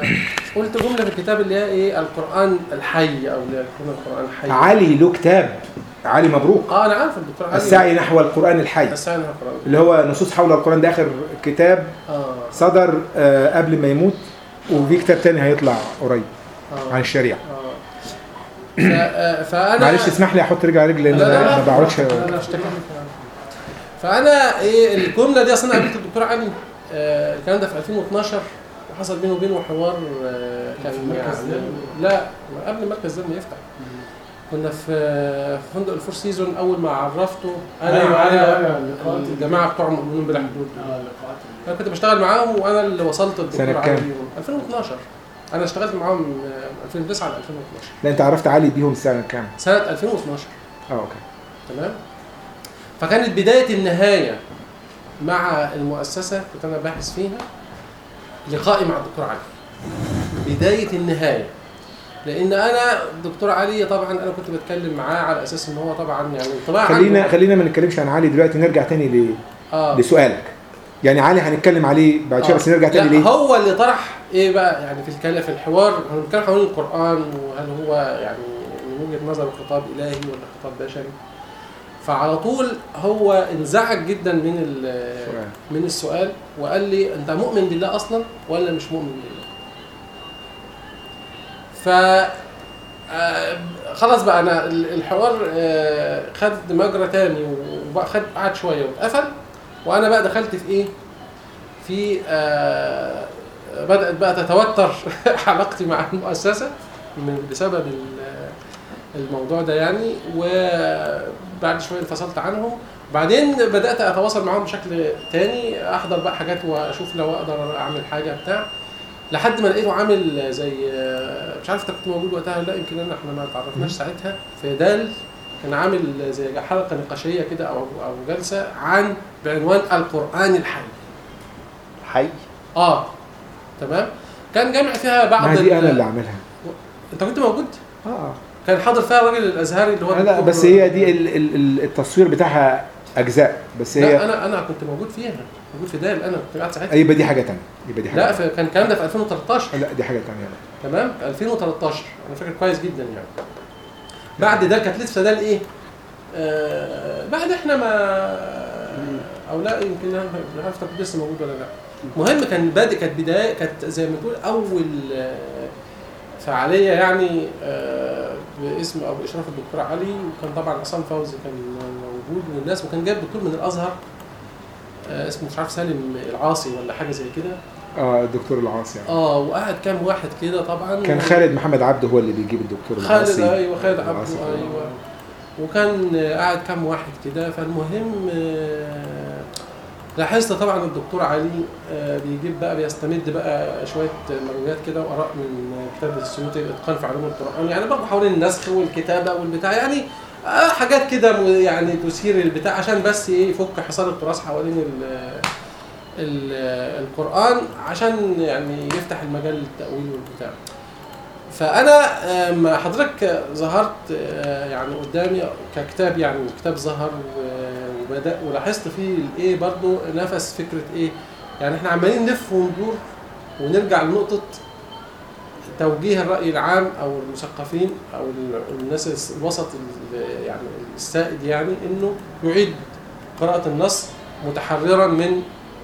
قلت جمله في الكتاب اللي هي ايه القران الحي او اللي يكون القران الحي علي له كتاب علي مبروك اه انا عارف الدكتور علي السعي نحو القرآن الحي السعي نحو القران اللي هو نصوص حول القرآن ده آخر كتاب اه صدر آه، قبل ما يموت وفي كتاب تاني هيطلع قريب اه عن الشريعة اه ف- آه، فانا معلش اسمح لي احط رجل على رجل لان لا، لا، انا لا، ما بقعدش لا، لا، اشتكي. فانا ايه الجمله دي اصلا قابلت الدكتور علي آه، الكلام ده في 2012 وحصل بينه وبينه حوار آه، كان مركز يعني زلمة؟ لا قبل مركز زلمه يفتح كنا في في فندق الفور سيزون اول ما عرفته انا أيوة، وعلى أيوة، اللقاءات اللي- الجماعه بتوع مؤمنين بلا حدود اه لقاءات انا كنت بشتغل معاهم وانا اللي وصلت الدكتور سنة علي كام؟ 2012 انا اشتغلت معاهم من 2009 ل 2012 لا انت عرفت علي بيهم سنة كام؟ سنه 2012 اه اوكي تمام فكانت بدايه النهايه مع المؤسسه كنت انا باحث فيها لقائي مع الدكتور علي بدايه النهايه لان انا الدكتور علي طبعا انا كنت بتكلم معاه على اساس ان هو طبعا يعني انطباع خلينا عنه- خلينا ما نتكلمش عن علي دلوقتي نرجع تاني ل... اه لسؤالك يعني علي هنتكلم عليه بعد شويه آه. بس نرجع تاني لا، ليه؟ هو اللي طرح ايه بقى يعني في الكلام في الحوار احنا بنتكلم حوالين القران وهل هو يعني من وجهه نظره خطاب الهي ولا خطاب بشري فعلى طول هو انزعج جدا من ال- سؤال. من السؤال وقال لي انت مؤمن بالله اصلا ولا مش مؤمن بالله ف آه، خلاص بقى انا ال- الحوار آه، خد مجرى تاني وبقى خد قعد شويه واتقفل وانا بقى دخلت في ايه في آه، بدات بقى تتوتر علاقتي مع المؤسسه من بسبب ال- الموضوع ده يعني وبعد شويه انفصلت عنهم بعدين بدات اتواصل معاهم بشكل تاني احضر بقى حاجات واشوف لو اقدر اعمل حاجه بتاع لحد ما لقيته عامل زي مش عارف انت كنت موجود وقتها ولا لا يمكن انا احنا ما تعرفناش ساعتها في دال كان عامل زي حلقه نقاشيه كده او او جلسه عن بعنوان القران الحي حي اه تمام كان جامع فيها بعض ما ال- دي انا اللي عاملها انت كنت موجود اه اه كان حاضر فيها الراجل الازهري اللي هو لا الدكتور- بس هي دي ال- ال- ال- التصوير بتاعها اجزاء بس لا هي انا انا كنت موجود فيها موجود في دال انا كنت قاعد ساعتها يبقى دي حاجه تانية يبقى دي حاجه لا تانية. في- كان الكلام ده في 2013 لا دي حاجه تانية تمام 2013 انا فاكر كويس جدا يعني بعد ده كانت لسه ده الايه آه بعد احنا ما او لا يمكن انا مش عارف كنت لسه موجود ولا لا المهم كان بادئ كانت بدايه كانت زي ما تقول اول آه، فعاليه يعني آه، باسم او باشراف الدكتور علي وكان طبعا عصام فوزي كان موجود والناس وكان جايب دكتور من الازهر آه، اسمه مش عارف سالم العاصي ولا حاجه زي كده اه الدكتور العاصي يعني. اه وقعد كام واحد كده طبعا كان خالد محمد عبده هو اللي بيجيب الدكتور خالد العاصي ايوه خالد عبده العاصي. ايوه وكان قاعد كام واحد كده فالمهم آه، لاحظت طبعا الدكتور علي آه، بيجيب بقى بيستمد بقى شويه مرويات كده واراء من كتاب السيوطي اتقان في علوم القران يعني برضه حوالين النسخ والكتابه والبتاع يعني آه، حاجات كده م- يعني تثير البتاع عشان بس ايه يفك حصار التراث حوالين ال- ال- القران عشان يعني يفتح المجال للتاويل والبتاع فانا آه، ما حضرتك ظهرت آه، يعني قدامي ككتاب يعني كتاب ظهر و- وبدا ولاحظت فيه الايه برضو نفس فكره ايه يعني احنا عمالين نلف وندور ونرجع لنقطه توجيه الراي العام او المثقفين او ال- الناس الس- الوسط ال- يعني السائد يعني انه يعيد قراءه النص متحررا من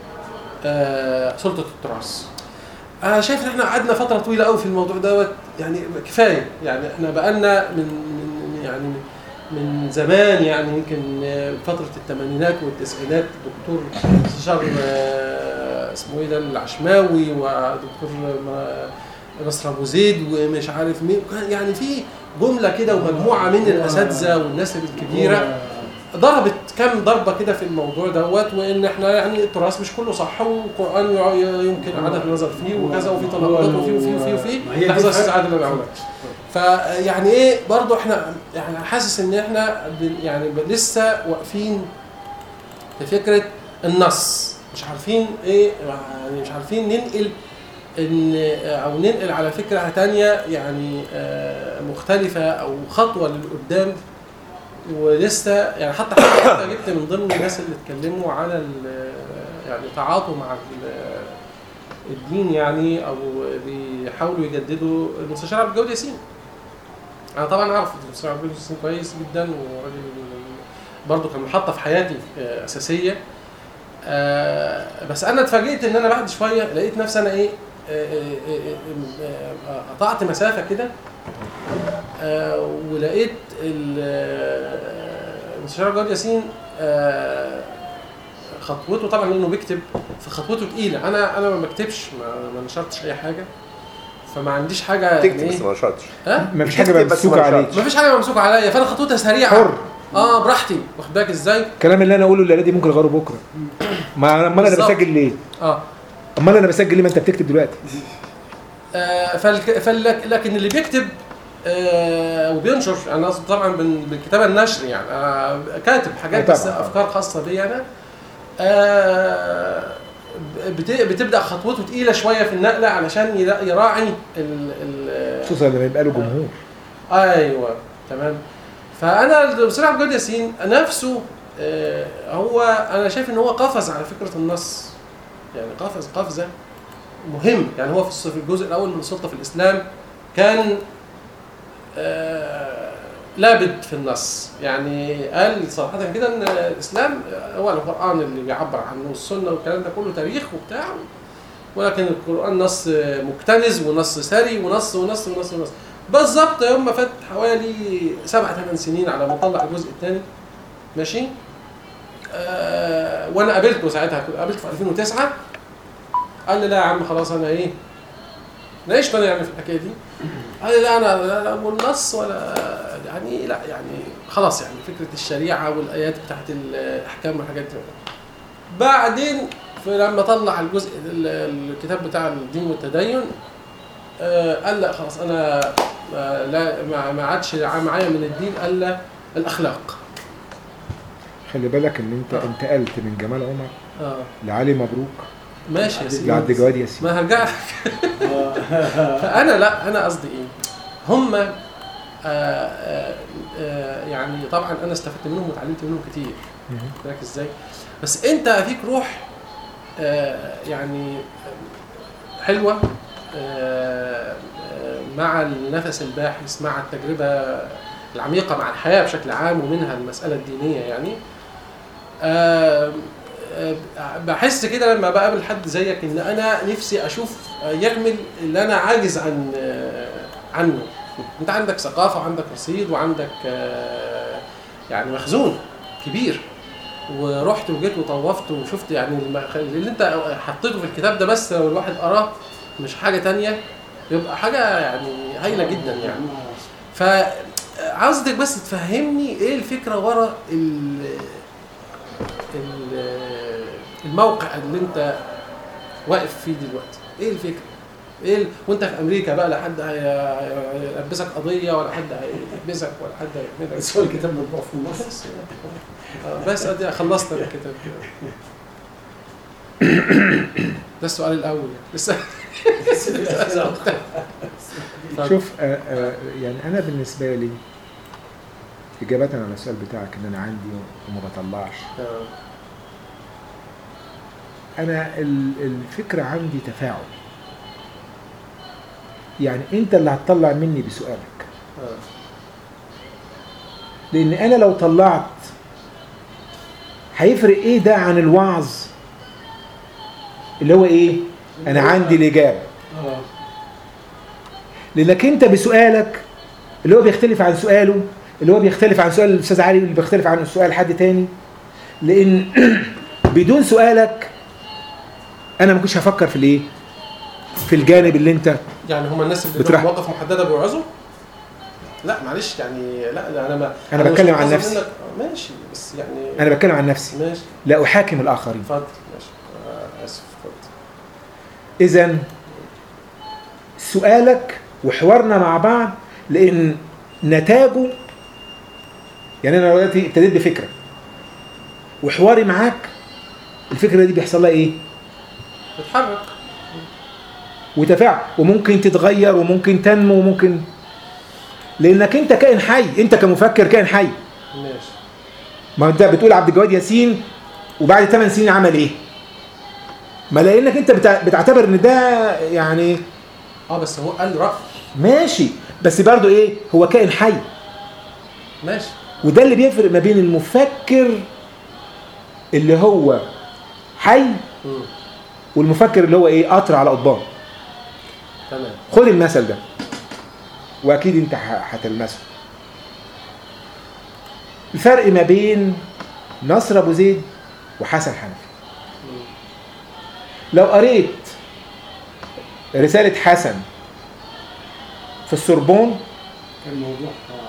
آه، سلطه التراث انا شايف ان احنا قعدنا فتره طويله قوي في الموضوع دوت يعني كفايه يعني احنا بقالنا من من يعني من زمان يعني يمكن آه، فتره الثمانينات والتسعينات دكتور استشار آه، اسمه ايه ده العشماوي ودكتور آه، نصر ابو زيد ومش عارف مين وكان يعني في جمله كده ومجموعه من الاساتذه والناس الكبيره ضربت كم ضربه كده في الموضوع دوت وان احنا يعني التراث مش كله صح والقران يع- يمكن اعاده النظر فيه وكذا وفي تناقضات وفي وفي وفي وفي ما هي دي لحظه الفرق. استاذ عادل انا أقول. فيعني ايه برضو احنا يعني حاسس ان احنا بن- يعني ب- لسه واقفين في فكره النص مش عارفين ايه يعني مش عارفين ننقل ان او ننقل على فكره تانية يعني آه، مختلفه او خطوه للقدام ولسه يعني حتى حتى جبت من ضمن الناس اللي اتكلموا على ال- يعني تعاطوا مع ال- الدين يعني او بيحاولوا يجددوا المستشار عبد الجواد ياسين انا طبعا اعرف المستشار عبد الجواد ياسين كويس جدا وراجل برضه كان محطه في حياتي آه، اساسيه آه، بس انا اتفاجئت ان انا بعد شويه لقيت نفسي انا ايه آه، آه، آه، آه، قطعت مسافه كده آه، ولقيت ال- آه، المستشار عبد الجواد ياسين آه، خطوته طبعا لانه بيكتب فخطوته تقيله انا انا ما بكتبش ما, ما نشرتش اي حاجه فما عنديش حاجه يعني تكتب بس ايه ما نشرتش ها ما فيش حاجه بتكتب بس ممسوكه ما عليك شرطش. ما فيش حاجه ممسوكه عليا فانا خطوتها سريعه حر اه براحتي واخد بالك ازاي الكلام اللي انا اقوله الليله دي ممكن اغيره بكره ما امال انا بالظبط. بسجل ليه اه امال انا بسجل ليه ما انت بتكتب دلوقتي آه، فالك... فالك... لكن اللي بيكتب آه وبينشر انا اقصد طبعا بال- بالكتابه النشر يعني آه كاتب حاجات آه، بس طبعاً. افكار خاصه بي انا آه بت... بتبدا خطوته تقيله شويه في النقله علشان يرا- يراعي ال... ال... خصوصا لما يبقى له جمهور ايوه تمام فانا الاستاذ عبد الجواد ياسين نفسه آه، هو انا شايف ان هو قفز على فكره النص يعني قفز قفزه مهم يعني هو في الص- في الجزء الاول من السلطه في الاسلام كان آه، لابد في النص يعني قال صراحه كده ان الاسلام هو القران اللي بيعبر عنه والسنه والكلام ده كله تاريخ وبتاع ولكن القران نص مكتنز ونص ثري ونص ونص ونص ونص بالظبط يوم ما فات حوالي سبع ثمان سنين على ما طلع الجزء الثاني ماشي آه وانا قابلته ساعتها كنت قابلته في 2009 قال لي لا يا عم خلاص انا ايه ناقشت انا يعني في الحكايه دي قال لي لا انا لا- لا والنص ولا يعني لا يعني خلاص يعني فكره الشريعه والايات بتاعت الاحكام والحاجات دي بعدين في لما طلع الجزء ال- الكتاب بتاع الدين والتدين آه، قال لا خلاص انا آه، لا ما ما عادش معايا من الدين الا الاخلاق خلي بالك ان انت آه. انتقلت من جمال عمر اه لعلي مبروك ماشي يا سيدي لعبد الجواد ياسين ما هرجع فانا لا انا قصدي ايه هم آه آه آه يعني طبعا انا استفدت منهم وتعلمت منهم كتير مهم. بالك ازاي بس انت فيك روح آه يعني حلوه آه آه مع النفس الباحث مع التجربه العميقه مع الحياه بشكل عام ومنها المساله الدينيه يعني آه آه، بحس كده لما بقابل حد زيك ان انا نفسي اشوف يعمل اللي انا عاجز عن آه، عنه انت عندك ثقافه وعندك رصيد وعندك آه، يعني مخزون كبير ورحت وجيت وطوفت وشفت يعني الم- اللي انت حطيته في الكتاب ده بس لو الواحد قراه مش حاجه تانية يبقى حاجه يعني هايله جدا يعني فعاوزك بس تفهمني ايه الفكره ورا ال ال- الموقع اللي انت واقف فيه دلوقتي ايه الفكره ايه ال... وانت في امريكا بقى لا حد هي- هيلبسك قضيه ولا حد هيحبسك ولا حد هيعمل بس هو الكتاب مطبوع في مصر بس آه، بس ادي خلصت انا الكتاب ده السؤال الاول يعني. لسه طب. شوف آه آه يعني انا بالنسبه لي اجابه على السؤال بتاعك ان انا عندي وما بطلعش آه. انا ال- الفكره عندي تفاعل يعني انت اللي هتطلع مني بسؤالك آه. لان انا لو طلعت هيفرق ايه ده عن الوعظ اللي هو ايه انا عندي الاجابه اه لانك انت بسؤالك اللي هو بيختلف عن سؤاله اللي هو بيختلف عن سؤال الاستاذ علي اللي بيختلف عن سؤال حد تاني لان بدون سؤالك انا ما كنتش هفكر في الايه في الجانب اللي انت يعني هم الناس اللي بتروح- لهم مواقف محدده بيوعظوا لا معلش يعني لا ده انا ما أنا مش بتكلم عن منتظر نفسي. منك- آه، ماشي بس يعني انا بتكلم عن نفسي ماشي لا احاكم الاخرين اتفضل ماشي آه، اسف اتفضل اذا سؤالك وحوارنا مع بعض لان نتاجه يعني انا دلوقتي ابتديت بفكره وحواري معاك الفكره دي بيحصل لها ايه تتحرك وتفاعل وممكن تتغير وممكن تنمو وممكن لانك انت كائن حي انت كمفكر كائن حي ماشي ما انت بتقول عبد الجواد ياسين وبعد 8 سنين عمل ايه ما لانك انت بتع- بتعتبر ان ده يعني اه بس هو قال راي ماشي بس برضو ايه هو كائن حي ماشي وده اللي بيفرق ما بين المفكر اللي هو حي مم. والمفكر اللي هو ايه قطر على قضبان تمام خد المثل ده واكيد انت ه- هتلمسه الفرق ما بين نصر ابو زيد وحسن حنفي مم. لو قريت رسالة حسن في السوربون كان موضوع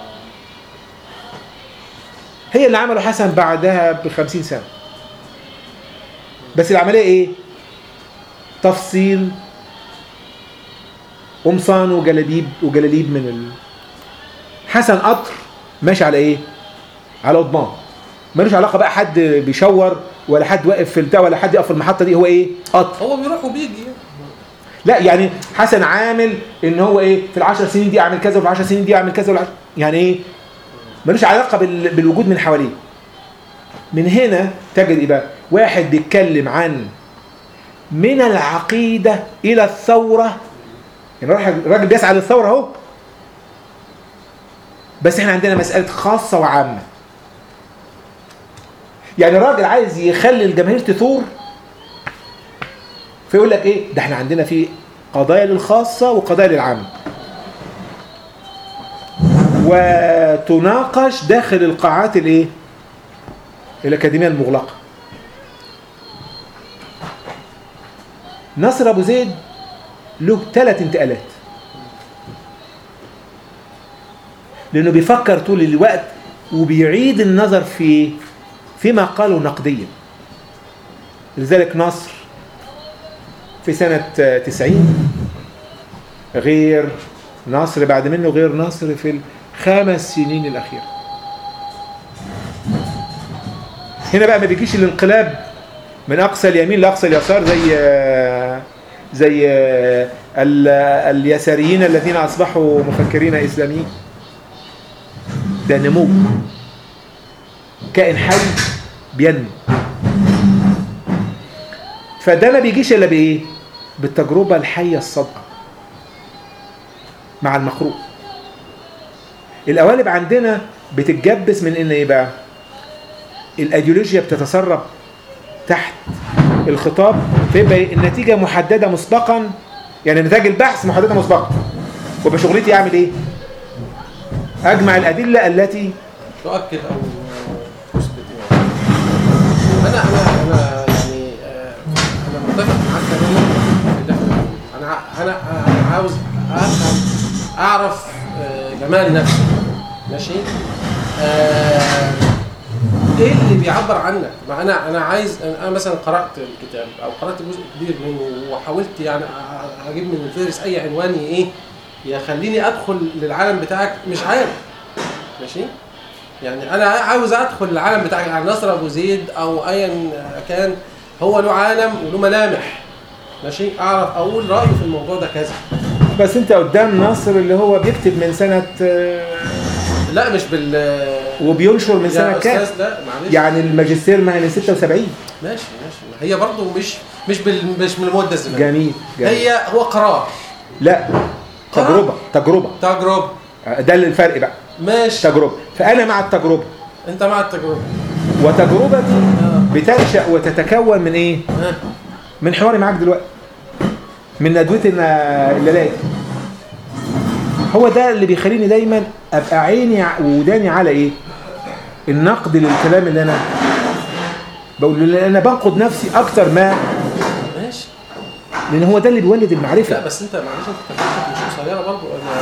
هي اللي عمله حسن بعدها بخمسين سنة بس العملية ايه تفصيل قمصان وجلابيب وجلاليب من ال... حسن قطر ماشي على ايه على قضبان ملوش علاقة بقى حد بيشور ولا حد واقف في البتاع ولا حد يقف في المحطة دي هو ايه قطر هو بيروح وبيجي لا يعني حسن عامل ان هو ايه في العشر سنين دي اعمل كذا وفي العشر سنين دي اعمل كذا والعشر يعني ايه ملوش علاقه بال... بالوجود من حواليه من هنا تجد ايه بقى واحد بيتكلم عن من العقيده الى الثوره يعني الراجل الراجل بيسعى للثوره اهو بس احنا عندنا مساله خاصه وعامه يعني الراجل عايز يخلي الجماهير تثور فيقول لك ايه ده احنا عندنا في قضايا للخاصة وقضايا للعامة وتناقش داخل القاعات الايه الأكاديمية المغلقة نصر أبو زيد له ثلاث انتقالات لأنه بيفكر طول الوقت وبيعيد النظر في فيما قاله نقديا لذلك نصر في سنة آه، 90 غير نصر بعد منه غير نصر في الخمس سنين الأخيرة هنا بقى ما بيجيش الانقلاب من أقصى اليمين لأقصى اليسار زي آه، زي آه، ال- اليساريين الذين أصبحوا مفكرين إسلاميين ده نمو كائن حي بينمو فده ما بيجيش الا بايه بالتجربه الحيه الصادقه مع المقروء القوالب عندنا بتتجبس من ان ايه بقى الايديولوجيا بتتسرب تحت الخطاب فيبقى إيه؟ النتيجه محدده مسبقا يعني نتائج البحث محدده مسبقا ويبقى شغلتي اعمل ايه اجمع الادله التي تؤكد او تثبت يعني. انا انا انا يعني آه، انا متفق معاك تماما في اللي احنا بنقوله. انا ع- انا أنا عاوز افهم اعرف آه، جمال نفسي ماشي آه، ايه اللي بيعبر عنك ما انا انا عايز انا مثلا قرات الكتاب او قرات جزء كبير منه وحاولت يعني أ- اجيب من الفهرس اي عنوان ايه يخليني ادخل للعالم بتاعك مش عارف ماشي يعني انا عاوز ادخل العالم بتاع يعني نصر ابو زيد او ايا كان هو له عالم وله ملامح ماشي اعرف اقول رايي في الموضوع ده كذا بس انت قدام نصر اللي هو بيكتب من سنه آه، لا مش بال وبينشر من سنه يا كام استاذ لا معلش يعني الماجستير ما هي من 76 ماشي ماشي هي برضه مش مش بال مش من المده الزمنيه جميل جميل هي هو قرار لا تجربة تجربة تجربه ده اللي الفرق بقى ماشي تجربة فأنا مع التجربة انت مع التجربه وتجربتي اه بتنشأ وتتكون من إيه؟ ها من حواري معاك دلوقتي من ندوتنا الليلات هو ده اللي بيخليني دايما ابقى عيني ع- وداني على ايه النقد للكلام اللي انا بقول لان انا بنقد نفسي اكتر ما ماشي لان هو ده اللي بيولد لا المعرفه بس انت معلش انت تجربتك مش قصيره برضه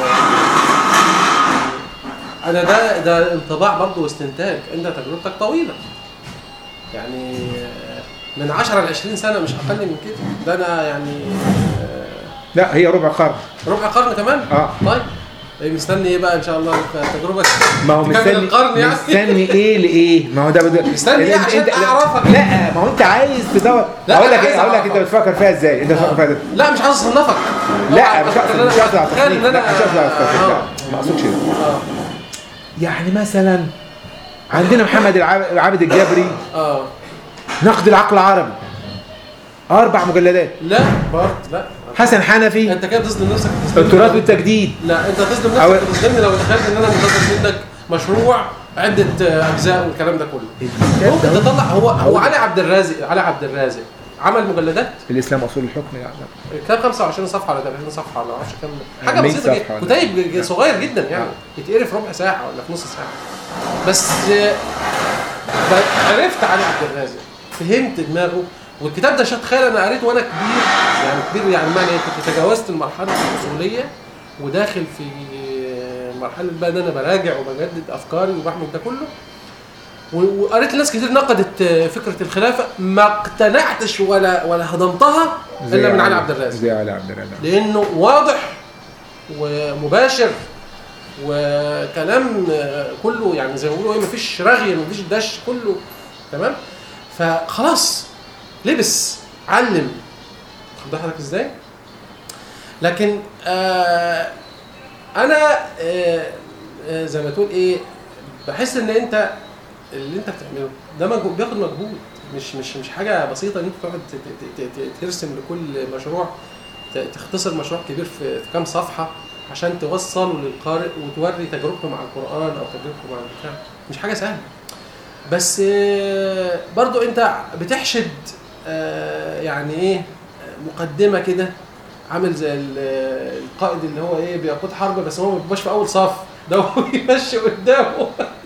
انا انا ده ده انطباع برضه واستنتاج انت تجربتك طويله يعني من 10 ل 20 سنه مش اقل من كده ده انا يعني آه، لا هي ربع قرن ربع قرن كمان اه طيب إيه مستني ايه بقى ان شاء الله تجربه ما هو تكمل مستني القرن يعني مستني ايه لايه ما هو ده بده مستني إيه أنت- عشان أنت- أعرفك؟ لا ما هو انت عايز تدور لا، اقول أنا لك عايز ايه اقول لك أعرفك. انت بتفكر فيها ازاي انت بتفكر فيها ازاي لا مش عايز اصنفك لا مش أفكر إن هقصد أنا- مش هقصد على أتخيل التصنيف ان انا لا مش هقصد على التصنيف لا آه. ما اقصدش كده اه يعني مثلا عندنا محمد العاب- العابد الجبري اه نقد العقل العربي اربع مجلدات لا برضه لا حسن حنفي انت كده بتظلم نفسك بتظلمني. التراث والتجديد لا انت هتظلم أو- نفسك بتظلمني لو تخيلت ان انا منتظر منك مشروع عده آه، اجزاء والكلام ده كله ممكن تطلع هو هو علي عبد الرازق علي عبد الرازق عمل مجلدات الاسلام اصول الحكم يعني كان 25 صفحه ولا 30 صفحه ولا ما اعرفش كام حاجه 100 بسيطه صفحة جدا ولا- كتيب ج- صغير جدا يعني يتقري في ربع ساعه ولا في نص ساعه بس آه، ب- عرفت علي عبد الرازق فهمت دماغه والكتاب ده شاد خير انا قريته وانا كبير يعني كبير يعني معنى ايه كنت تجاوزت المرحله الاصوليه وداخل في مرحله بقى ان انا براجع وبجدد افكاري وبعمل ده كله و- وقريت ناس كتير نقدت آه، فكره الخلافه ما اقتنعتش ولا ولا هضمتها الا من علي عبد الرازق زي علي عبد الرازق لانه واضح ومباشر وكلام آه، كله يعني زي ما بيقولوا ايه مفيش رغي مفيش دش كله تمام فخلاص لبس علم خد بالك ازاي لكن آه انا آه آه زي ما تقول ايه بحس ان انت اللي انت بتعمله ده مجهود بياخد مجهود مش مش مش حاجه بسيطه ان انت تقعد ت- ت- ت- ت- ترسم لكل مشروع ت- تختصر مشروع كبير في, في كام صفحه عشان توصله للقارئ وتوري تجربته مع القران او تجربته مع البتاع مش حاجه سهله بس آه، برضو انت بتحشد آه، يعني ايه آه، مقدمه كده عامل زي ال- القائد اللي هو ايه بيقود حرب بس هو ما بيبقاش في اول صف ده هو بيمشي قدامه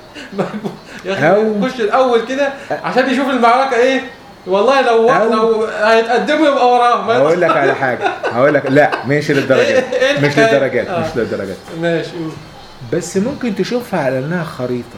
يا أو- اخي يخش الاول كده عشان يشوف المعركه ايه والله لو أو- لو هيتقدموا يبقى وراه ما هقول لك على حاجه هقول لك لا مش للدرجات إيه- إيه مش الحكاية؟ للدرجات آه. مش للدرجات ماشي قول. بس ممكن تشوفها على انها خريطه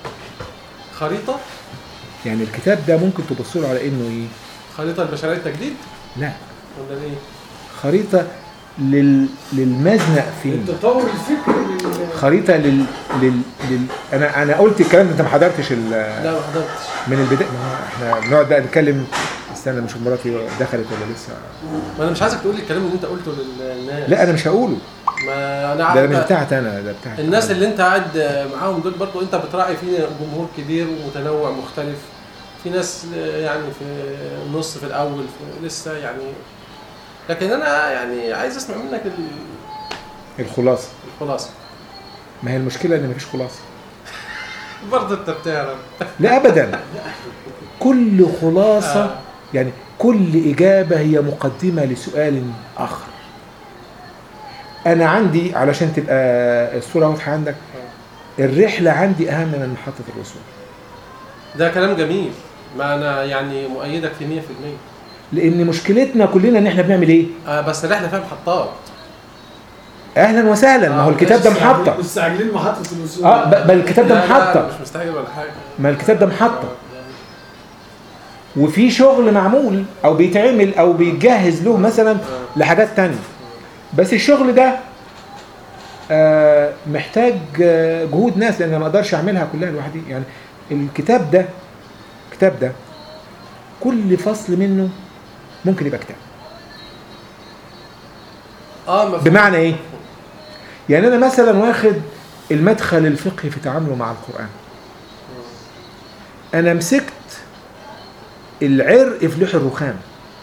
خريطه يعني الكتاب ده ممكن تبص له على انه ايه خريطه البشريه التجديد لا ولا ايه؟ خريطه لل... للمزنق فين التطور الفكري لل- خريطه لل... لل... لل... انا انا قلت الكلام ده انت ما حضرتش ال... لا ما حضرتش من البدايه ما هو احنا بنقعد بقى نتكلم استنى مش مراتي دخلت ولا لسه ما انا مش عايزك تقول لي الكلام اللي انت قلته للناس لا انا مش هقوله ما انا ده عارف مش بتاعت انا ده بتاعت الناس اللي انت قاعد معاهم دول برضو انت بتراعي فيه جمهور كبير ومتنوع مختلف في ناس يعني في النص في الاول في لسه يعني لكن انا يعني عايز اسمع منك ال- الخلاصه الخلاصه ما هي المشكله ان مفيش خلاصه برضه انت بتعرف لا ابدا كل خلاصه آه. يعني كل اجابه هي مقدمه لسؤال اخر انا عندي علشان تبقى الصوره واضحه عندك الرحله عندي اهم من محطه الوصول ده كلام جميل ما انا يعني مؤيدك في 100% لان مشكلتنا كلنا ان احنا بنعمل ايه آه بس الرحله فيها محطات اهلا وسهلا ما هو آه، الكتاب ده ماشي، محطه مستعجلين محطة الوصول اه ب- بل الكتاب ده لا، لا، محطه مش مستعجل ولا حاجه ما الكتاب ده محطه وفي شغل معمول او بيتعمل او بيتجهز له مثلا لحاجات تانية بس الشغل ده آه، محتاج آه، جهود ناس لان أنا ما اقدرش اعملها كلها لوحدي يعني الكتاب ده الكتاب ده كل فصل منه ممكن يبقى كتاب اه مفهوم. بمعنى ايه يعني انا مثلا واخد المدخل الفقهي في تعامله مع القران انا مسكت العرق في لوح الرخام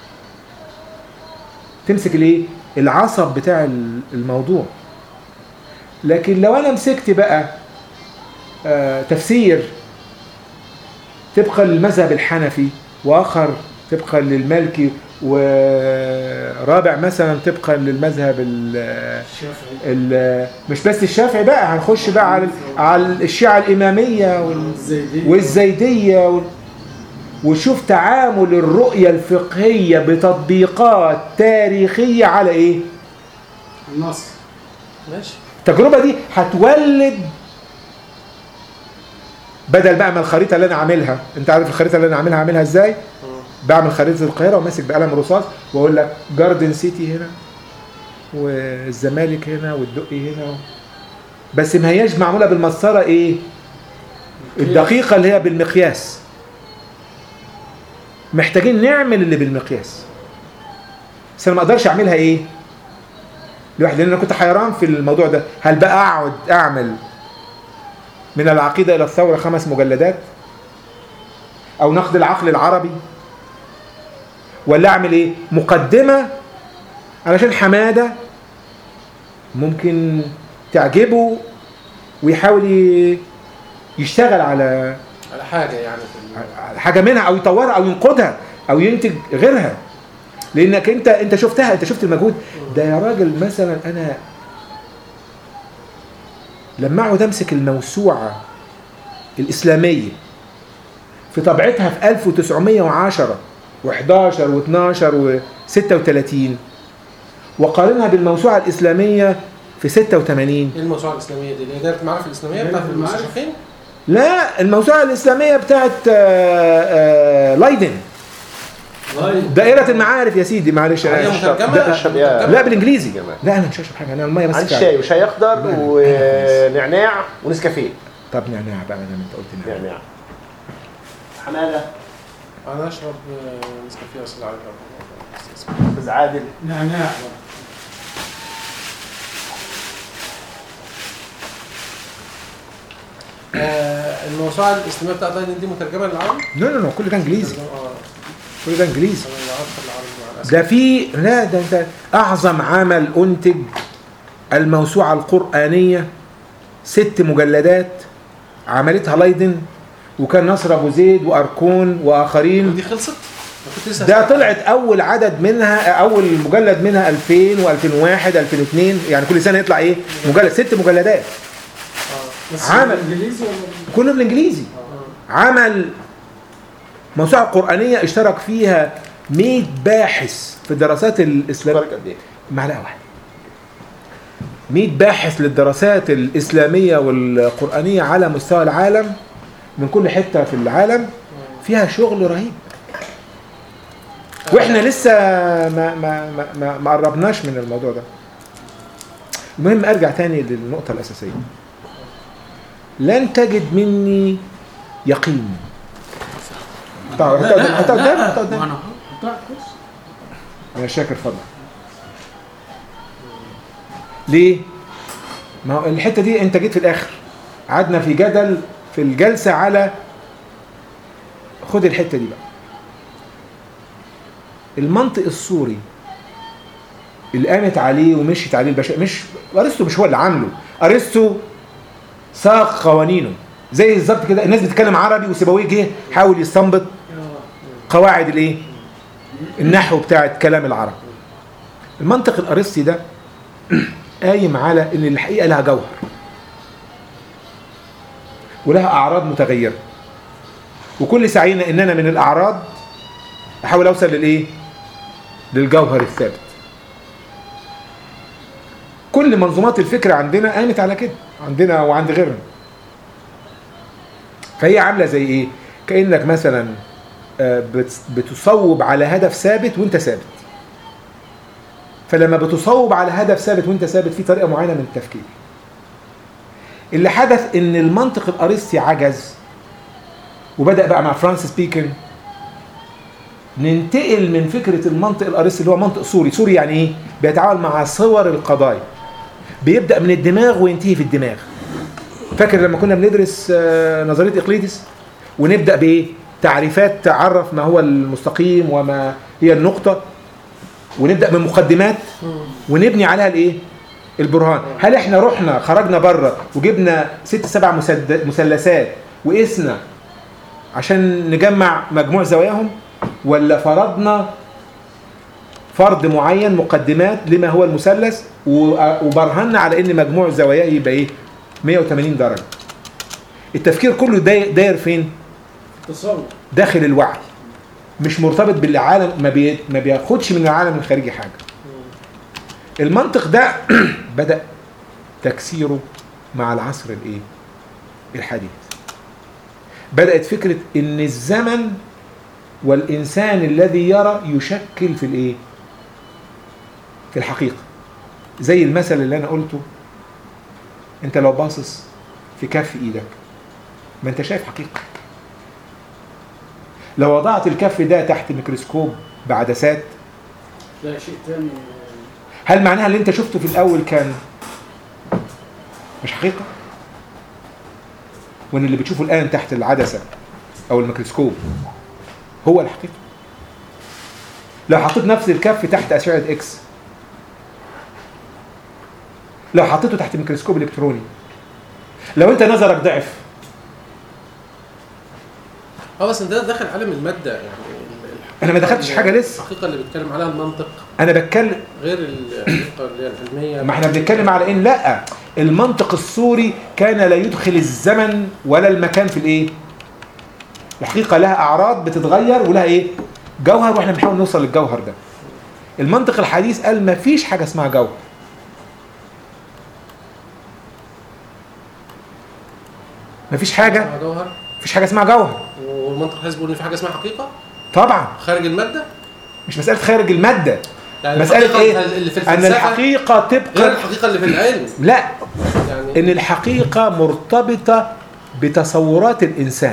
تمسك الايه العصب بتاع ال- الموضوع لكن لو انا مسكت بقى آه تفسير طبقا للمذهب الحنفي واخر طبقا للمالكي ورابع مثلا طبقا للمذهب ال- الشافعي ال- مش بس الشافعي بقى هنخش بقى على على الشيعة الإمامية وال- الزيدية والزيدية وال- وشوف تعامل الرؤية الفقهية بتطبيقات تاريخية على إيه؟ النص ماشي التجربة دي هتولد بدل بقى ما الخريطة اللي أنا عاملها أنت عارف الخريطة اللي أنا عاملها عاملها إزاي؟ بعمل خريطة القاهرة وماسك بقلم رصاص وأقول لك جاردن سيتي هنا والزمالك هنا والدقي هنا بس ما هياش معمولة بالمسطرة إيه؟ الدقيقة اللي هي بالمقياس محتاجين نعمل اللي بالمقياس بس انا ما اقدرش اعملها ايه لوحدي لان انا كنت حيران في الموضوع ده هل بقى اقعد اعمل من العقيدة الى الثورة خمس مجلدات او نقد العقل العربي ولا اعمل ايه مقدمة علشان حماده ممكن تعجبه ويحاول ي- يشتغل على على حاجه يعني في ال- على حاجه منها او يطورها او ينقدها او ينتج غيرها لانك انت انت شفتها انت شفت المجهود ده يا راجل مثلا انا لما اقعد امسك الموسوعه الاسلاميه في طبعتها في 1910 و11 و12 و36 وقارنها بالموسوعه الاسلاميه في 86 ايه الموسوعه الاسلاميه دي؟ اللي هي دايره المعارف الاسلاميه دايرة بتاعت المعارف. المستشرقين؟ لا الموسوعه الاسلاميه بتاعت آه، آه، لايدن طيب دائرة المعارف يا سيدي معلش هي أنا مترجمه ده- تشرب يا- مترجمة؟ لا بالانجليزي جماعة. لا انا مش هشرب حاجه انا الميه بس عندي كفاية. شاي وشاي اخضر ونعناع ونسكافيه طب نعناع بقى ما دام انت قلت نعناع نعناع حماده انا اشرب آه، نسكافيه اصل على استاذ عادل نعناع آه، الموسوعه الاسلاميه بتاعت ايضا دي مترجمه للعربي؟ لا لا لا كل ده انجليزي اه كل ده انجليزي انا اللي عارف العربي مع الاسف ده في لا ده انت اعظم عمل انتج الموسوعه القرانيه ست مجلدات عملتها لايدن وكان نصر ابو زيد واركون واخرين دي خلصت؟ أنا كنت لسه ده طلعت اول عدد منها اول مجلد منها 2000 و2001 2002 يعني كل سنه يطلع ايه مجلد ست مجلدات آه، بس عمل انجليزي ولا كله بالانجليزي عمل موسوعه قرانيه اشترك فيها 100 باحث في الدراسات الاسلاميه فرق قد ايه؟ معلقه واحده 100 باحث للدراسات الاسلاميه والقرانيه على مستوى العالم من كل حته في العالم فيها شغل رهيب واحنا لسه ما ما ما ما, ما قربناش من الموضوع ده المهم ارجع تاني للنقطه الاساسيه لن تجد مني يقين حطها قدام حطها قدام حطها قدام انا حطها كويس يا شاكر فضل ليه ما هو الحته دي انت جيت في الاخر قعدنا في جدل في الجلسه على خد الحته دي بقى المنطق السوري اللي قامت عليه ومشيت عليه البشر مش ارسطو مش هو اللي عامله ارسطو ساق قوانينه زي بالظبط كده الناس بتتكلم عربي وسيبويه جه حاول يستنبط قواعد الايه النحو بتاعت كلام العرب المنطق الارسطي ده قايم على ان الحقيقه لها جوهر ولها اعراض متغيره وكل سعينا اننا من الاعراض احاول اوصل للايه للجوهر الثابت كل منظومات الفكر عندنا قامت على كده عندنا وعند غيرنا فهي عامله زي ايه كانك مثلا آه، بت- بتصوب على هدف ثابت وانت ثابت فلما بتصوب على هدف ثابت وانت ثابت في طريقه معينه من التفكير اللي حدث ان المنطق الارسطي عجز وبدا بقى مع فرانسيس بيكن ننتقل من فكره المنطق الارسطي اللي هو منطق سوري سوري يعني ايه بيتعامل مع صور القضايا بيبدا من الدماغ وينتهي في الدماغ فاكر لما كنا بندرس آه، نظريه اقليدس ونبدا بايه تعريفات تعرف ما هو المستقيم وما هي النقطه ونبدا من مقدمات ونبني عليها الايه البرهان هل احنا رحنا خرجنا بره وجبنا ست سبع مسد- مثلثات وقسنا عشان نجمع مجموع زواياهم ولا فرضنا فرض معين مقدمات لما هو المثلث و- وبرهنا على ان مجموع زواياه يبقى ايه 180 درجه التفكير كله داير, داير فين تصور داخل الوعي مش مرتبط بالعالم ما, بي ما بياخدش من العالم الخارجي حاجه المنطق ده بدا تكسيره مع العصر الايه الحديث بدات فكره ان الزمن والانسان الذي يرى يشكل في الايه في الحقيقه زي المثل اللي انا قلته انت لو باصص في كف ايدك ما انت شايف حقيقه لو وضعت الكف ده تحت ميكروسكوب بعدسات لا شيء ثاني هل معناها اللي انت شفته في الاول كان مش حقيقه وان اللي بتشوفه الان تحت العدسه او الميكروسكوب هو الحقيقه لو حطيت نفس الكف تحت اشعه اكس لو حطيته تحت ميكروسكوب الكتروني لو انت نظرك ضعف اه بس انت داخل عالم الماده يعني ال- الحقيقة أنا ما دخلتش اللي- حاجة لسه. الحقيقه اللي بيتكلم عليها المنطق انا بتكلم غير الحقيقه اللي هي العلميه ما احنا بنتكلم على ان لا المنطق السوري كان لا يدخل الزمن ولا المكان في الايه الحقيقه لها اعراض بتتغير ولها ايه جوهر واحنا بنحاول نوصل للجوهر ده المنطق الحديث قال ما فيش حاجه اسمها جوهر ما فيش حاجه اسمها جوهر ما فيش حاجه اسمها جوهر والمنطق الحديث بيقول ان في حاجه اسمها حقيقه طبعا خارج الماده مش مساله خارج الماده يعني مسألة الحقيقة إيه؟ اللي في ان الفلسفه الحقيقه غير طبقا الحقيقه اللي في العلم لا يعني ان الحقيقه مرتبطه بتصورات الانسان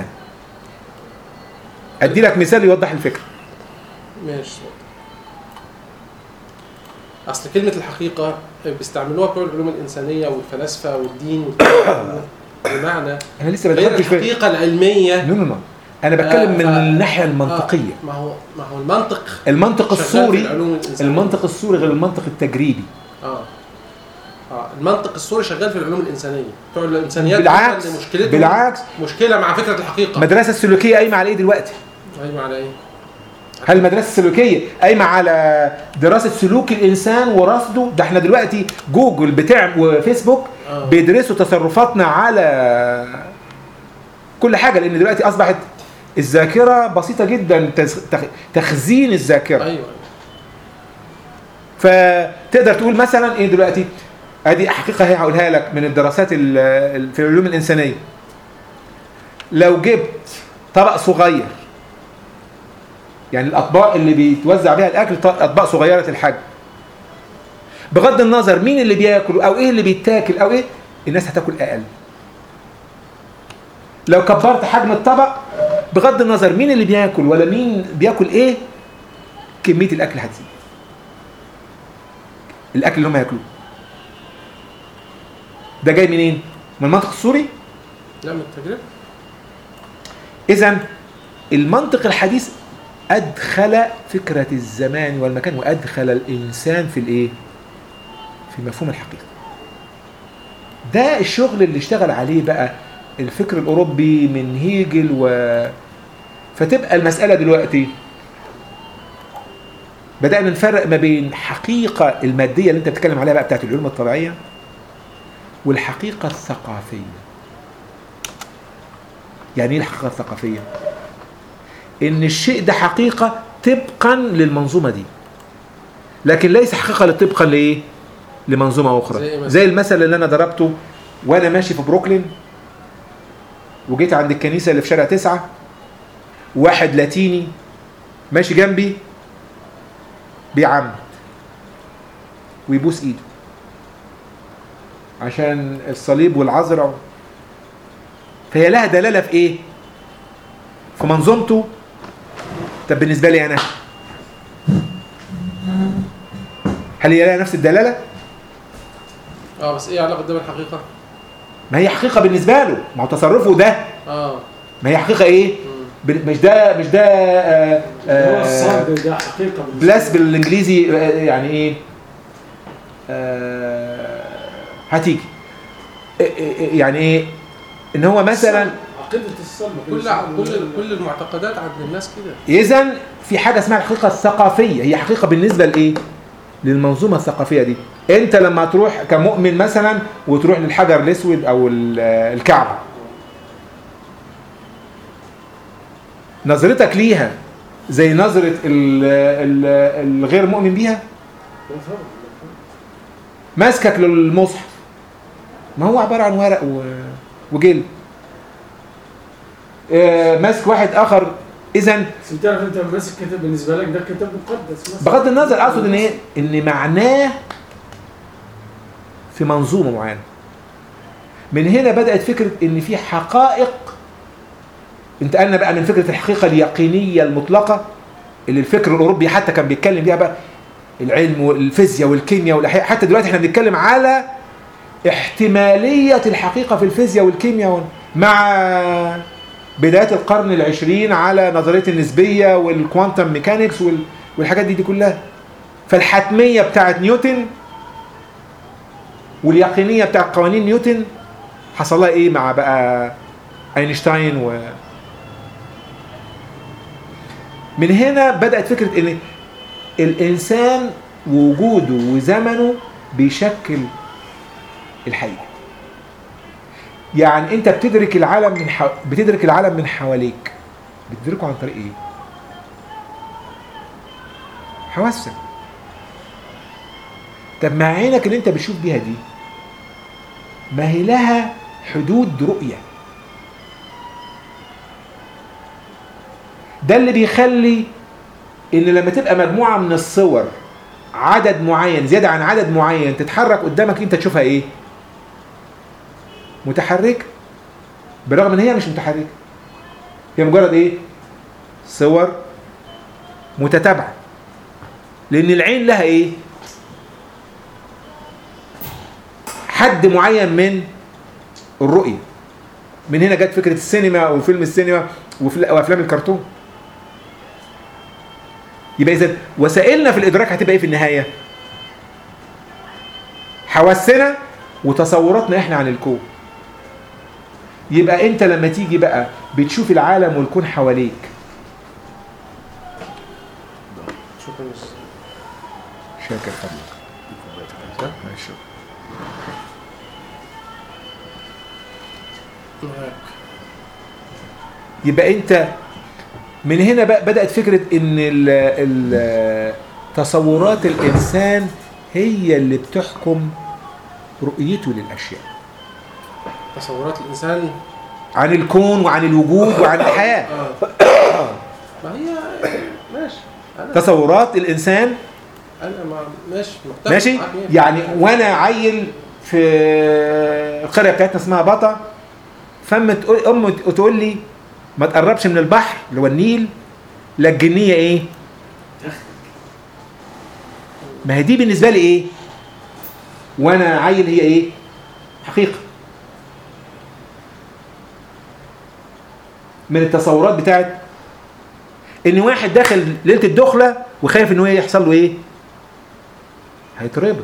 ادي لك مثال يوضح الفكره ماشي اصل كلمه الحقيقه بيستعملوها بتوع العلوم الانسانيه والفلاسفه والدين والكلام ده. بمعنى انا لسه غير بدخلتش في الحقيقه العلميه نو نو نو انا بتكلم آه، من ف- الناحيه آه، المنطقيه ما هو ما هو المنطق المنطق شغال في السوري العلوم الإنسانية. المنطق السوري غير المنطق التجريبي اه اه المنطق السوري شغال في العلوم الانسانيه بتوع الانسانيات بالعكس هم مشكلتهم بالعكس مشكله مع فكره الحقيقه المدرسه السلوكيه قايمه على ايه دلوقتي ايوه على ايه هل المدرسه السلوكيه قايمه على دراسه سلوك الانسان ورصده ده احنا دلوقتي جوجل بتاع وفيسبوك آه. بيدرسوا تصرفاتنا على كل حاجه لان دلوقتي اصبحت الذاكره بسيطه جدا تز- تخ- تخزين الذاكره ايوه فتقدر تقول مثلا ايه دلوقتي ادي حقيقه هي هقولها لك من الدراسات ال- ال- في العلوم الانسانيه لو جبت طبق صغير يعني الاطباق اللي بيتوزع بيها الاكل ط- اطباق صغيره الحجم بغض النظر مين اللي بياكل او ايه اللي بيتاكل او ايه الناس هتاكل اقل لو كبرت حجم الطبق بغض النظر مين اللي بياكل ولا مين بياكل ايه كميه الاكل هتزيد الاكل اللي هم ياكلوه ده جاي منين من المنطق السوري لا من التجربه اذا المنطق الحديث ادخل فكره الزمان والمكان وادخل الانسان في الايه في مفهوم الحقيقه ده الشغل اللي اشتغل عليه بقى الفكر الاوروبي من هيجل و فتبقى المساله دلوقتي بدانا نفرق ما بين حقيقه الماديه اللي انت بتتكلم عليها بقى بتاعت العلوم الطبيعيه والحقيقه الثقافيه يعني ايه الحقيقه الثقافيه ان الشيء ده حقيقه طبقا للمنظومه دي لكن ليس حقيقه طبقا لايه لمنظومه اخرى زي إيه مثلا؟ زي المثل اللي انا ضربته وانا ماشي في بروكلين وجيت عند الكنيسه اللي في شارع تسعة واحد لاتيني ماشي جنبي بيعمد ويبوس ايده عشان الصليب والعذراء فهي لها دلاله في ايه في منظومته طب بالنسبه لي انا هل هي لها نفس الدلاله اه بس ايه علاقه ده بالحقيقه ما هي حقيقه بالنسبه له ما هو تصرفه ده اه ما هي حقيقه ايه ب- مش ده مش ده آه هو آه الصبر ده حقيقه بالنسبة بلاس لي. بالانجليزي آه، يعني ايه آه هتيجي إيه- إيه- يعني ايه ان هو مثلا عقيده الصبر كل بالنسبة كل لي. كل المعتقدات عند الناس كده اذا في حاجه اسمها الحقيقه الثقافيه هي حقيقه بالنسبه لايه للمنظومه الثقافيه دي انت لما تروح كمؤمن مثلا وتروح للحجر الاسود او ال- الكعبه نظرتك ليها زي نظره ال- ال- الغير مؤمن بيها ماسكك للمصحف ما هو عباره عن ورق و- وجلد آه، ماسك واحد اخر اذا بس انت عارف انت ماسك كتاب بالنسبه لك ده كتاب مقدس مثلا بغض النظر اقصد ان ايه ان معناه في منظومه معينه من هنا بدات فكره ان في حقائق انتقلنا بقى من فكره الحقيقه اليقينيه المطلقه اللي الفكر الاوروبي حتى كان بيتكلم بيها بقى العلم والفيزياء والكيمياء والاحياء حتى دلوقتي احنا بنتكلم على احتماليه الحقيقه في الفيزياء والكيمياء وال- مع بدايه القرن العشرين على نظريه النسبيه والكوانتم ميكانيكس وال- والحاجات دي دي كلها فالحتميه بتاعت نيوتن واليقينيه بتاع قوانين نيوتن حصل لها ايه مع بقى اينشتاين و من هنا بدات فكره ان الانسان وجوده وزمنه بيشكل الحقيقه يعني انت بتدرك العالم من حو... بتدرك العالم من حواليك بتدركه عن طريق ايه حواسك طب مع عينك اللي انت بتشوف بيها دي ما هي لها حدود رؤية ده اللي بيخلي ان لما تبقى مجموعة من الصور عدد معين زيادة عن عدد معين تتحرك قدامك انت تشوفها ايه متحركة برغم ان هي مش متحركة هي مجرد ايه صور متتابعة لان العين لها ايه حد معين من الرؤية من هنا جت فكرة السينما وفيلم السينما وفل- وافلام الكرتون يبقى اذا وسائلنا في الادراك هتبقى ايه في النهايه حواسنا وتصوراتنا احنا عن الكون يبقى انت لما تيجي بقى بتشوف العالم والكون حواليك شكرا شاكر فضلك ماشي. معاك يبقى انت من هنا بقى بدأت فكرة ان ال ال تصورات الانسان هي اللي بتحكم رؤيته للاشياء تصورات الانسان عن الكون وعن الوجود وعن الحياة اه ما هي ماشي انا تصورات الانسان انا ما ماشي متفق ماشي معاك مية يعني وانا عيل في القريه بتاعتنا اسمها بطا فم تقول ام تقول لي ما تقربش من البحر اللي هو النيل لا الجنيه ايه ما هي دي بالنسبه لي ايه وانا عيل هي ايه حقيقه من التصورات بتاعت ان واحد داخل ليله الدخله وخايف ان هو يحصل له ايه هيتربط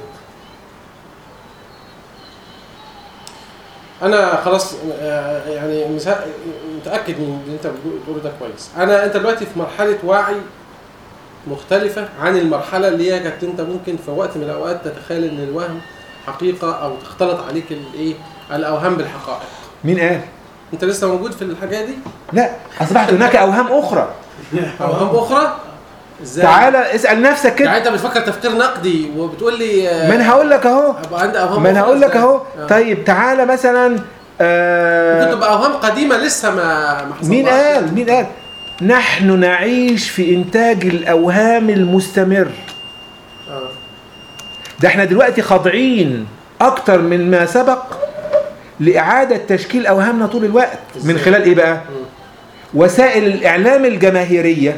انا خلاص آه، يعني مسا- متاكد من اللي انت بتقوله ده كويس انا انت دلوقتي في مرحله وعي مختلفه عن المرحله اللي هي كانت انت ممكن في وقت من الاوقات تتخيل ان الوهم حقيقه او تختلط عليك الايه الاوهام بالحقائق مين قال انت لسه موجود في الحاجه دي لا اصبحت هناك اوهام اخرى اوهام اخرى ازاي تعالى اسال نفسك يعني كده انت بتفكر تفكير نقدي وبتقول لي آه، ما انا هقول لك اهو ابقى عندي اوهام ما انا أخرى هقول لك إزاي؟ اهو آه. طيب تعالى مثلا ممكن آه تبقى اوهام قديمه لسه ما ما حصلهاش مين قال مين قال نحن نعيش في انتاج الاوهام المستمر اه ده احنا دلوقتي خاضعين اكتر من ما سبق لاعاده تشكيل اوهامنا طول الوقت من إزاي؟ خلال ايه بقى مم. وسائل الاعلام الجماهيريه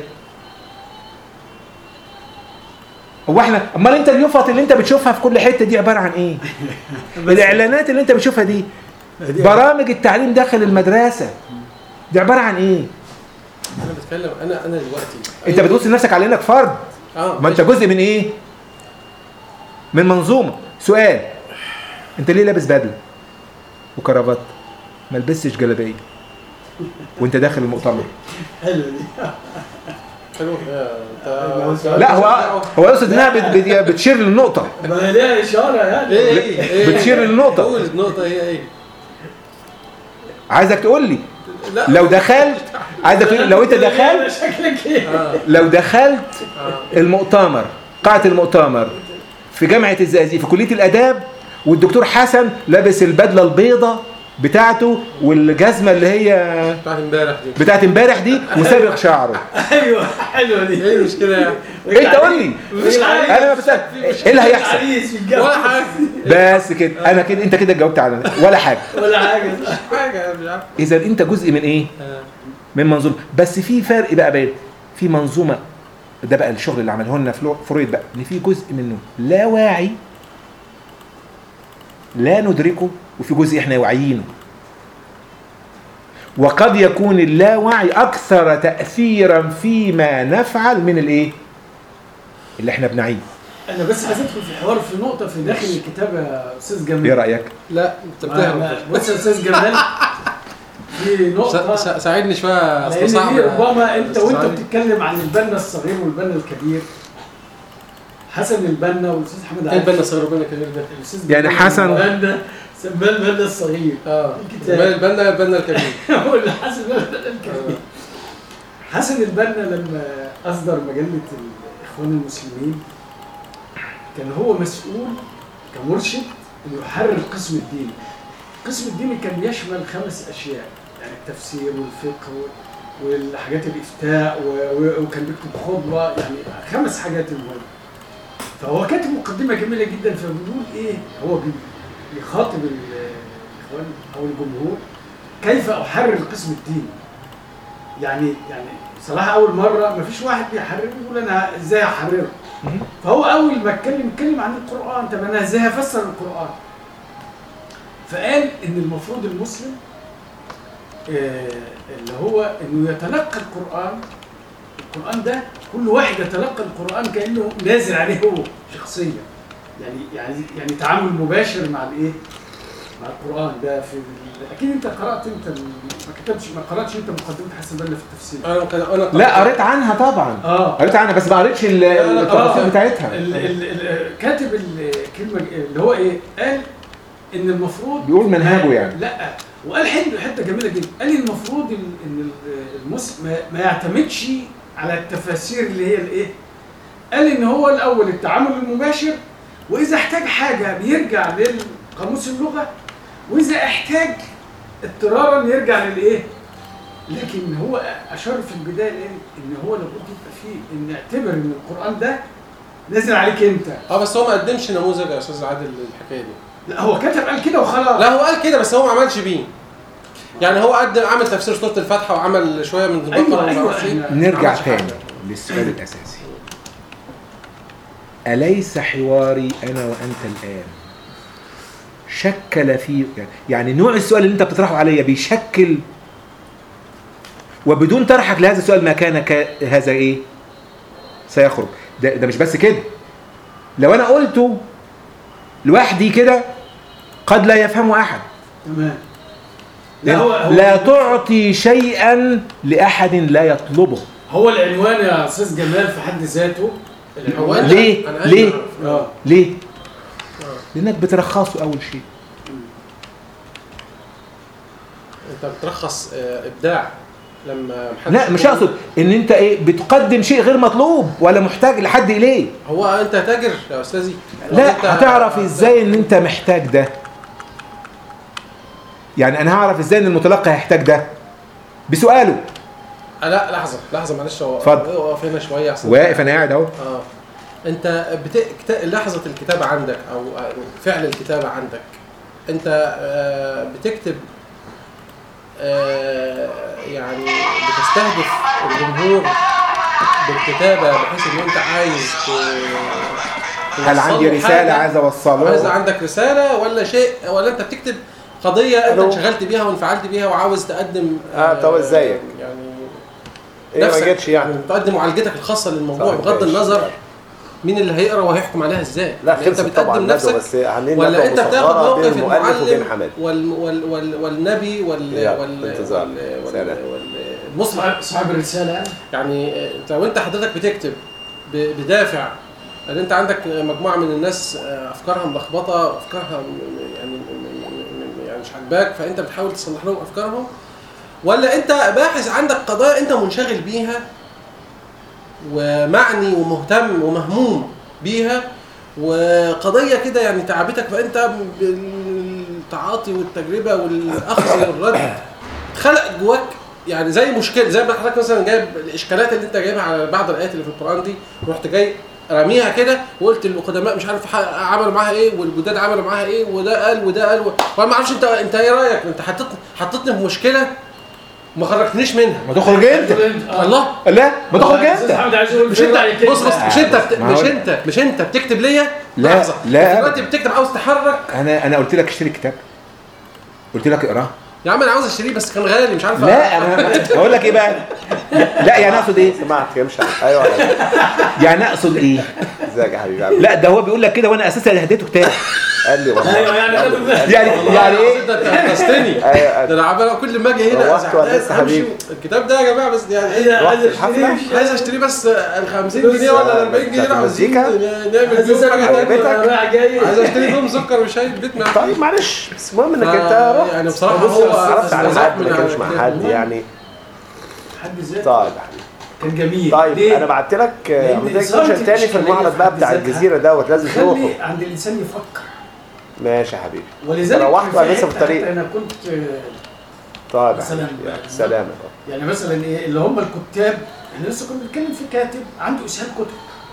هو احنا امال انت اليفط اللي انت بتشوفها في كل حته دي عباره عن ايه الاعلانات اللي انت بتشوفها دي برامج التعليم داخل المدرسه دي عباره عن ايه انا بتكلم انا انا دلوقتي انت بتبص لنفسك على انك فرد اه ما انت جزء من ايه من منظومه سؤال انت ليه لابس بدله وكرافات ما لبستش جلابيه وانت داخل المؤتمر حلو دي حلو آه، انت لا هو هو يقصد انها بت- بت- بتشير للنقطه ما هي ليها اشاره يعني ايه ايه ايه بتشير للنقطة. قول النقطه هي ايه عايزك تقول لي لا لو دخلت عايزك تقول لي لو انت دخلت شكلك ايه اه لو دخلت اه المؤتمر قاعه المؤتمر في جامعه الزقازيق في كليه الاداب والدكتور حسن لابس البدله البيضاء بتاعته والجزمه اللي هي بتاعت امبارح دي بتاعت امبارح دي وسابق شعره ايوه حلوه دي ايه المشكله يعني انت قول لي مش عارف. انا ما بسال ايه اللي هيحصل عريس في الجو ولا حاجه بس كده انا كده انت كده جاوبت على ولا حاجه ولا حاجه حاجه مش عارف اذا انت جزء من ايه آه. من منظومه بس في فرق بقى بين في منظومه ده بقى الشغل اللي عمله لنا فلو- فرويد بقى ان في جزء منه لا واعي لا ندركه وفي جزء احنا واعيينه وقد يكون اللاوعي اكثر تاثيرا فيما نفعل من الايه اللي احنا بنعيه انا بس عايز ادخل في الحوار في نقطه في داخل الكتاب يا استاذ جمال ايه رايك لا انت ما- بتهرب ما- بص يا استاذ جمال في نقطه سا- سا- ساعدني شويه لان استصعب دي ربما انت وانت استصعب. بتتكلم عن البنا الصغير والبنا الكبير حسن البنا والاستاذ حمد ايه عارف البنا صغير ربنا كبير ده الأستاذ يعني جمال حسن- البنا سماه البنا الصغير اه الكتاب. البنا البنا البنا الكبير هو اللي حسن البنا الكبير حسن البنا لما اصدر مجله الاخوان المسلمين كان هو مسؤول كمرشد انه يحرر قسم الدين القسم الديني كان يشمل خمس اشياء يعني التفسير والفقه و- والحاجات الافتاء و- و- وكان بيكتب خطبه يعني خمس حاجات المهمه فهو كاتب مقدمه جميله جدا فبيقول ايه هو بي- بيخاطب ال- الاخوان او الجمهور كيف احرر القسم الديني يعني يعني صراحه اول مره ما فيش واحد بيحرر يقول انا ازاي احرره فهو اول ما اتكلم اتكلم عن القران طب انا ازاي هفسر القران فقال ان المفروض المسلم آه، اللي هو انه يتلقى القران القران ده كل واحد يتلقى القران كانه نازل عليه هو شخصيا يعني يعني يعني تعامل مباشر مع الايه مع القران ده في ال- اكيد انت قرات انت ال- ما كتبتش ما قراتش انت مقدمه حسن بنا في التفسير انا كان انا لا قريت عنها طبعا اه قريت عنها بس ما قريتش ال- لا، لا، التفاصيل آه. بتاعتها ال- ال- ال- كاتب الكلمه اللي هو ايه قال ان المفروض بيقول منهجه يعني. لا وقال حته حته جميله جدا قال المفروض ال- ان ال- المسلم ما- ما يعتمدش على التفاسير اللي هي الايه قال ان هو الاول التعامل المباشر واذا احتاج حاجه بيرجع للقاموس اللغه واذا احتاج اضطرارا يرجع للايه لكن هو اشار في البدايه قال ان هو لابد يبقى فيه ان اعتبر ان القران ده نازل عليك انت اه بس هو ما قدمش نموذج يا استاذ عادل للحكايه دي لا هو كتب قال كده وخلاص لا هو قال كده بس هو ما عملش بيه يعني هو قدم عمل تفسير سوره الفاتحه وعمل شويه من البقره ايوه وما ايوه اعرفش ايه إحنا- نرجع عملش حاجة. تاني للسؤال الأساسي أليس حواري أنا وأنت الآن شكل في يعني نوع السؤال اللي أنت بتطرحه عليا بيشكل وبدون طرحك لهذا السؤال ما كان ك- هذا إيه سيخرج ده, ده مش بس كده لو أنا قلته لوحدي كده قد لا يفهمه أحد تمام لا, هو هو لا تعطي شيئا لأحد لا يطلبه هو العنوان يا استاذ جمال في حد ذاته هو العنوان أنت- ليه؟ أنا عايز ليه؟ أعرف. اه ليه؟ لأنك بترخصه أول شيء انت بترخص آه، ابداع لما محدش لا مش يكون- اقصد ان انت ايه بتقدم شيء غير مطلوب ولا محتاج لحد اليه هو انت تاجر يا استاذي لا أنت- هتعرف ازاي ان انت محتاج ده يعني انا هعرف ازاي ان المتلقي هيحتاج ده بسؤاله آه، لا لحظه لحظه معلش هو اتفضل. واقف هنا شويه احسن واقف انا قاعد اهو اه انت بت... كت- لحظه الكتابه عندك او أو فعل الكتابه عندك انت آه، بتكتب آه، يعني بتستهدف الجمهور بالكتابه بحيث ان انت عايز ت- هل عندي توصله رساله حاجة؟ عايز عايز اوصلها عندك رساله ولا شيء ولا انت بتكتب قضيه انت ألو. انشغلت بيها وانفعلت بيها وعاوز تقدم آه، طب إزيك؟ يعني ايه ما نفسك جتش يعني تقدم معالجتك الخاصه للموضوع صح، بغض ماشي. النظر مين اللي هيقرا وهيحكم عليها ازاي لا يعني انت خلصت طبعا بتقدم ندوة نفسك بس عاملين ولا ندوة انت بتاخد مصغرة موقف بين المؤلف وبين المعلم حماد وال وال وال والنبي وال يلا، وال انتظار. وال- سلام. وال- والمصلح صاحب صاحب الرساله يعني يعني انت لو انت حضرتك بتكتب ب- بدافع ان انت عندك مجموعه من الناس افكارها ملخبطه افكارها م- يعني م- م- يعني مش عاجباك فانت بتحاول تصلح لهم افكارهم ولا انت باحث عندك قضايا انت منشغل بيها ومعني ومهتم ومهموم بيها وقضيه كده يعني تعبتك فانت بالتعاطي والتجربه والاخذ والرد خلق جواك يعني زي مشكله زي ما حضرتك مثلا جايب الاشكالات اللي انت جايبها على بعض الايات اللي في القران دي رحت جاي راميها كده وقلت القدماء مش عارف ح- عملوا معاها ايه والجداد عملوا معاها ايه وده قال وده قال و... وانا ما اعرفش انت انت ايه رايك انت حطيتني حطيتني في مشكله ما خرجتنيش منها ما تخرج انت الله لا ما تخرج أستاذ انت حمد عايز يقول مش انت كلمة. بص بص مش انت بت... ما هو مش ده. انت مش انت بتكتب ليا لا، لحظة. لا انت دلوقتي أبدا. بتكتب عاوز تحرك انا انا قلت لك اشتري كتاب قلت لك اقراه يا عم انا عاوز اشتريه بس كان غالي مش عارف لا انا بقول لك ايه بقى لا يعني اقصد ايه سمعت يمشي ايوه يعني اقصد ايه ازيك يا حبيبي عامل إيه؟ لا ده هو بيقول لك كده وانا اساسا هديته كتاب قال لي والله ايوه يعني قال لي. أنا- يعني يعني ايه ده انت انقذتني أيوة. ده انا عمال كل ما اجي هنا روحت ولا زعلان لسه أمشي. حبيبي؟ الكتاب ده يا جماعه بس يعني هي رحت عايزة الحفلة؟ أشتريه. عايز اشتريه بس ال 50 جنيه ولا ال 40 جنيه بتاعت عاوزين المزيكا؟ نعمل عايز بيهم أسافر حاجه عجبتك؟ تانية. أنا رايح جاي عايز اشتري بيهم سكر وشاي البيت ما طيب معلش بس المهم انك ف- انت رحت يعني بصراحه بص، هو عرفت على استهزأ حد من ما كانش على- مع حد يعني حد ذاته طيب يا حبيبي كان جميل طيب ليه؟ انا بعت لك لأن عملت لك إثارة سوشيال تاني في الإشكالية المعرض في بقى حد بتاع ذاتها الجزيره دوت لازم تروحه خلي عند الانسان يفكر ماشي يا حبيبي ولذلك روحت في ولا لسه في حتة الطريق؟ حتى انا كنت طيب يا مثلاً حبيبي بقى. سلام يعني مثلا ايه اللي هم الكتاب احنا لسه كنا بنتكلم في كاتب عنده اسهال كتب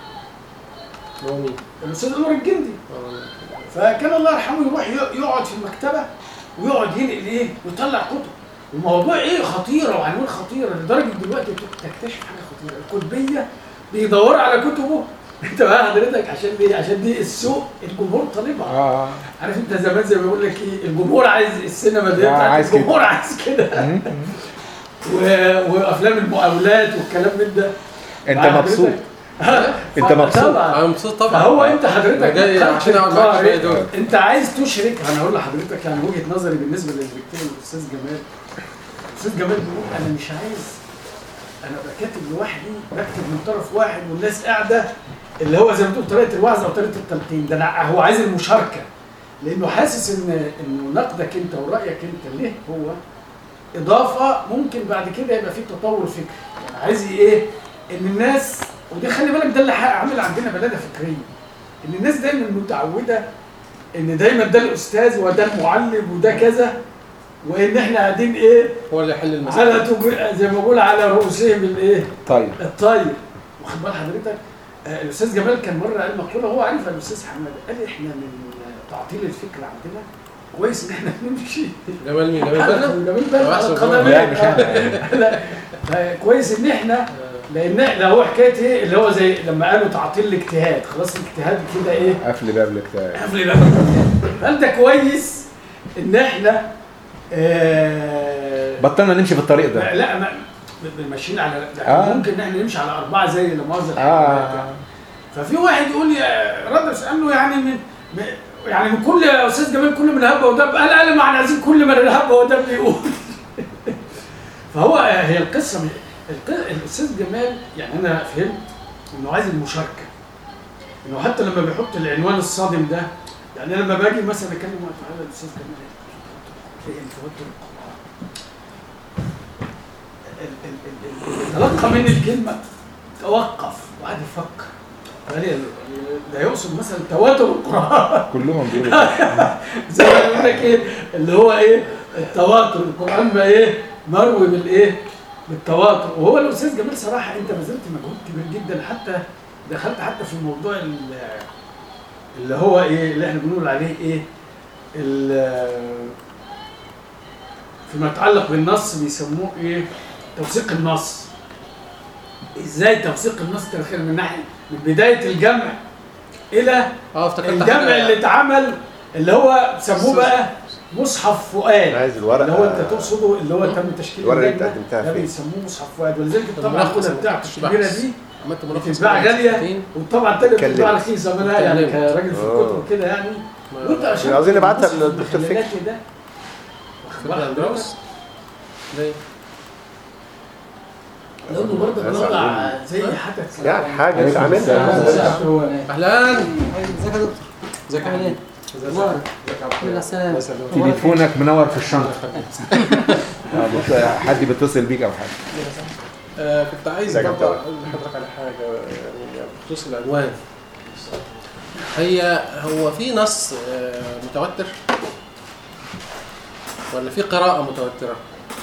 هو مين؟ الاستاذ انور الجندي فكان الله يرحمه يروح ي- يقعد في المكتبه ويقعد ينقل ايه يطلع كتب الموضوع ايه خطيره وعنوان خطيره لدرجه دلوقتي تكتشف حاجه خطيره الكتبيه بيدوروا على كتبه انت بقى حضرتك عشان دي عشان دي السوق الجمهور طالبها اه عارف انت زمان زي ما بيقول لك ايه الجمهور عايز السينما دي آه، بتاعت عايز كده. الجمهور عايز كده مم. و... وافلام المقاولات والكلام من ده انت حضرتك- مبسوط انت ف- مبسوط. طبعا انا مبسوط طبعا فهو انت حضرتك أنا جاي دخلت عشان اقعد معاك القارئ، شويه دول انت عايز تشرك انا اقول لحضرتك يعني وجهه نظري بالنسبه للي بيكتبه الاستاذ جمال الاستاذ جمال بيقول انا مش عايز انا ابقى كاتب لوحدي بكتب من طرف واحد والناس قاعده اللي هو زي ما تقول طريقه الوعظ او طريقه التلقين ده أنا هو عايز المشاركه لانه حاسس ان انه نقدك انت ورايك انت ليه هو اضافه ممكن بعد كده يبقى في تطور فكري يعني عايز ايه ان الناس ودي خلي بالك ده اللي عامل عندنا بلاده فكريه ان الناس دايما متعوده ان دايما ده الاستاذ وده المعلم وده كذا وان احنا قاعدين ايه هو اللي يحل المسألة على تج- زي ما بقول على رؤوسهم الايه طيب الطير واخد بال حضرتك آه، الاستاذ جمال كان مره قال مقوله هو عارفها الاستاذ حماد قال احنا من تعطيل الفكر عندنا كويس ان احنا بنمشي جمال مين؟ جمال على بدر؟ جميل بقى على أحسن القدمين لا مش انا لا آه، كويس ان احنا لان ده هو حكايه ايه اللي هو زي لما قالوا تعطيل الاجتهاد خلاص الاجتهاد كده ايه قفل باب الاكتئاب قبل بقى هل ده كويس ان احنا آه بطلنا نمشي في الطريق ده لا ما ب- ماشيين على ده آه. ممكن ان احنا نمشي على اربعه زي لا مؤاخذه اه ففي واحد يقول يا ردش قال له يعني من م- يعني من كل يا استاذ جمال كل من هبه ودب قال قال ما احنا عايزين كل من هبه ودب يقول فهو هي القصه من- الق- الاستاذ جمال يعني انا فهمت انه عايز المشاركه انه حتى لما بيحط العنوان الصادم ده يعني أنا لما باجي مثلا اتكلم مع تعالى الاستاذ جمال ايه توتر ال- ال- ال- ال- تلقى مني الكلمه توقف وقعد يفكر قال لي ده يقصد مثلا تواتر القران كلهم بيقولوا كده. زي ما يقول لك ايه اللي هو ايه التواتر القران ما ايه مروي بالايه بالتواتر وهو الاستاذ جمال صراحه انت بذلت مجهود كبير جدا حتى دخلت حتى في الموضوع ال- اللي هو ايه اللي احنا بنقول عليه ايه ال- فيما يتعلق بالنص بيسموه ايه توثيق النص ازاي توثيق النص تاريخيا من ناحيه من بدايه الجمع الى اه افتكرت الجمع حاجة. اللي اتعمل اللي هو سموه بقى مصحف انا فؤاد عايز الورقه اللي هو انت تقصده اللي هو تم تشكيل الورقة اللي اللجنة، قدمتها ده فين؟ بيسموه مصحف فؤاد ولذلك طب الطبعه ملخص الاولى بتاعته مش الكبيره بحث. دي عملت ملخص بتتباع كده غاليه ساعتين. والطبعه الثانيه اتكلمت. بتتباع رخيصه منها يعني اتكلمت. كراجل في آه. الكتب وكده يعني ما- وانت عشان عاوزين نبعتها المصحف للدكتور فكري. المخللاتي ده واخد فكرة بالك اندراوس ليه؟ لانه برضه ناس بنطلع زي حدث يعني حاجه عليكم تعملها السلام. هو اهلا ازيك يا دكتور ازيك يا عامل حبيبي ايه؟ مبارك الحمد لله السلام تليفونك منور في الشنطه آه، بت- حد بيتصل بيك او حاجه آه كنت عايز ازيك يا برضه عبد اقول لحضرتك على حاجه يعني بخصوص العنوان هي هو في نص آه متوتر ولا في قراءة متوترة؟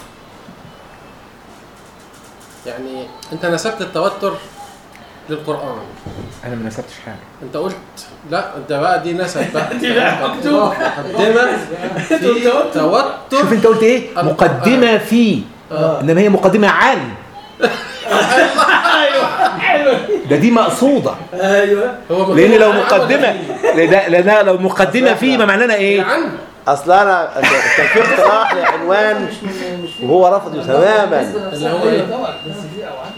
يعني انت نسبت التوتر للقرآن انا ما نسبتش حاجه انت قلت لا انت بقى دي نسب بقى دي بقى مكتوب. مقدمة في توتر شوف انت قلت ايه القرآن. مقدمه في آه. انما هي مقدمه عن ايوه حلو ده دي مقصوده ايوه هو لان مكتوب لو عن ولا مقدمه في؟ لان لأنها لو مقدمه في ما معناها هي ايه عن اصل انا كان في اقتراح لعنوان مش من مش في وهو رفضه تماما اللي هو ايه؟ بس في اوقات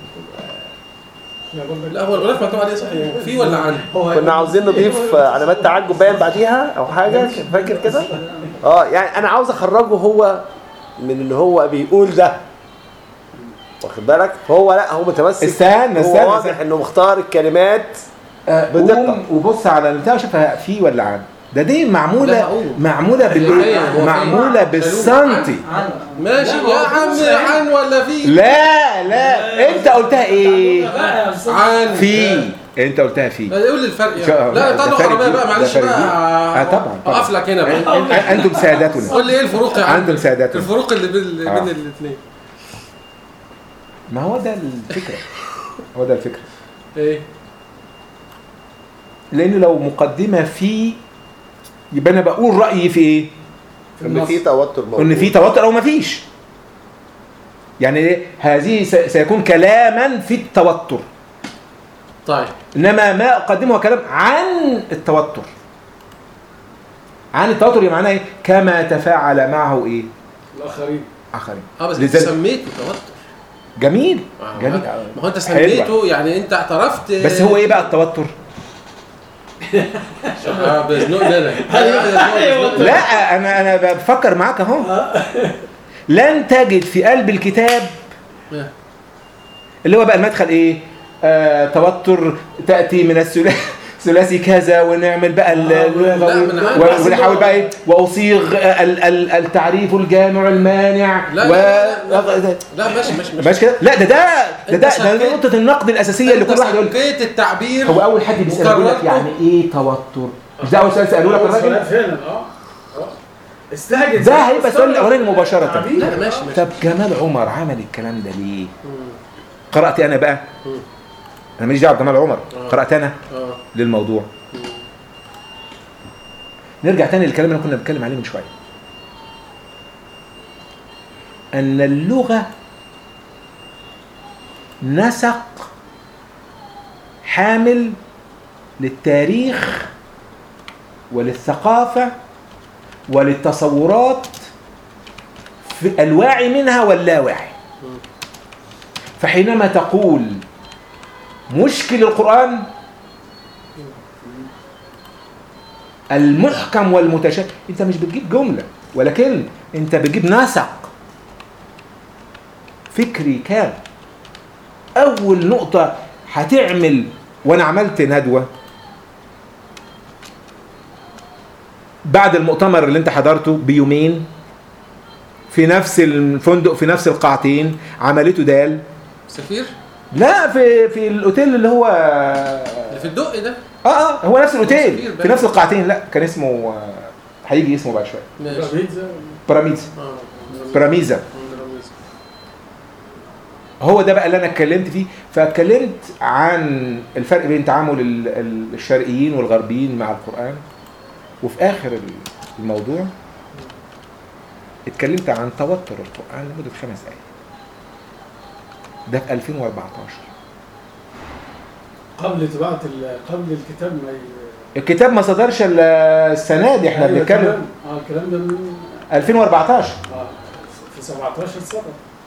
برضه لا هو الغلاف مكتوب عليه صحيح في ولا عن كنا عاوزين نضيف علامات تعجب باين بعديها او حاجه فاكر كده اه يعني انا عاوز اخرجه هو من اللي هو بيقول ده واخد بالك فهو لا هو متمسك استنى هو استنى واضح استنى. انه مختار الكلمات آه، بدقة. قوم وبص على البتاع شوفها في ولا عن ده دي لا، معموله قوم. معموله هو بال فين؟ هو فين؟ معموله بالسنتي عن ماشي لا، يا هو عم مش عن ولا في لا لا انت قلتها ايه عن في انت قلتها في لا يقول لي الفرق شو- يعني لا ده طلع فرق عربيه كبير. بقى معلش ده فرق بقى كبير. آه، طبعا، طبعا. اقف لك هنا بقى انتم سادتنا قول لي ايه الفروق يا عم انتم سادتنا الفروق اللي بين آه. بين الاثنين ما هو ده الفكره هو ده الفكره ايه لان لو مقدمه في يبقى انا بقول رايي في ايه ان في توتر موجود ان في توتر او ما فيش يعني إيه؟ هذه س- سيكون كلاما في التوتر طيب انما ما اقدمه هو كلام عن التوتر عن التوتر يعني معناه ايه كما تفاعل معه ايه الاخرين اخرين اه بس انت لذلك- سميته توتر جميل آه، جميل ما هو انت حلوة. سميته يعني انت اعترفت بس هو ايه بقى التوتر اه بزنقنا انا أيوة، لا انا انا بفكر معاك اهو لن تجد في قلب الكتاب لا. اللي هو بقى المدخل ايه آه توتر تاتي من الثلاثي ثلاثي كذا ونعمل بقى ال- آه، ال- لا، من عارف. و- ونحاول بقى ايه واصيغ ال- ال- التعريف الجامع المانع لا، و لا، لا، لا. لا ماشي ماشي ماشي ماشي كده لا ده ده ده أنت ده, سكت. ده نقطه النقد الاساسيه اللي انت كل واحد يقول سكيت التعبير هو اول حد بيسال يقول لك وكررته. يعني ايه توتر مش ده اول سؤال سالوه لك أول الراجل سؤال فعلا اه آه. استهجن ده هيبقى السؤال الاولاني مباشره تعبير. لا ماشي ماشي طب جمال عمر عمل الكلام ده ليه مم. قرات انا بقى مم. انا ماليش دعوه بجمال عمر آه. قرات انا اه للموضوع مم. نرجع تاني للكلام اللي كنا بنتكلم عليه من شويه ان اللغه نسق حامل للتاريخ وللثقافه وللتصورات في الواعي منها واللاواعي فحينما تقول مشكل القرآن المحكم والمتشابه انت مش بتجيب جملة ولكن انت بتجيب نسق فكري كامل اول نقطة هتعمل وانا عملت ندوة بعد المؤتمر اللي انت حضرته بيومين في نفس الفندق في نفس القاعتين عملته دال سفير لا في في الاوتيل اللي هو اللي في الدق ده اه اه هو نفس الاوتيل كبير في بقى. نفس القاعتين لا كان اسمه آه، هيجي اسمه بعد شويه ماشي بيتزا بيراميدز اه بيراميزا هو ده بقى اللي انا اتكلمت فيه فاتكلمت عن الفرق بين تعامل ال- ال- الشرقيين والغربيين مع القرآن وفي آخر الموضوع اتكلمت عن توتر القرآن لمدة خمس دقايق ده في 2014 قبل طباعة ال- قبل الكتاب ما ي... الكتاب ما صدرش الا السنة دي احنا أيوة بنتكلم تمام. اه الكلام ده من 2014 اه في 17 سنة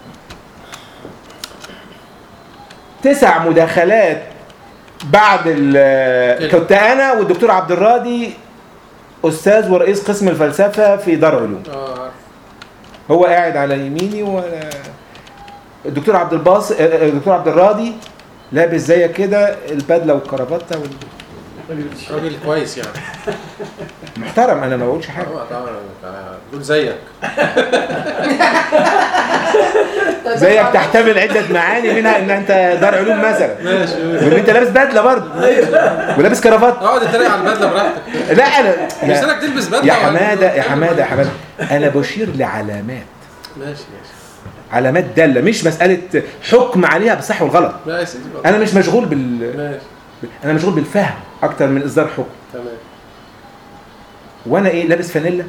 تسع مداخلات بعد ال- كنت انا والدكتور عبد الراضي استاذ ورئيس قسم الفلسفه في دار علوم اه عارف. هو قاعد على يميني وانا الدكتور عبد الباص الدكتور عبد الراضي لابس زي كده البدله والكرافته وال- راجل كويس يعني محترم انا ما بقولش حاجه طبعا طبعا دول زيك زيك تحتمل عده معاني منها ان انت دار علوم مثلا ماشي وان انت لابس بدله برضه ولابس كرافته اقعد اتريق على البدله براحتك لا انا مش يا, لك تلبس بدله يا ولا- حماده يا حماده يا حماده انا بشير لعلامات ماشي ماشي علامات داله مش مساله حكم عليها بالصح والغلط لا يا سيدي بقى. انا مش مشغول بال ماشي انا مشغول بالفهم اكتر من اصدار حكم تمام وانا ايه لابس فانيلا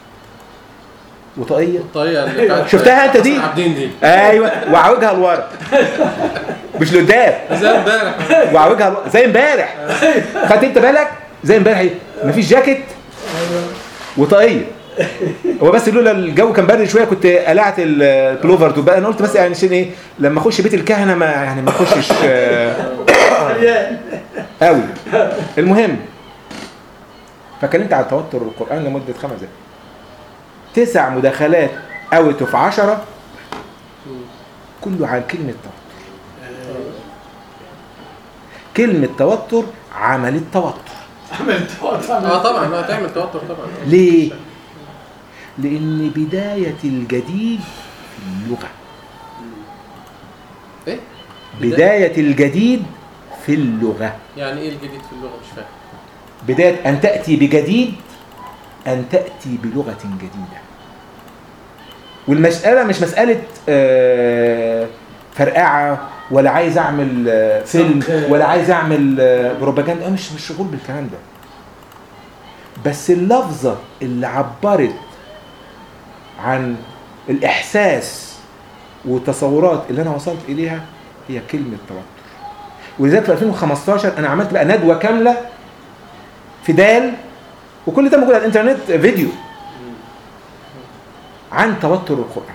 وطاقيه الطريقه اللي بتاعت شفتها أنت دي؟ حسن عابدين دي ايوه وعوجها لورا مش لقدام زي امبارح وعوجها لورا زي امبارح خدت انت بالك زي امبارح ايه مفيش جاكيت وطاقيه هو بس لولا الجو كان برد شويه كنت قلعت البلوفر تبقى انا قلت بس يعني عشان ايه لما اخش بيت الكهنه ما يعني ما اخشش آه، قوي المهم فكلمت على توتر القران لمده خمس دقائق تسع مداخلات اوت اوف 10 كله عن كلمه توتر كلمه توتر عملت توتر عملت اه طبعا اه تعمل توتر طبعا ليه؟ لأن بداية الجديد في اللغة ايه بداية الجديد في اللغة يعني ايه الجديد في اللغه مش فاهم بداية أن تأتي بجديد أن تأتي بلغة جديدة والمسألة مش مسألة آه، فرقعة ولا عايز أعمل آه، فيلم صح. ولا عايز أعمل آه، بروباجندا أنا مش مش شغول بالكلام ده بس اللفظة اللي عبرت عن الإحساس والتصورات اللي أنا وصلت إليها هي كلمة توتر ولذلك في 2015 أنا عملت بقى ندوة كاملة في دال وكل ده موجود على الانترنت فيديو عن توتر القرآن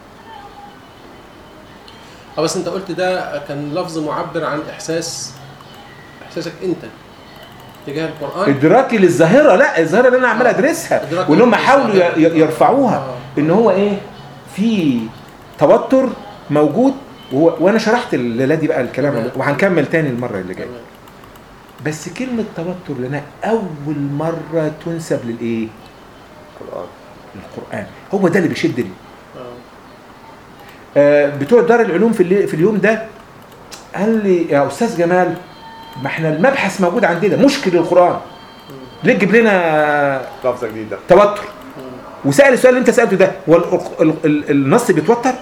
اه بس انت قلت ده كان لفظ معبر عن احساس احساسك انت تجاه القران ادراكي للظاهره لا الظاهره اللي انا عمال ادرسها إدراك وان هم للظاهرة. حاولوا ي- ي- يرفعوها آه. ان هو ايه في توتر موجود وهو وانا شرحت الليله دي بقى الكلام تمام. وهنكمل تاني المره اللي جايه تمام. بس كلمه توتر لنا اول مره تنسب للايه القرآن للقران هو ده اللي بيشدني اه آه، بتوع دار العلوم في اللي- في اليوم ده قال لي يا استاذ جمال ما احنا المبحث موجود عندنا مشكل القران ليه تجيب لنا لفظة جديدة توتر وسال السؤال اللي انت سالته ده هو ال- ال- ال- النص بيتوتر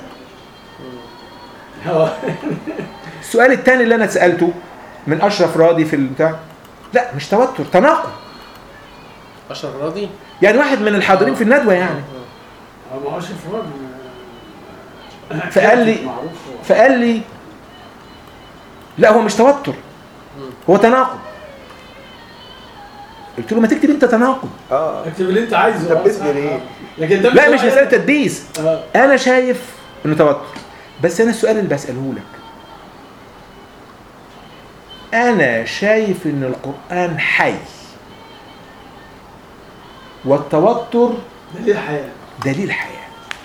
اه السؤال الثاني اللي انا سالته من اشرف راضي في البتاع لا مش توتر تناقض اشرف راضي يعني واحد من الحاضرين في الندوه يعني اه ما هو اشرف راضي فقال لي- معروف هو. فقال لي لا هو مش توتر هو تناقض قلت له ما تكتب انت تناقض اه اكتب اللي انت عايزه طب آه، باسم صح، ليه؟ آه. لكن ده لا مش سؤال- مساله تدبيس اه انا شايف انه توتر بس انا السؤال اللي بساله لك انا شايف ان القران حي والتوتر ده ليه الحياه دليل حياه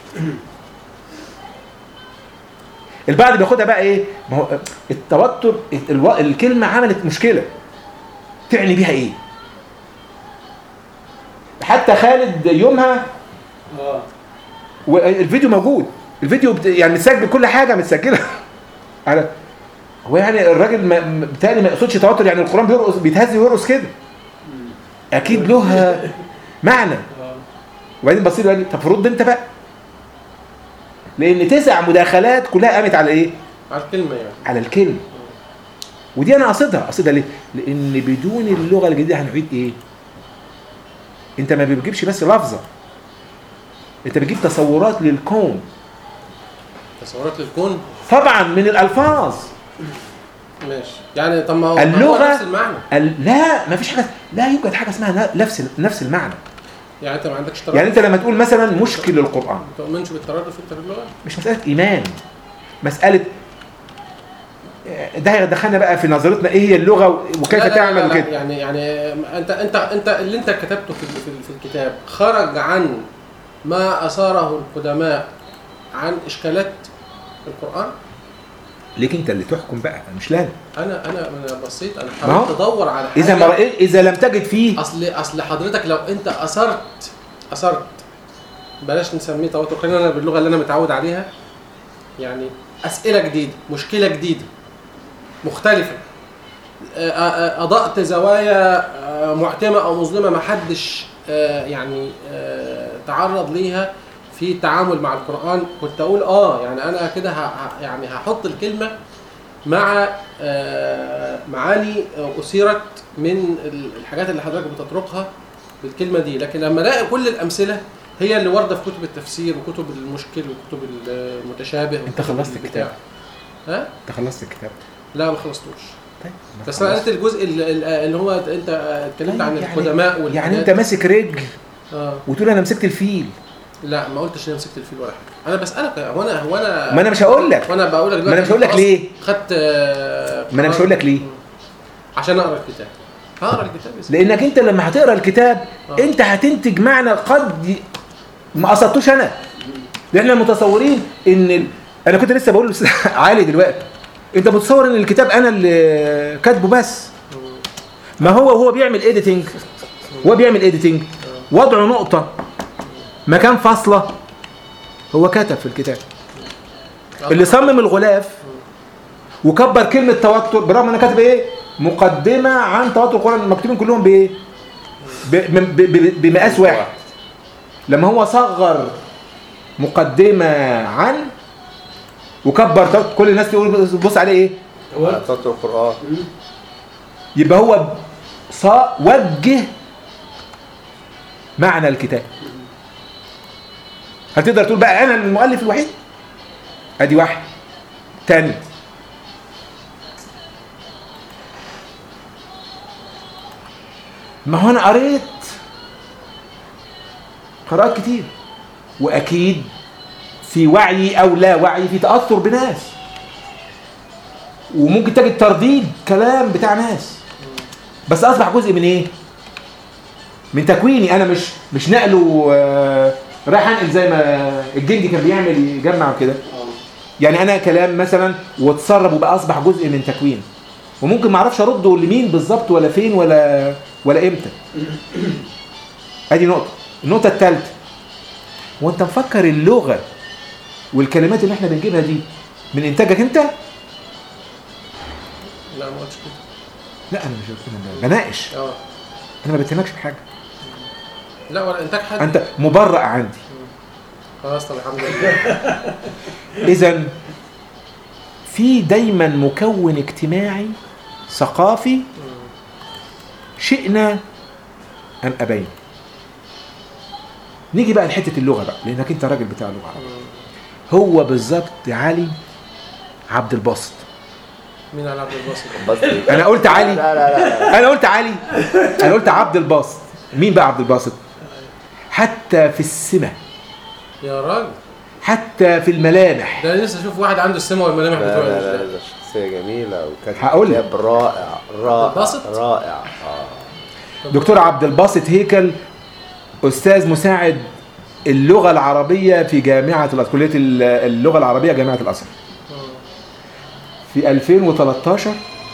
البعض بياخدها بقى ايه ما هو التوتر الو... الكلمه عملت مشكله تعني بيها ايه حتى خالد يومها اه والفيديو موجود الفيديو بت... يعني متسجل كل حاجه متسجله على هو يعني الراجل ما... م- بالتالي ما يقصدش توتر يعني القران بيرقص بيتهز ويرقص كده اكيد له معنى اه وبعدين بص له قال لي طب رد انت بقى لان تسع مداخلات كلها قامت على ايه على الكلمه يعني على الكلمه ودي انا قصدها قصدها ليه لان بدون اللغه الجديده هنعيد ايه انت ما بتجيبش بس لفظه انت بتجيب تصورات للكون تصورات للكون طبعا من الالفاظ ماشي يعني طب ما هو اللغة- ما هو نفس المعنى ال- لا ما فيش حاجه لا يوجد حاجه اسمها ن- نفس نفس المعنى يعني انت ما عندكش تردد يعني انت لما تقول مثلا مشكل القران ما تؤمنش بالتردد في انت باللغه مش مساله ايمان مساله ده هيدخلنا بقى في نظرتنا ايه هي اللغه وكيف لا لا لا تعمل لا وكده يعني يعني انت انت انت اللي انت كتبته في في, في الكتاب خرج عن ما اثاره القدماء عن اشكالات القران ليك انت اللي تحكم بقى مش لازم انا انا انا بصيت انا ما هو حاولت ادور على حاجه اذا ما رأيت اذا لم تجد فيه اصل اصل حضرتك لو انت اثرت اثرت بلاش نسميه توتر خلينا انا باللغه اللي انا متعود عليها يعني اسئله جديده مشكله جديده مختلفه آه، آه، اضأت زوايا آه، معتمه او مظلمه ما حدش آه، يعني آه، تعرض ليها في التعامل مع القران كنت اقول اه يعني انا كده ه- ه- يعني هحط الكلمه مع آه، معاني اثيرت من ال- الحاجات اللي حضرتك بتطرقها بالكلمه دي لكن لما الاقي كل الامثله هي اللي وارده في كتب التفسير وكتب المشكل وكتب المتشابه انت وكتب خلصت البتاع. الكتاب ها انت خلصت الكتاب لا ما خلصتوش طيب ما بس انا خلصت. قلت الجزء اللي, اللي هو انت اتكلمت عن يعني- القدماء والحاجات يعني انت ماسك رجل اه وتقول انا مسكت الفيل لا ما قلتش اني مسكت الفيل ولا حاجه انا بسالك هو انا هو انا ما انا مش هقول لك وانا بقول لك ما أنا مش هقول لك ليه. خدت آه، ما انا مش قرار. هقول لك ليه عشان اقرا الكتاب هقرا الكتاب بس لانك انت لما هتقرا الكتاب آه. انت هتنتج معنى قد ي- ما قصدتوش انا لان احنا متصورين ان ال... انا كنت لسه بقول للاستاذ علي دلوقتي انت متصور ان الكتاب انا اللي كاتبه بس ما هو هو بيعمل اديتنج هو بيعمل اديتنج وضع نقطه مكان فاصله هو كتب في الكتاب اللي صمم الغلاف وكبر كلمه توتر برغم ان كاتب ايه مقدمه عن توتر القران المكتوبين كلهم بايه ب- ب- ب- بمقاس واحد لما هو صغر مقدمه عن وكبر توتر كل الناس تقول بص عليه ايه هو توتر القرآن يبقى هو صا وجه معنى الكتاب هتقدر تقول بقى انا المؤلف الوحيد ادي واحد تاني ما هو انا قريت قراءات كتير واكيد في وعي او لا وعي في تاثر بناس وممكن تجد ترديد كلام بتاع ناس بس اصبح جزء من ايه من تكويني انا مش مش نقله آه، رايح انقل زي ما الجندي كان بيعمل يجمع كده يعني انا كلام مثلا واتسرب وبقى اصبح جزء من تكوين وممكن ما اعرفش ارده لمين بالظبط ولا فين ولا ولا امتى ادي نقطه النقطه الثالثه وانت مفكر اللغه والكلمات اللي احنا بنجيبها دي من انتاجك انت لا ما قلتش كده لا انا مش انا بناقش اه انا ما بتهمكش بحاجه لا ولا انتاج حد انت مبرأ عندي خلاص طب الحمد لله اذا في دايما مكون اجتماعي ثقافي شئنا ام ابينا نيجي بقى لحته اللغه بقى لانك انت راجل بتاع لغه هو بالظبط يا علي عبد الباسط مين على عبد الباسط بس انا قلت علي لا لا لا انا قلت علي انا قلت عبد الباسط مين بقى عبد الباسط حتى في السمه يا راجل حتى في الملامح ده أنا لسه اشوف واحد عنده السمه والملامح لا بتوعه لا مش لا ده. ده شخصية جميلة وكانت هقول لك. كتاب رائع رائع الباسط؟ رائع اه دكتور عبد الباسط هيكل استاذ مساعد اللغه العربيه في جامعه الأزهر كليه اللغه العربيه جامعه الازهر في 2013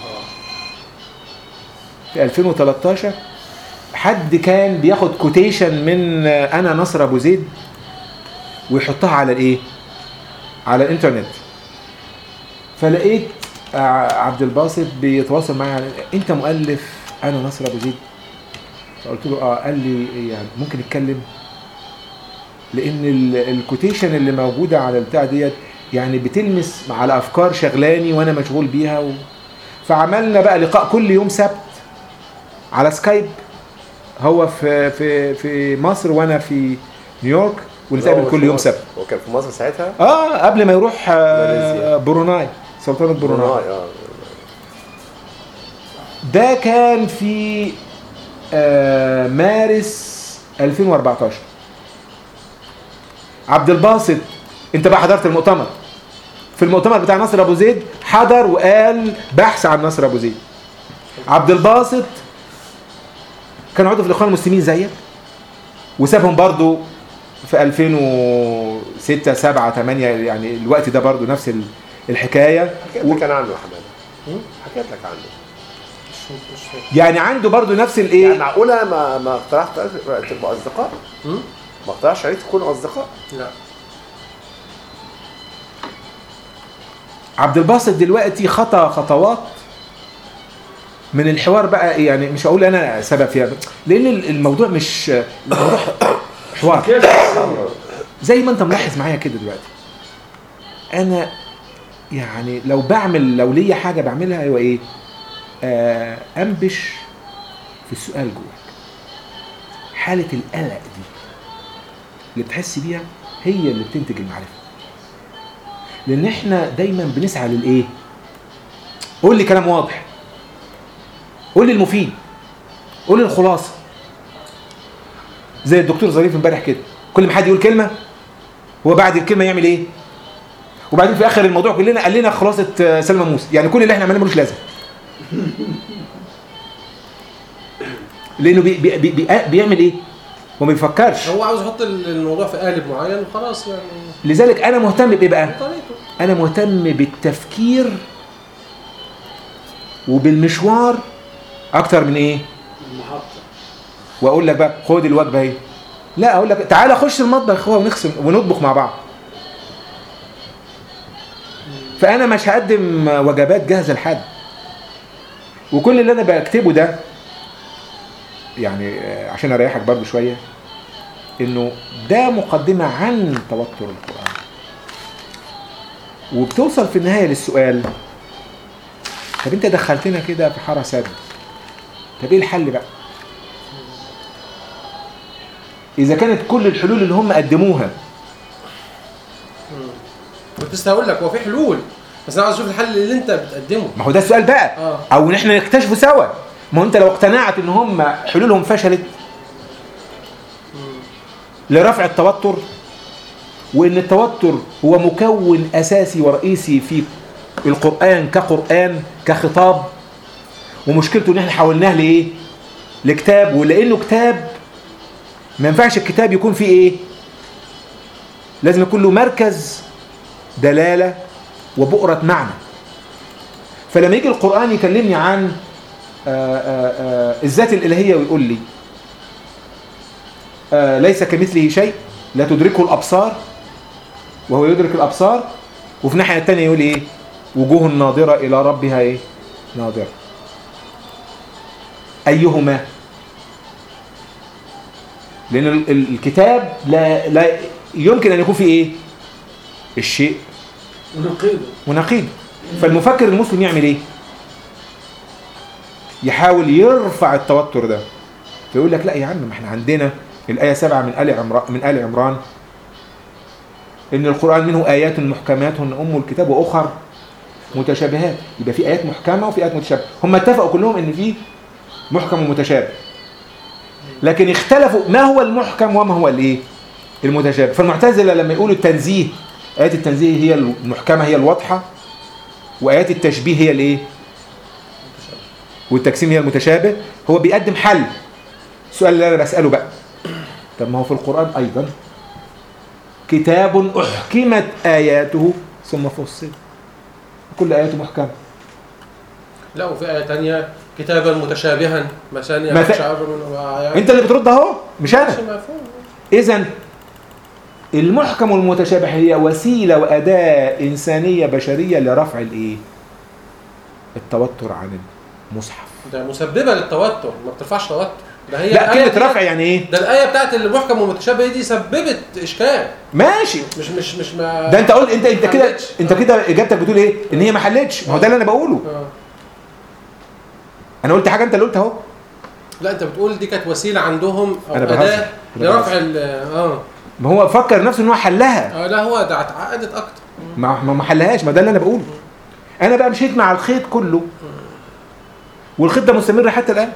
في 2013 حد كان بياخد كوتيشن من انا نصر ابو زيد ويحطها على الايه على الانترنت فلقيت ع- عبد الباسط بيتواصل معايا على- انت مؤلف انا نصر ابو زيد فقلت له اه قال لي يعني ممكن نتكلم لان ال- الكوتيشن اللي موجوده على البتاع ديت يعني بتلمس على افكار شغلاني وانا مشغول بيها و... فعملنا بقى لقاء كل يوم سبت على سكايب هو في في في مصر وانا في نيويورك ونتقابل كل يوم سبت هو كان في مصر ساعتها اه قبل ما يروح آه ماليزيا. بروناي سلطنه بروناي اه ده كان في آه، مارس 2014 عبد الباسط انت بقى حضرت المؤتمر في المؤتمر بتاع نصر ابو زيد حضر وقال بحث عن نصر ابو زيد عبد الباسط كان عضو في الاخوان المسلمين زيك وسابهم برضو في 2006 7 8 يعني الوقت ده برضو نفس ال- الحكايه حكيت لك انا عنه يا حماده حكيت لك عنه مش مش فاكر يعني عنده برضو نفس يعني الايه معقولة ما ما اقترحت تبقوا أصدقاء؟ هم؟ ما اقترحش عليك تكونوا أصدقاء؟ لا عبد الباسط دلوقتي خطى خطوات من الحوار بقى يعني مش هقول انا سبب فيها لان الموضوع مش الموضوع حوار كيف زي ما انت ملاحظ معايا كده دلوقتي انا يعني لو بعمل لو ليا حاجه بعملها هو ايه آه انبش في السؤال جواك حاله القلق دي اللي بتحس بيها هي اللي بتنتج المعرفه لان احنا دايما بنسعى للايه قول لي كلام واضح قول لي المفيد قول لي الخلاصه زي الدكتور ظريف امبارح كده كل ما حد يقول كلمه هو بعد الكلمه يعمل ايه وبعدين في اخر الموضوع كلنا قال لنا خلاصه آه، سلمى موسى يعني كل اللي احنا عملناه ملوش لازمه لانه بي بي بي بي بيعمل ايه هو ما بيفكرش هو عاوز يحط الموضوع في قالب معين وخلاص يعني لذلك انا مهتم بايه بقى طريقته انا مهتم بالتفكير وبالمشوار اكتر من ايه المحطة واقول لك بقى خد الوجبه اهي لا اقول لك تعالى خش المطبخ يا اخويا ونغسل ونطبخ مع بعض فانا مش هقدم وجبات جاهزه لحد وكل اللي انا بكتبه ده يعني آه، عشان اريحك برضو شويه انه ده مقدمه عن توتر القران وبتوصل في النهايه للسؤال طب انت دخلتنا كده في حاره سد طب ايه الحل بقى اذا كانت كل الحلول اللي هم قدموها كنت لسه هقول لك هو في حلول بس انا عاوز اشوف الحل اللي انت بتقدمه ما هو ده السؤال بقى اه او ان احنا نكتشفه سوا ما هو انت لو اقتنعت ان هم حلولهم فشلت لرفع التوتر وان التوتر هو مكون اساسي ورئيسي في القران كقران كخطاب ومشكلته ان احنا حولناه لايه لكتاب ولانه كتاب ما ينفعش الكتاب يكون فيه ايه لازم يكون له مركز دلاله وبؤره معنى فلما يجي القرآن يكلمني عن آه، آه، آه، الذات الإلهية ويقول لي آه، ليس كمثله شيء لا تدركه الأبصار وهو يدرك الأبصار وفي الناحية التانية يقول إيه وجوه ناظرة إلى ربها إيه ناظرة أيهما لأن ال- ال- الكتاب لا, لا يمكن أن يكون فيه إيه الشيء ونقيضه ونقيض فالمفكر المسلم يعمل ايه يحاول يرفع التوتر ده فيقول لك لا يا عم ما احنا عندنا الآية 7 من آل عمران من آل عمران إن القرآن منه آيات محكمات هن أم الكتاب وأخر متشابهات يبقى في آيات محكمة وفي آيات متشابهة هم اتفقوا كلهم إن في محكم ومتشابه لكن اختلفوا ما هو المحكم وما هو الايه المتشابه فالمعتزلة لما يقولوا التنزيه آيات التنزيه هي المحكمة هي الواضحة وآيات التشبيه هي الايه والتقسيم هي المتشابه هو بيقدم حل السؤال اللي انا بسأله بقى طب ما هو في القرآن أيضا كتاب أحكمت آياته ثم فصل كل آياته محكمة لا وفي آية تانية كتابا متشابها مثانية ما ف- شعر من وآيات انت اللي بترد اهو مش انا ماشي مفهوم اذا المحكم والمتشابه هي وسيله واداه انسانيه بشريه لرفع الايه التوتر عن المصحف ده مسببة للتوتر ما بترفعش توتر ده هي لا الآية كلمه دي- رفع يعني ايه ده الآية بتاعت المحكم والمتشابه دي سببت إشكال ماشي مش مش مش ما ده انت قلت انت انت كده حلتش. انت كده اجابتك بتقول ايه ان هي ما حلتش ما هو ده اللي انا بقوله آه. انا قلت حاجه انت اللي قلت اهو لا انت بتقول دي كانت وسيله عندهم او أنا بهزر. اداه أنا لرفع بهزر. ال اه ما هو فكر نفسه ان هو حلها اه لا هو ده اتعقدت اكتر ما ما ما حلهاش ما ده اللي انا بقوله انا بقى مشيت مع الخيط كله والخيط ده مستمر حتى الان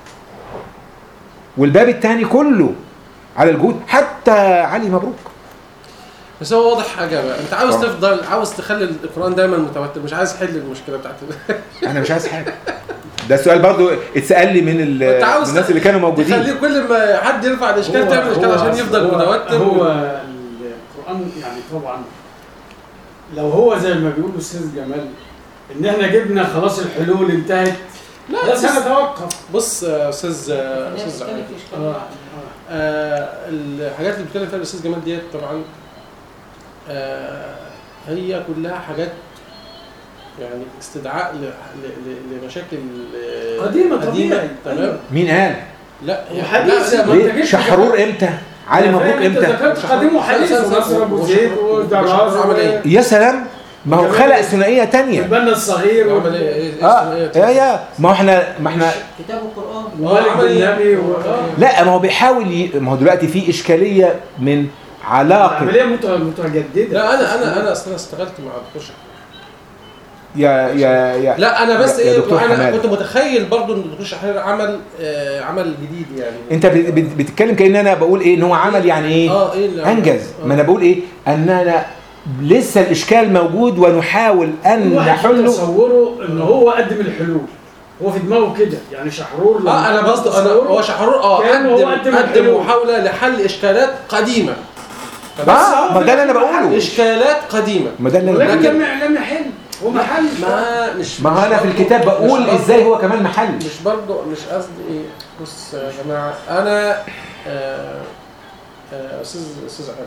والباب الثاني كله على الجهود حتى علي مبروك بس هو واضح حاجه بقى انت عاوز آه. تفضل عاوز تخلي القران دايما متوتر مش عايز تحل المشكله بتاعت انا مش عايز حاجه ده السؤال برضو اتسال لي من ال- انت عاوز من الناس اللي كانوا موجودين تخليه كل ما حد يرفع الاشكال هو- تعمل اشكال هو- عشان يفضل هو- متوتر هو القرآن يعني طبعا لو هو زي ما بيقول الأستاذ جمال إن إحنا جبنا خلاص الحلول انتهت لا بس بص هنتوقف بص يا استاذ استاذ آه، علي. آه. آه الحاجات اللي بيتكلم فيها الاستاذ جمال ديت طبعا آه هي كلها حاجات يعني استدعاء ل- ل- ل- لمشاكل آه، قديمة طبيعي. تمام مين قال لا هي وحديثة لا، ما ليه انت جبت شحرور امتى علي أنا مبروك فاهم انت امتى ذكرت قديم وحديث سنة- سنة- ونصر ابو وش- زيد وش- ودراز عمل ايه؟ يا سلام ما هو خلق ثنائيه تانية والبنا الصغير عمل ايه؟ ايه اه إيه- يا يا ما هو احنا ما احنا كتاب القرآن ومالك عمل إيه؟ بالنبي و... لا ما هو بيحاول ي... ما هو دلوقتي في اشكاليه من علاقه عمليه مت- متجدده لا انا انا انا اصلا اشتغلت مع الدكتور شحات يا يا يا لا انا بس يا- يا ايه دكتور انا حماد. كنت متخيل برضو ان الدكتور شحير عمل آه عمل جديد يعني انت بت- بت- بتتكلم كان انا بقول ايه ان هو عمل يعني ايه اه ايه اللي انجز آه. ما انا بقول ايه اننا لسه الاشكال موجود ونحاول ان واحد نحله تصوره ان هو قدم الحلول هو في دماغه كده يعني شحرور لما اه انا كان قصدي انا تصوره هو شحرور اه كان هو قدم قدم قدم الحلول. محاوله لحل اشكالات قديمه اه ما ده اللي انا بقوله اشكالات قديمه ما ده اللي انا ولكن بقوله لم لم يحل هو ما حلش ما مش ما هو مش انا في برضو- الكتاب بقول مش برضو- ازاي هو كمان محل مش برضو مش قصدي ايه بص يا جماعه انا آه آه، استاذ استاذ عماد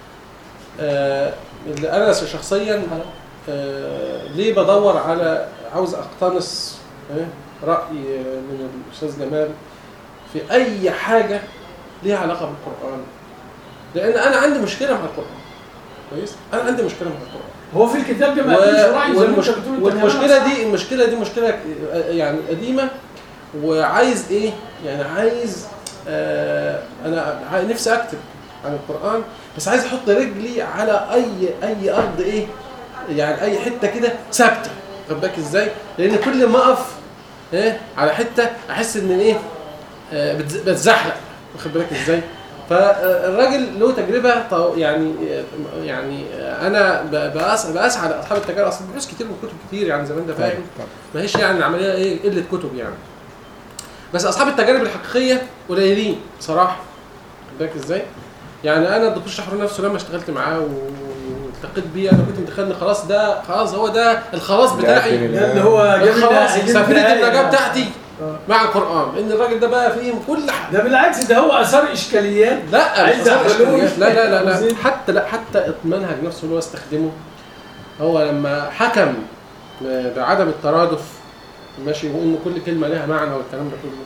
آه اللي انا شخصيا آه ليه بدور على عاوز اقتنص آه، راي من الاستاذ جمال في اي حاجه ليها علاقه بالقران لان انا عندي مشكله مع القران كويس انا عندي مشكله مع القران هو في الكتاب ده و- ما قدمش راي زي ما انت والمش... بتقول انت والمشكله كلامك دي المشكله دي مشكله يعني قديمه وعايز ايه يعني عايز آه انا ع- نفسي اكتب عن القران بس عايز احط رجلي على اي اي ارض ايه يعني اي حته كده ثابته خد بالك ازاي لان كل ما اقف ايه على حته احس ان ايه آه بتز- بتزحلق واخد بالك ازاي فالراجل له تجربه طو- يعني يعني انا ب- بأس بأسعى على اصحاب التجارب اصلا بحوث كتير من كتب كتير يعني زي ما انت فاهم ما هيش يعني العمليه ايه قله كتب يعني بس اصحاب التجارب الحقيقيه قليلين صراحه خد بالك ازاي يعني انا الدكتور شحرور نفسه لما اشتغلت معاه والتقيت بيه انا كنت متخيل ان خلاص ده خلاص هو ده الخلاص بتاعي آخر ده اللي هو جاب لنا- خلاص هيجيب سفينه لنا آية. النجاه بتاعتي آه. مع القران ان الراجل ده بقى فيه كل حاجه ده بالعكس ده هو اثار اشكاليات لا عايز مش أصلاً حلول. إشكاليات. لا لا لا, لا. عايزين. حتى لا حتى المنهج نفسه اللي هو استخدمه هو لما حكم بعدم الترادف ماشي وان كل كلمه لها معنى والكلام ده كله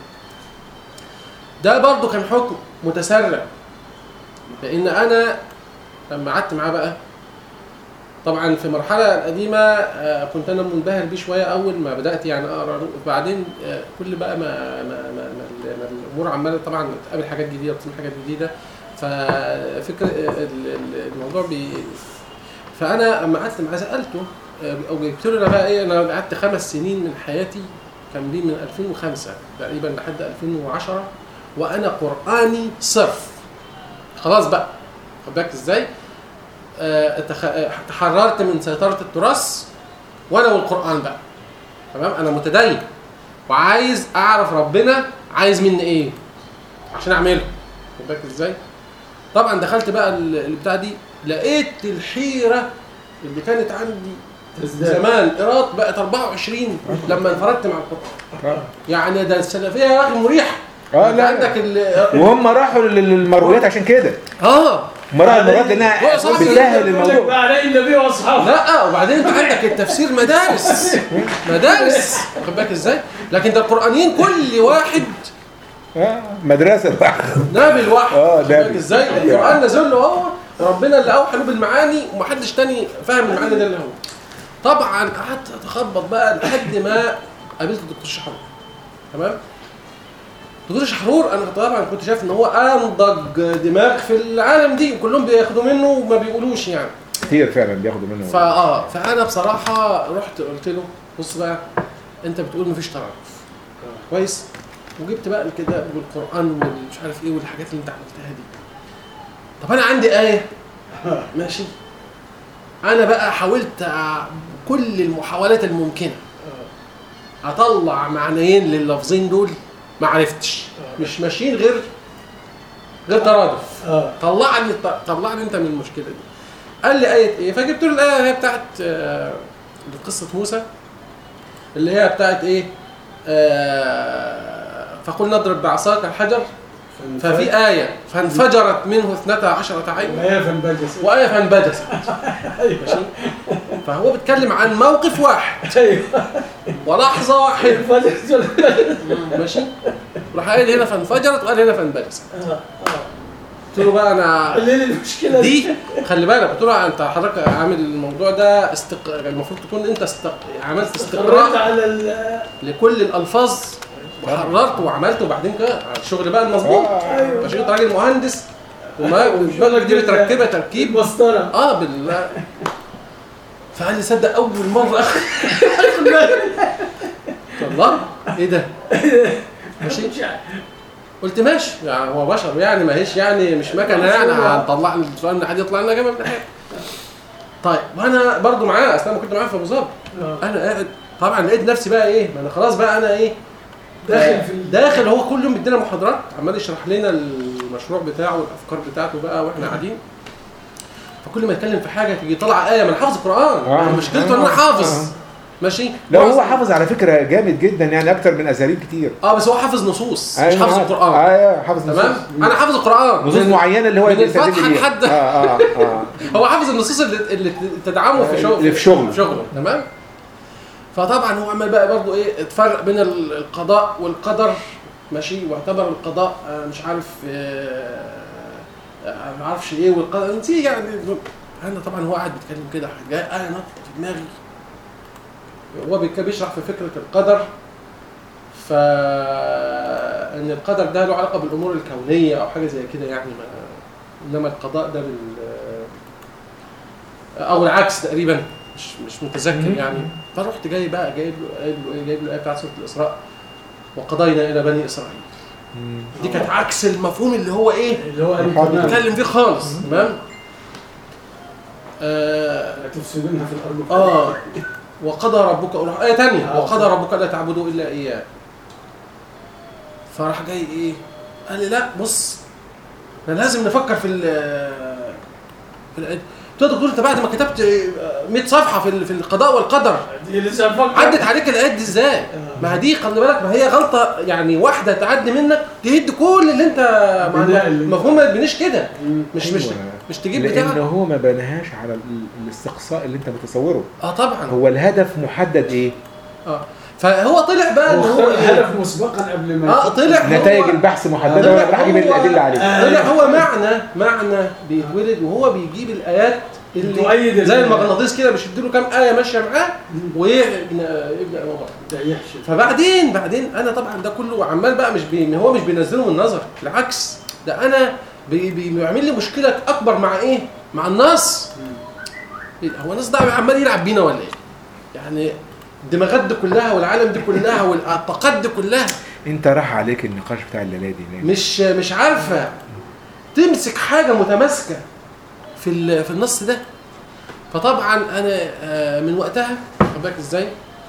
ده برضه كان حكم متسرع لان انا لما قعدت معاه بقى طبعا في المرحله القديمه آه، كنت انا منبهر بيه شويه اول ما بدات يعني اقرا بعدين آه، كل بقى ما ما ما, ما, ما الامور عماله طبعا تقابل حاجات جديده وتصير حاجات جديده ففكر ال- ال- الموضوع بي فانا لما قعدت معاه سالته آه، او جبت له انا بقى ايه انا قعدت خمس سنين من حياتي كاملين من 2005 تقريبا لحد 2010 وانا قراني صرف خلاص بقى خد بالك ازاي؟ آه، تخ- آه، تحررت من سيطره التراث وانا والقران بقى تمام انا متدين وعايز اعرف ربنا عايز مني ايه عشان اعمله خد بالك ازاي؟ طبعا دخلت بقى ال- البتاع دي لقيت الحيره اللي كانت عندي تزداد زمان قراءات بقت 24 لما انفردت مع القران يعني ده السلفيه يا اخي مريحه اه انت لا عندك ال وهم راحوا لل- للمرويات عشان كده اه هم راحوا للمرويات لانها هو صاحب بتسهل يقول لك الموضوع بقى علي النبي واصحابه لا وبعدين انت عندك التفسير مدارس مدارس واخد بالك ازاي؟ لكن ده القرانيين كل واحد آه، مدرسه نبي لوحده اه، واخد بالك نبي. ازاي؟ القران نزل له هو وربنا اللي اوحى له بالمعاني ومحدش تاني فاهم المعاني ده اللي هو طبعا قعدت اتخبط بقى لحد ما قابلت الدكتور شحرور تمام؟ دكتور شحرور انا طبعا كنت شايف ان هو انضج دماغ في العالم دي وكلهم بياخدوا منه وما بيقولوش يعني كتير فعلا بياخدوا منه فاه فانا بصراحه رحت قلت له بص بقى انت بتقول مفيش ترادف كويس وجبت بقى الكتاب والقران والمش عارف ايه والحاجات اللي انت عملتها دي طب انا عندي ايه ماشي انا بقى حاولت أع- كل المحاولات الممكنه اطلع معنيين لللفظين دول ما عرفتش مش ماشيين غير غير ترادف اه طلعني طلعني انت من المشكله دي قال لي ايه ايه فجبت له الايه اللي هي بتاعت آه، قصه موسى اللي هي بتاعت ايه آه، فقلنا اضرب بعصاك الحجر ففي ايه فانفجرت منه اثنتا عشرة عين ما فانبجس وايه فانبجست ايوه ماشي فهو بيتكلم عن موقف واحد ايوه ولحظه واحده فانبجس. ماشي راح قال هنا فانفجرت وقال هنا فانبجست قلت له بقى انا ليه المشكله دي خلي بالك قلت له انت حضرتك عامل الموضوع ده استق... المفروض تكون انت استق... عملت قررت استقراء على ال- لكل الالفاظ وحررت وعملت وبعدين كده الشغل بقى المظبوط ايوه عشان انت راجل مهندس وما ودماغك دي بتركبها تركيب مسطره اه بال فقال لي صدق اول مره اخد والله ايه ده ماشي قلت ماشي يعني هو بشر يعني ما هيش يعني مش مكنه يعني هنطلع السؤال من حد يطلع لنا اجابه من حد طيب وانا برضو معاه اصل انا كنت معاه في ابو ظبي انا قاعد طبعا لقيت نفسي بقى ايه ما انا خلاص بقى انا ايه داخل في ال- داخل هو كل يوم بيدينا محاضرات عمال يشرح لنا المشروع بتاعه والافكار بتاعته بقى واحنا قاعدين فكل ما يتكلم في حاجه تيجي طالعه ايه ما انا حافظ القران آه. أنا مشكلته ان انا آه. حافظ آه. ماشي لا هو معظم- حافظ على فكره جامد جدا يعني اكتر من اساليب كتير اه بس هو حافظ نصوص مش أيوة، حافظ آه. القران ايوه حافظ تمام نصوص انا حافظ القران نصوص من- معينه اللي هو من بيستدل الفتحة بيها. لحد- اه اه اه هو حافظ النصوص اللي, اللي تدعمه في شغله اللي في شغله. في شغله تمام فطبعا هو عمال بقى برضه ايه اتفرق بين ال- القضاء والقدر ماشي واعتبر القضاء آه، مش عارف آه، آه، ما اعرفش ايه والقدر نسيه يعني انا طبعا هو قاعد بيتكلم كده جاي انا نط في دماغي هو بيك- بيشرح في فكره القدر ف ان القدر ده له علاقه بالامور الكونيه او حاجه زي كده يعني ما انما القضاء ده بال او العكس تقريبا مش مش متذكر مم. يعني فرحت جاي بقى جايب له جايب له جايب له الايه بتاعت سوره الاسراء وقضينا الى بني اسرائيل دي كانت عكس المفهوم اللي هو ايه اللي هو قال حاضر. تمام. بيتكلم فيه خالص تمام آه لا تفسدونها في الارض اه وقضى ربك أروح آية تانية آه. وقضى ربك لا تعبدوا إلا إياه فراح جاي إيه قال لي لا بص احنا لازم نفكر في ال في ال قلت له يا دكتور انت بعد ما كتبت 100 صفحه في ال- في القضاء والقدر دي لسه هنفكر عدت عليك الايات دي ازاي؟ ما دي خلي بالك ما هي غلطه يعني واحده تعدي منك تهد كل اللي انت البناء اللي- المفهوم ما يتبنيش كده مم. مش مش أيوة. مش تجيب لان بتاع هو ما بناهاش على ال- الاستقصاء اللي انت متصوره اه طبعا هو الهدف محدد ايه اه فهو طلع بقى هو ان هو اختار إيه؟ الهدف مسبقا قبل ما اه طلع هو- نتائج البحث محدده وانا راح اجيب هو- الادله عليه طلع هو معنى معنى بيتولد وهو بيجيب الايات اللي تؤيد ال- زي المغناطيس كده بيشد له كام ايه ماشيه معاه ويبدا يبدا موضوع ده يحشي فبعدين بعدين انا طبعا ده كله عمال بقى مش بي هو مش بينزله من نظر بالعكس ده انا بي بي بيعمل لي مشكله اكبر مع ايه؟ مع النص إيه ده؟ هو الناس ده عمال يلعب بينا ولا ايه؟ يعني الدماغات دي كلها والعالم دي كلها والطاقات دي كلها انت راح عليك النقاش بتاع الليله دي ليه؟ مش مش عارفه تمسك حاجه متماسكه في ال- في النص ده فطبعا انا آه، من وقتها خد بالك ازاي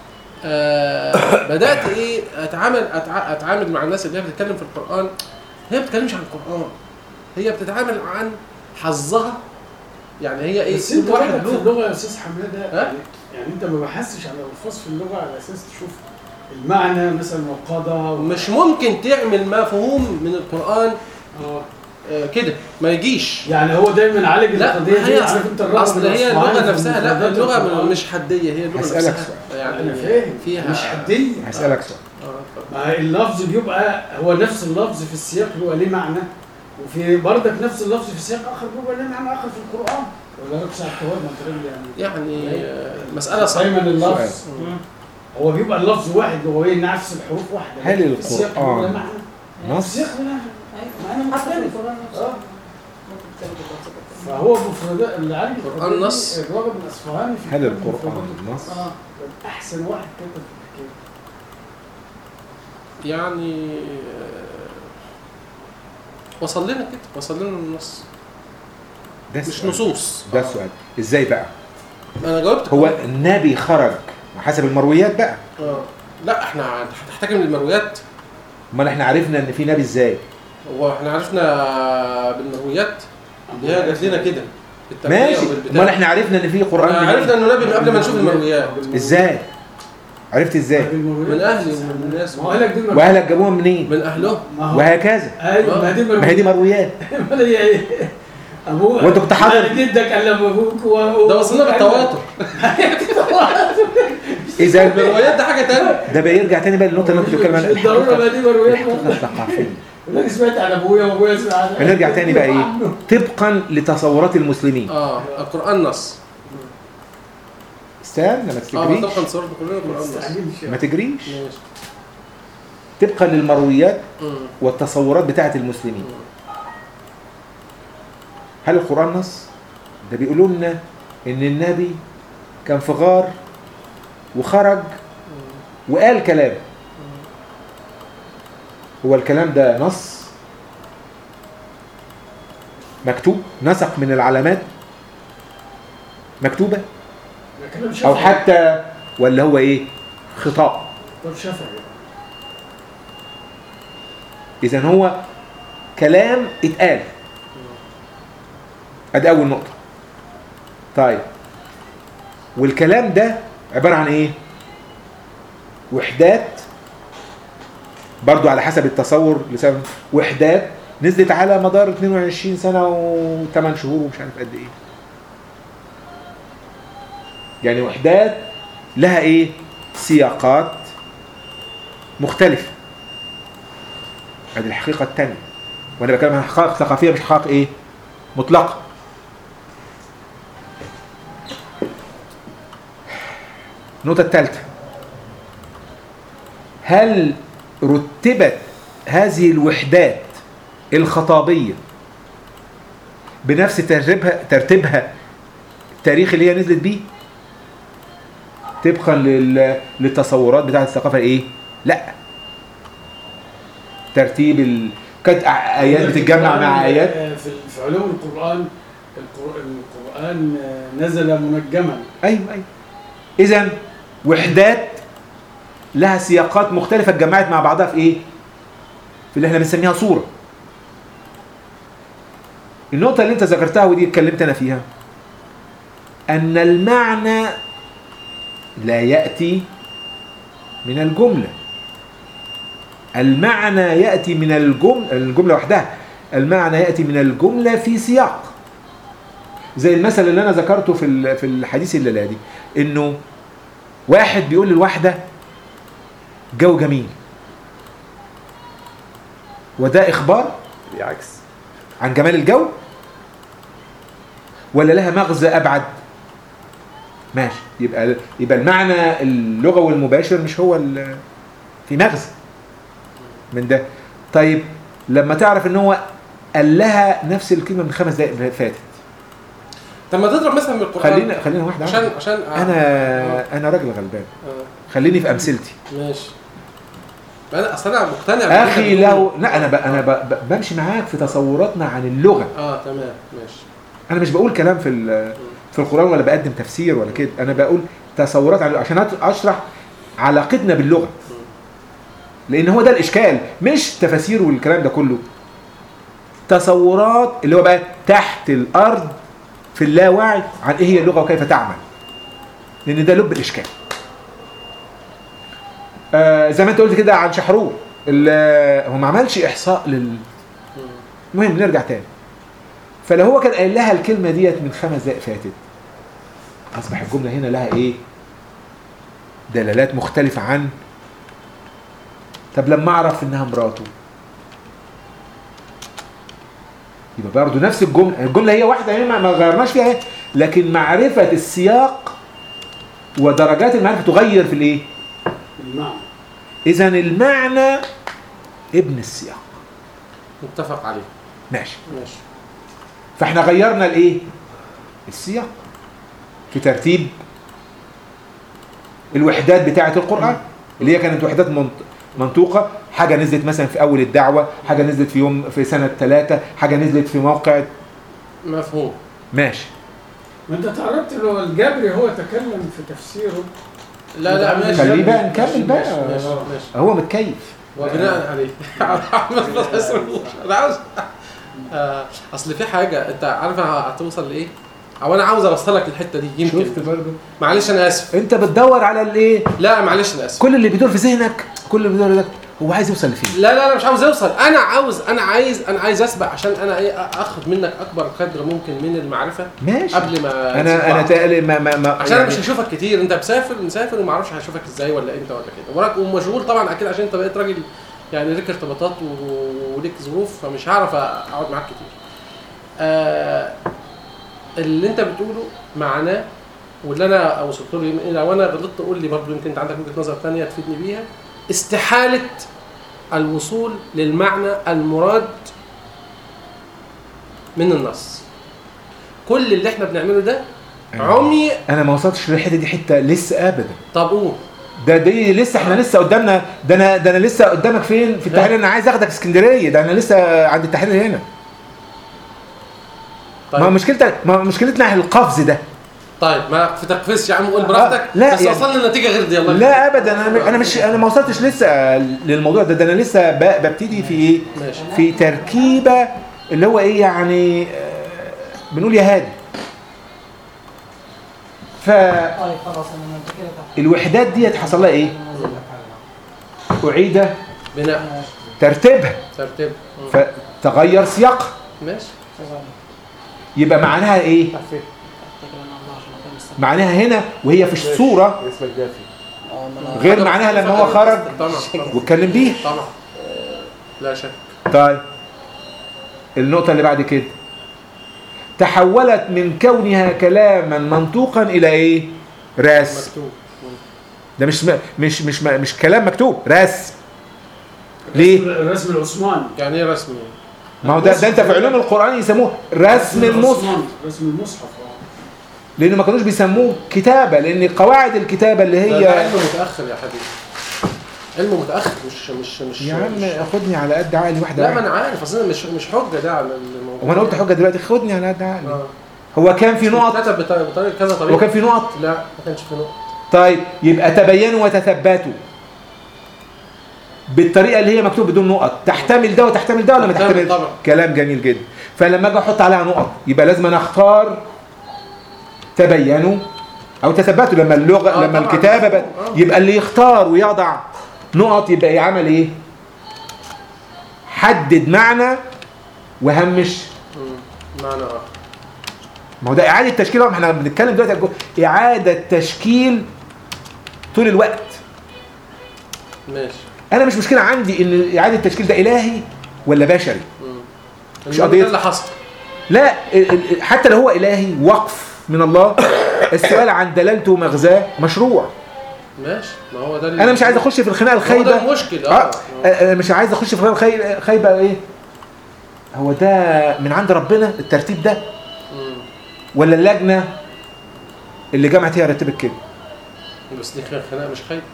آه، بدات ايه اتعامل أتع- اتعامل مع الناس اللي هي بتتكلم في القران هي ما بتتكلمش عن القران هي بتتعامل عن حظها يعني هي ايه بس انت كل واحد واحد في له اللغه يا استاذ حماده ها؟ يعني, يعني انت ما بحثتش على الفاظ في اللغه على اساس تشوف المعنى مثلا وقضى و... مش ممكن تعمل مفهوم من القران اه آه، كده ما يجيش يعني هو دايما عالج لا القضيه ما دي هي عارف انت الرغبه اصل هي الأصفهاني اللغه في نفسها لا مفردات اللغه القرآن. مش حديه هي اللغه هسألك نفسها سؤال. يعني انا فاهم فيها مش حديه هسالك سؤال آه، ما هي اللفظ بيبقى هو نفس اللفظ في السياق بيبقى ليه معنى وفي بردك نفس اللفظ في سياق اخر بيبقى ليه معنى اخر في القران ولا لك ساعه كواب ما انت راجل يعني يعني آه، مساله صعبه دايما اللفظ سؤال. هو بيبقى اللفظ واحد لغويا نفس الحروف واحده هل لكن في السياق بيبقى القرآن له معنى في نص السياق له معنى معنى حتى مختلف القرآن نفسه اه فهو مفردات اللي عالج القرآن القضية دي نص. الراغب الاصفهاني في هل كتاب القران مفردات نص اه كان احسن واحد كتب في الحكايه يعني آه، وصل لنا كده وصل لنا النص ده مش السؤال. نصوص ده السؤال ازاي بقى انا جاوبت هو النبي خرج حسب المرويات بقى آه. لا احنا هتحتكم للمرويات امال احنا عرفنا ان في نبي ازاي هو احنا عرفنا بالمرويات اللي هي جات لنا كده بالتربية ماشي وبالبتاع. امال احنا عرفنا ان في قران آه، منين؟ عرفنا انه نبي من قبل ما نشوف المرويات ازاي عرفت ازاي من اهلي ومن الناس ما هو قالك دي المرويات. واهلك جابوها منين من اهله ما هو وهكذا ايوه ما هي دي ما هي دي مرويات ما هي ايه ابوك وانت كنت حاضر؟ يعني جدك علم ابوك و... ده وصلنا بالتواتر اذا المرويات ده حاجه ثانيه ده بيرجع تاني بقى للنقطه اللي انا كنت بتكلم عنها بالضروره ما دي مرويات الحقيقه الثقافيه انا سمعت عن ابويا وابويا سمع عن هنرجع تاني بقى ايه طبقا لتصورات المسلمين اه القران نص استنى ما اه تجريش طبعا صورة كلنا القران نص ما تجريش ماشي طبقا للمرويات مم. والتصورات بتاعه المسلمين هل القرآن نص؟ ده بيقولوا لنا إن النبي كان في غار وخرج وقال كلام هو الكلام ده نص مكتوب نسق من العلامات مكتوبة ده كلام أو شافعي حتى ولا هو إيه خطاب طب شافعي إذا هو كلام اتقال ادي اول نقطه طيب والكلام ده عباره عن ايه وحدات برضو على حسب التصور لسبب وحدات نزلت على مدار 22 سنه و8 شهور ومش عارف قد ايه يعني وحدات لها ايه سياقات مختلفه هذه الحقيقه الثانيه وانا بتكلم عن حقائق ثقافيه مش حقائق ايه مطلقه النقطة الثالثة هل رتبت هذه الوحدات الخطابية بنفس ترتيبها ترتيبها التاريخ اللي هي نزلت بيه طبقا لل- للتصورات بتاعة الثقافة ايه؟ لا ترتيب ال... كانت آ- ايات بتتجمع مع ايات في في علوم القرآن القر- القرآن نزل منجما ايوه ايوه اذا وحدات لها سياقات مختلفه اتجمعت مع بعضها في ايه في اللي احنا بنسميها صوره النقطه اللي انت ذكرتها ودي اتكلمت انا فيها ان المعنى لا ياتي من الجمله المعنى ياتي من الجمله الجمله وحدها المعنى ياتي من الجمله في سياق زي المثل اللي انا ذكرته في ال- في الحديث الليله دي انه واحد بيقول للواحده جو جميل وده اخبار بالعكس عن جمال الجو ولا لها مغزى ابعد ماشي يبقى يبقى المعنى اللغوي المباشر مش هو ال- في مغزى من ده طيب لما تعرف ان هو قال لها نفس الكلمه من خمس دقائق فاتت طب ما تضرب مثلا من القران خلينا خلينا واحده عشان واحدة. عشان انا انا راجل غلبان آه، خليني في امثلتي ماشي ما انا اصل انا مقتنع باللي اخي أنت لو بتقوله. لا انا ب... انا ب... ب... بمشي معاك في تصوراتنا عن اللغه اه تمام ماشي انا مش بقول كلام في ال... في القران ولا بقدم تفسير ولا كده انا بقول تصورات عن عشان أت- اشرح علاقتنا باللغه لان هو ده الاشكال مش تفاسير والكلام ده كله تصورات اللي هو بقى تحت الارض في اللاوعي عن ايه هي اللغه وكيف تعمل لان ده لب الاشكال آه زي ما انت قلت كده عن شحرور ال- هو ما عملش احصاء لل المهم نرجع تاني فلو هو كان قايل لها الكلمه ديت من خمس دقائق فاتت اصبح الجمله هنا لها ايه دلالات مختلفه عن طب لما اعرف انها مراته يبقى برضه نفس الجمله الجمله هي واحده يعني ما ما غيرناش فيها إيه؟ لكن معرفه السياق ودرجات المعرفه تغير في الايه المعنى اذا المعنى ابن السياق متفق عليه ماشي ماشي فاحنا غيرنا الايه السياق في ترتيب الوحدات بتاعه القران اللي هي كانت وحدات منط- منطوقه حاجه نزلت مثلا في اول الدعوه حاجه نزلت في يوم في سنه ثلاثة حاجه نزلت في موقع مفهوم ماشي ما انت تعرفت لو الجبري هو تكلم في تفسيره لا لا ماشي خليه بقى ماشي، نكمل بقى. ماشي ماشي, ماشي. هو متكيف وبناء عليه احمد الله يسلمك. انا عاوز آه، اصل في حاجه انت عارف هتوصل لايه؟ او انا عاوز اوصلك الحته دي يمكن شفت برضه معلش انا اسف انت بتدور على الايه لا معلش انا اسف كل اللي بيدور في ذهنك كل اللي بيدور ده هو عايز يوصل لفين لا لا لا مش عاوز اوصل انا عاوز انا عايز انا عايز اسبق عشان انا ايه اخد منك اكبر قدر ممكن من المعرفه ماشي قبل ما نسيب انا انا بعض. تقل ما ما, ما عشان انا يعني مش هشوفك كتير انت مسافر مسافر وما اعرفش هشوفك ازاي ولا امتى ولا كده وراك ومشغول طبعا اكيد عشان انت بقيت راجل يعني ليك ارتباطات و- وليك ظروف فمش هعرف اقعد معاك كتير. آه اللي انت بتقوله معناه واللي انا وصلت له يم- لو انا غلطت قول لي برضه يمكن انت عندك وجهه نظر ثانيه تفيدني بيها استحاله الوصول للمعنى المراد من النص. كل اللي احنا بنعمله ده عمي انا ما وصلتش للحته دي حته لسه ابدا طب قول ده دي لسه احنا لسه قدامنا ده انا ده انا لسه قدامك فين في التحرير انا عايز اخدك اسكندريه ده انا لسه عند التحرير هنا ما هو طيب مشكلتك ما هو مشكلتنا القفز ده طيب ما في تقفزش يا عم قول براحتك لا، بس يعني- وصلنا لنتيجه غير دي الله لا ابدا انا انا مش انا ما وصلتش لسه للموضوع ده ده انا لسه ب- ببتدي في ايه ماشي في تركيبه اللي هو ايه يعني آه، بنقول يا هادي طيب خلاص انا انت كده تحت فالوحدات ديت حصل لها ايه اعيد بناء ترتيبها ترتيب مم. فتغير سياقها ماشي يبقى معناها ايه اتكل على الله عشان اقيم الصلاه معناها هنا وهي في الصوره اسمك جافي اه ما انا غير معناها لما هو خرج طبعا طبعا واتكلم بيها طبعا لا شك طيب النقطة اللي بعد كده تحولت من كونها كلاما منطوقا إلى إيه؟ رسم مكتوب ده مش مش مش مش كلام مكتوب رسم ليه؟ الرسم العثماني يعني ايه رسمي ما هو ده, ده انت في علوم القرآن يسموه رسم المصحف العثماني، رسم المصحف آه. لأنه ما كانوش بيسموه كتابة لأن قواعد الكتابة اللي ده, ده هي علم متاخر يا حبيبي علم متاخر مش مش مش يا مش- عم خدني على قد عقلي واحدة لا ما واحدة انا عارف اصل مش مش حجه ده على الموضوع هو أنا قلت حجة دلوقتي خدني على قد عقلي اه هو كان في نقط كتب بط- بطريقه كذا طريقه هو كان في نقط لا ما كانش في نقط طيب يبقى تبينوا وتثبتوا بالطريقه اللي هي مكتوب بدون نقط تحتمل ده وتحتمل ده ولا ما تحتمل تحتملش طبعا. كلام جميل جدا فلما اجي احط عليها نقط يبقى لازم أنا اختار تبينوا او تثبتوا لما اللغه آه لما طبعاً. الكتابه بقى آه. يبقى اللي يختار ويضع نقط يبقى يعمل ايه حدد معنى وهمش مم. معنى اخر ما هو ده اعاده تشكيل ما احنا بنتكلم دلوقتي عن جو- اعاده تشكيل طول الوقت ماشي انا مش مشكله عندي ان اعاده التشكيل ده الهي ولا بشري مم. مش المهم قضية. ده اللي حصل لا ال- ال- حتى لو هو الهي وقف من الله السؤال عن دلالته ومغزاه مشروع ماشي ما هو ده اللي انا مش عايز اخش في الخناقه هو ده الخايبه المشكل اه اه انا مش عايز اخش في الخناقه الخاي- خايبه ايه هو ده من عند ربنا الترتيب ده مم. ولا اللجنه اللي جمعت هي رتبت كده بس دي خناقه مش خايف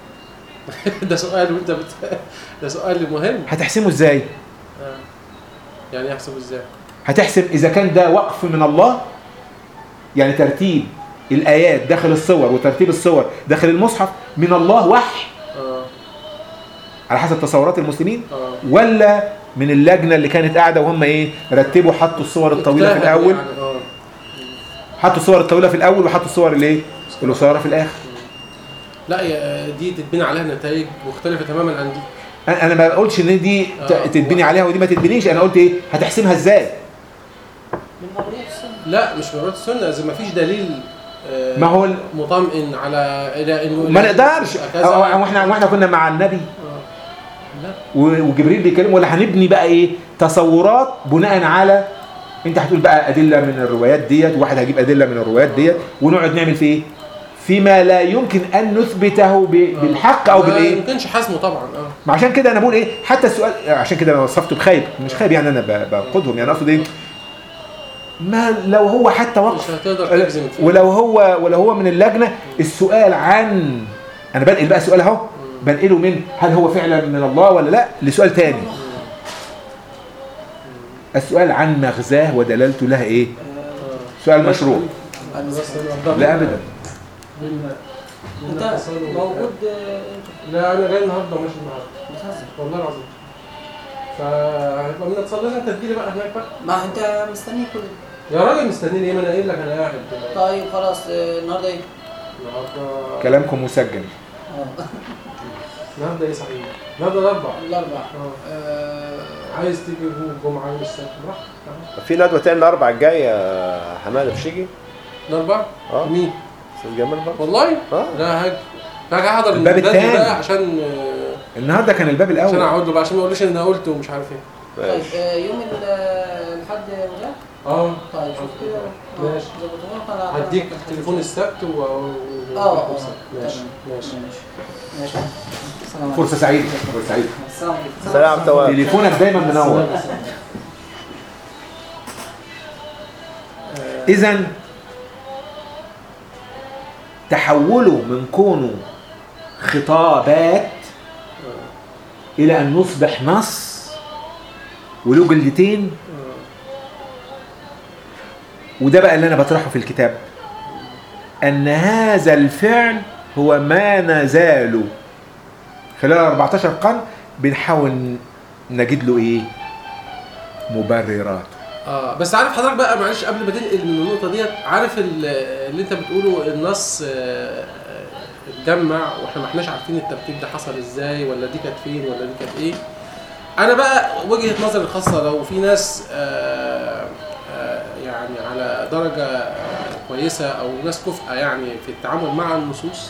ده سؤال وانت بت... ده سؤال مهم هتحسمه ازاي آه. يعني يحسب ازاي هتحسب اذا كان ده وقف من الله يعني ترتيب الايات داخل الصور وترتيب الصور داخل المصحف من الله وحي اه على حسب تصورات المسلمين اه ولا من اللجنه اللي كانت قاعده وهم ايه رتبوا حطوا الصور الطويله في اجتهدوا الاول يعني. اه حطوا الصور الطويله في الاول وحطوا الصور الايه القصيره في الاخر لا يا- دي تتبني عليها نتائج مختلفه تماما عن دي انا أنا ما بقولش ان دي ت- آه. تتبني عليها ودي ما تتبنيش انا قلت ايه هتحسمها ازاي من مبروك السنه لا مش من روايه السنه اذا ما فيش دليل آه، ما هو ال- مطمئن على الى انه ما نقدرش كذا. أو- أو احنا واحنا كنا مع النبي آه. لا و- وجبريل بيتكلم ولا هنبني بقى ايه تصورات بناء على انت هتقول بقى ادله من الروايات ديت وواحد هيجيب ادله من الروايات ديت ونقعد نعمل في ايه فيما لا يمكن ان نثبته ب- بالحق او ما بالايه يمكنش حسمه طبعا اه ما عشان كده انا بقول ايه حتى السؤال عشان كده انا وصفته بخايب مش خايب يعني انا ب- بقودهم يعني اقصد ايه ما لو هو حتى مش وقف هتقدر تجزم فيه ولو هو ولو هو من اللجنه السؤال عن انا بنقل بقى سؤال اهو بنقله من هل هو فعلا من الله ولا لا لسؤال تاني السؤال عن مغزاه ودلالته لها ايه سؤال مشروع لا ابدا انت موجود آه، انت لا انا جاي النهارده ماشي النهارده بتهزر والله العظيم فهيبقى من اتصل لنا انت تجيلي بقى هناك بقى ما انت مستني كل ده. يا راجل مستنيني ايه ما انا قايل لك انا قاعد طيب خلاص آه، النهارده ايه؟ النهارده كلامكم مسجل اه النهارده ايه صحيح؟ النهارده الاربع الاربع اه آه، عايز تيجي يوم الجمعه يوم السبت براحتك في ندوه تاني الاربع الجاي يا حماده مش يجي الاربع اه مين؟ استاذ جمال برضه والله؟ اه لا هاجي هاجي احضر الباب الباب التاني. بقى عشان آه، النهارده كان الباب عشان الاول اقعد له بقى عشان ما يقولوش ان انا قلت ومش عارف ايه طيب آه، يوم ال- آه، الحد مجال اه طيب شوف كده آه، ماشي. ظبطوها لك على- هديك على- تليفون السبت و و- اه اه ماشي تمام. ماشي ماشي ماشي السلام عليكم فرصه سعيده فرصه سعيده السلام عليكم سلام تواب تليفونك دايما منور اذا تحوله من كونه خطابات الى ان يصبح نص وله جلدتين وده بقى اللي انا بطرحه في الكتاب ان هذا الفعل هو ما نزال خلال 14 قرن بنحاول نجد له ايه مبررات اه بس عارف حضرتك بقى معلش قبل ما تنقل من النقطه ديت عارف ال- اللي انت بتقوله النص آه، آه، اتجمع واحنا ما احناش عارفين الترتيب ده حصل ازاي ولا دي كانت فين ولا دي كانت ايه انا بقى وجهه نظري الخاصه لو في ناس آه، آه، يعني على درجه آه، كويسه او ناس كفءه يعني في التعامل مع النصوص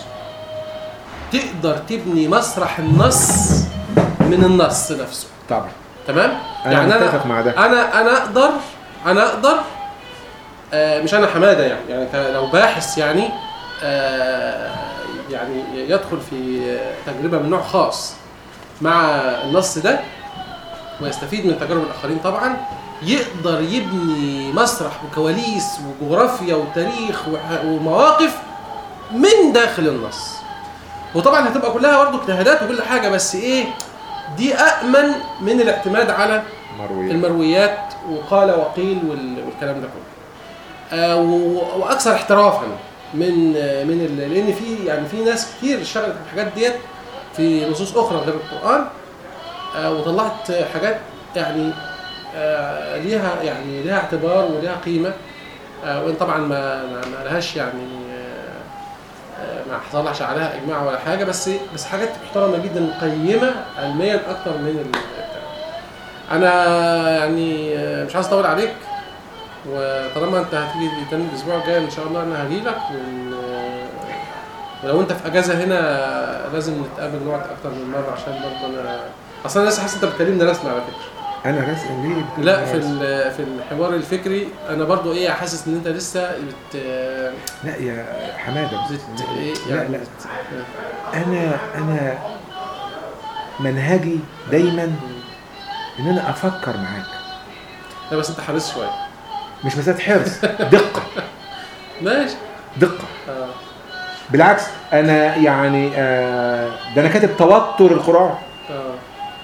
تقدر تبني مسرح النص من النص نفسه طبعا تمام انا متفق مع ده انا انا اقدر انا اقدر آه مش انا حماده يعني يعني ك- لو باحث يعني آه يعني يدخل في تجربه من نوع خاص مع النص ده ويستفيد من تجارب الاخرين طبعا يقدر يبني مسرح وكواليس وجغرافيا وتاريخ وح- ومواقف من داخل النص وطبعا هتبقى كلها برضه اجتهادات وكل حاجه بس ايه دي امن من الاعتماد على مروي المرويات وقال وقيل وال- والكلام ده كله آه، و- واكثر احترافا من آه، من ال- لان في يعني في ناس كتير اشتغلت في الحاجات ديت في نصوص اخرى غير القران آه، وطلعت حاجات يعني آه، ليها يعني ليها اعتبار وليها قيمه آه، وان طبعا ما ما ما لهاش يعني آه، آه، ما حصلش عليها اجماع ولا حاجه بس بس حاجات محترمه جدا قيمه علميا اكتر من ال- بتاع. انا يعني آه، مش عايز اطول عليك وطالما انت هتيجي تاني الاسبوع الجاي ان شاء الله انا هجيلك ون... ولو انت في اجازه هنا لازم نتقابل نقعد اكتر من مره عشان برضه انا اصلا انا لسه حاسس انت بتكلمني رسمي على فكره انا راسم ليه بتقول لا أنا في راسم؟ ال- في الحوار الفكري انا برضو ايه حاسس ان انت لسه بت لا يا حماده بت ايه لا يعني لا بت- انا انا منهجي دايما ان انا افكر معاك لا بس انت حريص شويه مش مساله حرص دقه ماشي دقه اه بالعكس انا يعني آه ده انا كاتب توتر القران اه آه.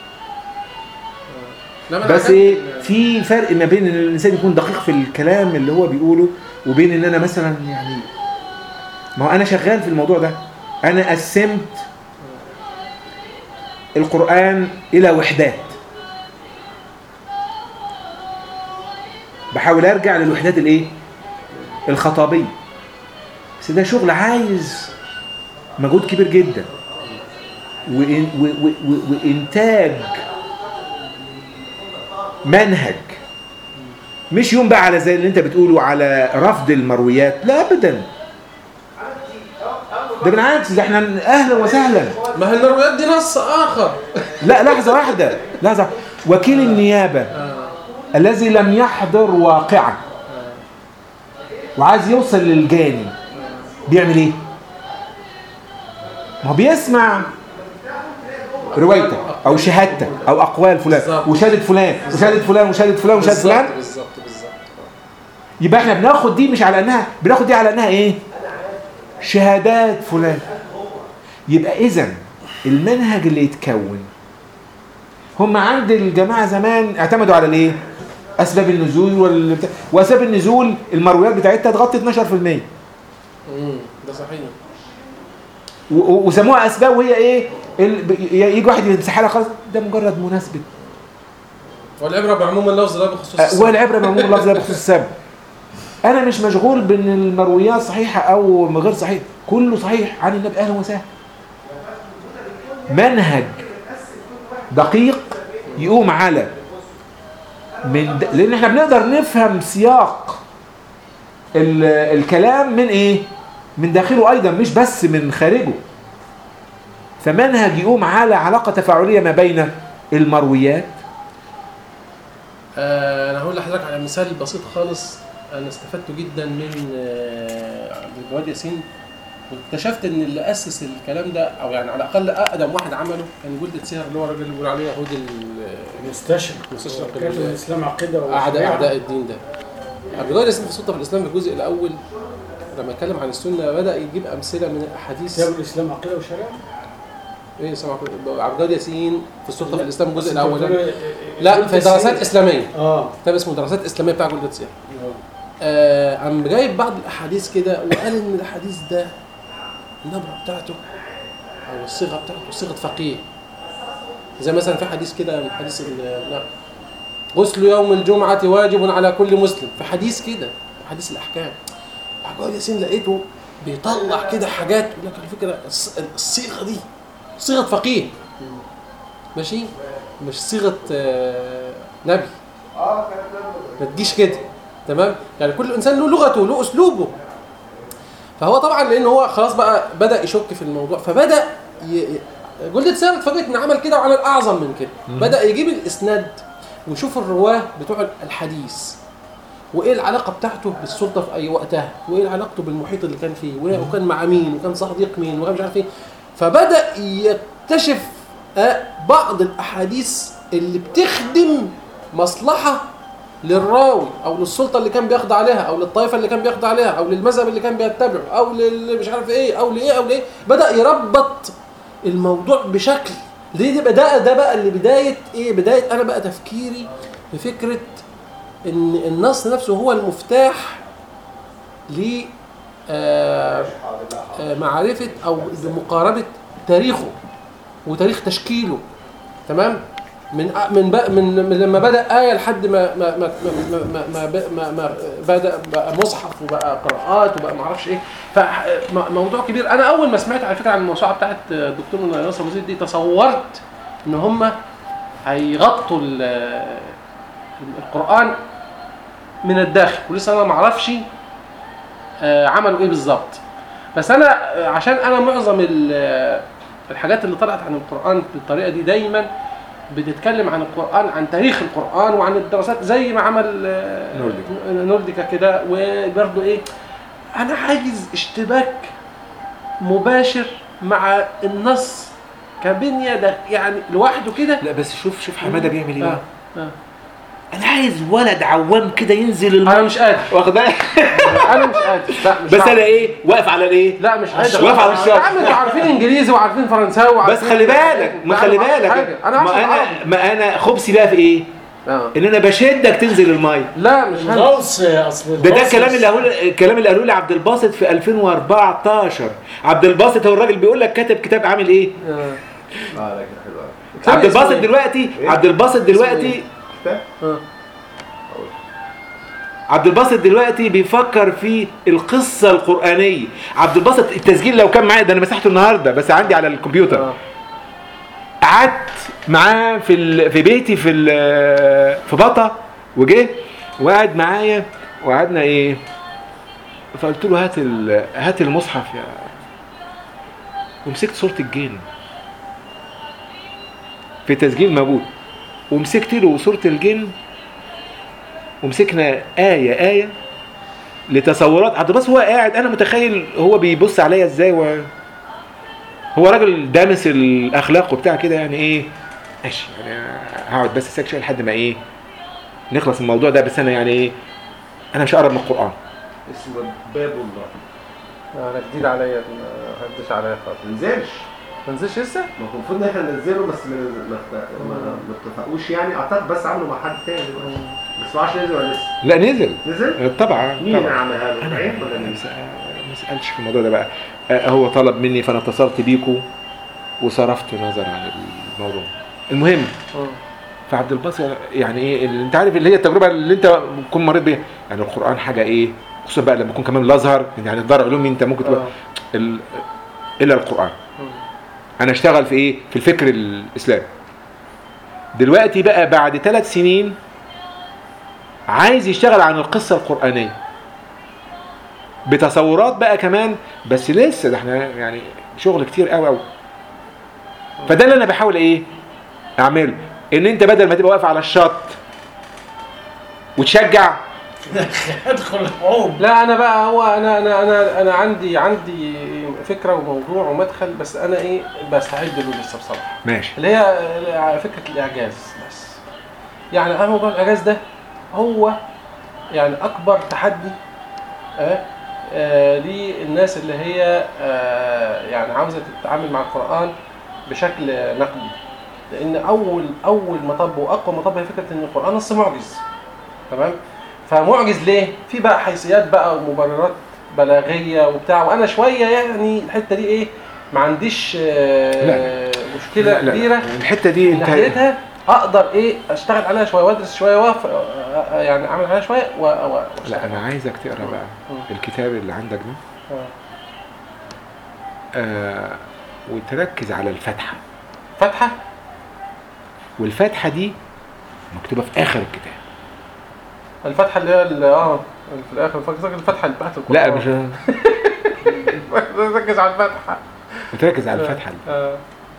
لا، ما أنا بس عجبني ايه يعني. في فرق ما بين ان الانسان يكون دقيق في الكلام اللي هو بيقوله وبين ان انا مثلا يعني ما هو انا شغال في الموضوع ده انا قسمت القران الى وحدات بحاول ارجع للوحدات الايه الخطابيه بس ده شغل عايز مجهود كبير جدا وإن- و- و- و- وانتاج منهج مش يوم بقى على زي اللي انت بتقوله على رفض المرويات لا ابدا ده بالعكس ده احنا اهلا وسهلا ما هي المرويات دي نص اخر لا لحظه واحده لحظه وكيل النيابه آه. الذي لم يحضر واقعه وعايز يوصل للجاني بيعمل ايه ما هو بيسمع روايتك او شهادتك او اقوال فلان بالظبط. وشهاده فلان وشهاده فلان وشهاده فلان وشهاده فلان بالظبط بالظبط بالظبط يبقى احنا بناخد دي مش على انها بناخد دي على انها ايه شهادات فلان يبقى اذا المنهج اللي يتكون هم عند الجماعه زمان اعتمدوا على الايه اسباب النزول وال... واسباب النزول المرويات بتاعتها تغطي 12% امم ده صحيح و- و- وسموها اسباب وهي ايه ال... ب- يجي واحد يمسحها لها خلاص ده مجرد مناسبه والعبره بعموم اللفظ لا بخصوص أه، السبب. والعبره بعموم اللفظ لا بخصوص السبب انا مش مشغول بان المرويات صحيحه او غير صحيح كله صحيح عن النبي اهلا وسهلا منهج دقيق يقوم على من د... لان احنا بنقدر نفهم سياق ال... الكلام من ايه من داخله ايضا مش بس من خارجه فمنهج يقوم على علاقه تفاعليه ما بين المرويات آه انا هقول لحضرتك على مثال بسيط خالص انا استفدت جدا من آه عبد الجواد ياسين واكتشفت ان اللي اسس الكلام ده او يعني على الاقل اقدم واحد عمله كان جلدة سيهر اللي هو الراجل اللي بيقول عليه يهود ال- المستشرق المستشرق كاتب ال- الاسلام عقيده اعداء وشريعة. اعداء الدين ده عبد الجواد ياسين في السلطه في الاسلام في الجزء الاول لما اتكلم عن السنه بدا يجيب امثله من الاحاديث كتاب الاسلام عقيده وشريعه ايه سمع عبد الجواد ياسين في السلطه في الاسلام الجزء بس أنت الاول بتقول- لا قلت في دراسات السيد. اسلاميه اه كتاب اسمه دراسات اسلاميه بتاع جلدة سياح آه. آه عم جايب بعض الاحاديث كده وقال ان الحديث ده النبره بتاعته او الصيغه بتاعته صيغه فقيه زي مثلا في حديث كده من حديث ال- لا غسل يوم الجمعه واجب على كل مسلم في حديث كده حديث الاحكام عبد ياسين لقيته بيطلع كده حاجات يقول لك على فكره الص- الصيغه دي صيغه فقيه ماشي مش صيغه آه، نبي ما تجيش كده تمام يعني كل انسان له لغته له اسلوبه فهو طبعا لان هو خلاص بقى بدا يشك في الموضوع فبدا ي... جلدة سير اتفاجئت ان عمل كده وعمل اعظم من كده بدا يجيب الاسناد ويشوف الرواه بتوع الحديث وايه العلاقه بتاعته بالسلطه في اي وقتها وايه علاقته بالمحيط اللي كان فيه وإيه- وكان مع مين وكان صديق مين وكان مش عارف ايه فبدا يكتشف آه، بعض الاحاديث اللي بتخدم مصلحه للراوي او للسلطه اللي كان بيخضع عليها او للطائفه اللي كان بيخضع عليها او للمذهب اللي كان بيتبعه او لل مش عارف ايه او لايه او لايه بدا يربط الموضوع بشكل دي دي ده ده بقى اللي بدايه ايه بدايه انا بقى تفكيري في فكره ان النص نفسه هو المفتاح ل آه، آه، معرفه او بمقاربه تاريخه وتاريخ تشكيله تمام من من بقى من, من لما بدا ايه لحد ما ما ما ما ما, ما, ما, ما بدا بقى مصحف وبقى قراءات وبقى ما اعرفش ايه فموضوع كبير انا اول ما سمعت على فكره عن الموسوعه بتاعت الدكتور ناصر مزيد دي تصورت ان هم هيغطوا ال- القران من الداخل ولسه انا ما اعرفش آه، عملوا ايه بالظبط بس انا آه، عشان انا معظم ال- الحاجات اللي طلعت عن القران بالطريقه دي دايما بتتكلم عن القران عن تاريخ القران وعن الدراسات زي ما عمل آه، نورديكا. نورديكا كده وبرضه ايه انا عايز اشتباك مباشر مع النص كبنيه ده يعني لوحده كده لا بس شوف شوف حماده بيعمل ايه آه. بقى. آه. انا عايز ولد عوام كده ينزل انا الماء مش قادر واخد بالك انا مش قادر لا مش بس هعرف. انا ايه واقف على الايه لا مش قادر واقف على الشط. يا عم انتوا عارفين انجليزي وعارفين فرنساوي بس وعارفين خلي بالك ما لا، خلي أنا ما أعرفش بالك حاجة. انا عارف ما انا العربي. ما انا خبثي بقى في ايه آه. ان انا بشدك تنزل الماء لا مش هن... الغوص اصل ده ده الغوص- الكلام اللي قالوه الكلام اللي قالوه لي عبد الباسط في 2014 عبد الباسط هو الراجل بيقول لك كاتب كتاب عامل ايه آه. اه لا كده حلو قوي عبد اسمه الباسط إيه؟ دلوقتي إيه؟ عبد الباسط دلوقتي كتاب آه. عبد الباسط دلوقتي بيفكر في القصه القرانيه عبد الباسط التسجيل لو كان معايا ده انا مسحته النهارده بس عندي على الكمبيوتر آه. قعدت معاه في ال... في بيتي في ال... في بطه وجه وقعد معايا وقعدنا ايه فقلت له هات ال... هات المصحف يا ومسكت صوره الجن في تسجيل موجود ومسكت له صوره الجن ومسكنا آية آية لتصورات عبد الباسط هو قاعد أنا متخيل هو بيبص عليا إزاي و... هو راجل دامس الأخلاق وبتاع كده يعني إيه ماشي يعني هقعد بس ساكت شوية لحد ما إيه نخلص من الموضوع ده بس أنا يعني إيه أنا مش هقرب من القرآن اسمه باب الله انا جديد عليا ما حدش عليا خالص ما تنزلش ما نزلش لسه؟ ما هو المفروض ان احنا ننزله بس ما ما ما- ما اتفقوش يعني اعتقد بس عملوا مع حد تاني دلوقتي بس ما اعرفش نزل ولا لسه لا نزل نزل؟ طبعا مين طبعا عملها له؟ انا عيب ولا أنا مين؟ مس- ما سالتش في الموضوع ده بقى آه، هو طلب مني فانا اتصلت بيكو وصرفت نظر عن الموضوع المهم آه. فعبد الباسط يعني ايه اللي انت عارف اللي هي التجربه اللي انت تكون مريت بيها يعني القران حاجه ايه خصوصا بقى لما يكون كمان الازهر يعني دار علوم انت ممكن تبقى آه. ال... الا القران انا اشتغل في ايه في الفكر الاسلامي دلوقتي بقى بعد ثلاث سنين عايز يشتغل عن القصه القرانيه بتصورات بقى كمان بس لسه ده احنا يعني شغل كتير قوي قوي فده اللي انا بحاول ايه اعمله ان انت بدل ما تبقى واقف على الشط وتشجع ادخل عوم لا انا بقى هو انا انا انا انا عندي عندي فكره وموضوع ومدخل بس انا ايه بستعد له لسه بصراحه ماشي اللي هي فكره الاعجاز بس يعني انا موضوع الاعجاز ده هو يعني اكبر تحدي آه آه، للناس اللي هي آه، يعني عاوزه تتعامل مع القران بشكل نقدي لان اول اول مطب واقوى مطب هي فكره ان القران نص معجز تمام فمعجز ليه في بقى حيثيات بقى ومبررات بلاغيه وبتاع وانا شويه يعني الحته دي ايه ما عنديش آه، مشكله لا لا كبيره الحته دي من انت ناحيتها اقدر ايه اشتغل عليها شويه وادرس شويه وأف... يعني اعمل عليها شويه و... و... لا انا عايزك تقرا بقى مم. الكتاب اللي عندك ده آه. آه وتركز على الفتحه فتحه والفتحه دي مكتوبه في اخر الكتاب الفتحه اللي هي ال- اه اللي في الاخر فاكر الفتحه اللي تحت القرآن لا مش ركز على الفتحه وتركز على الفتحه دي آه.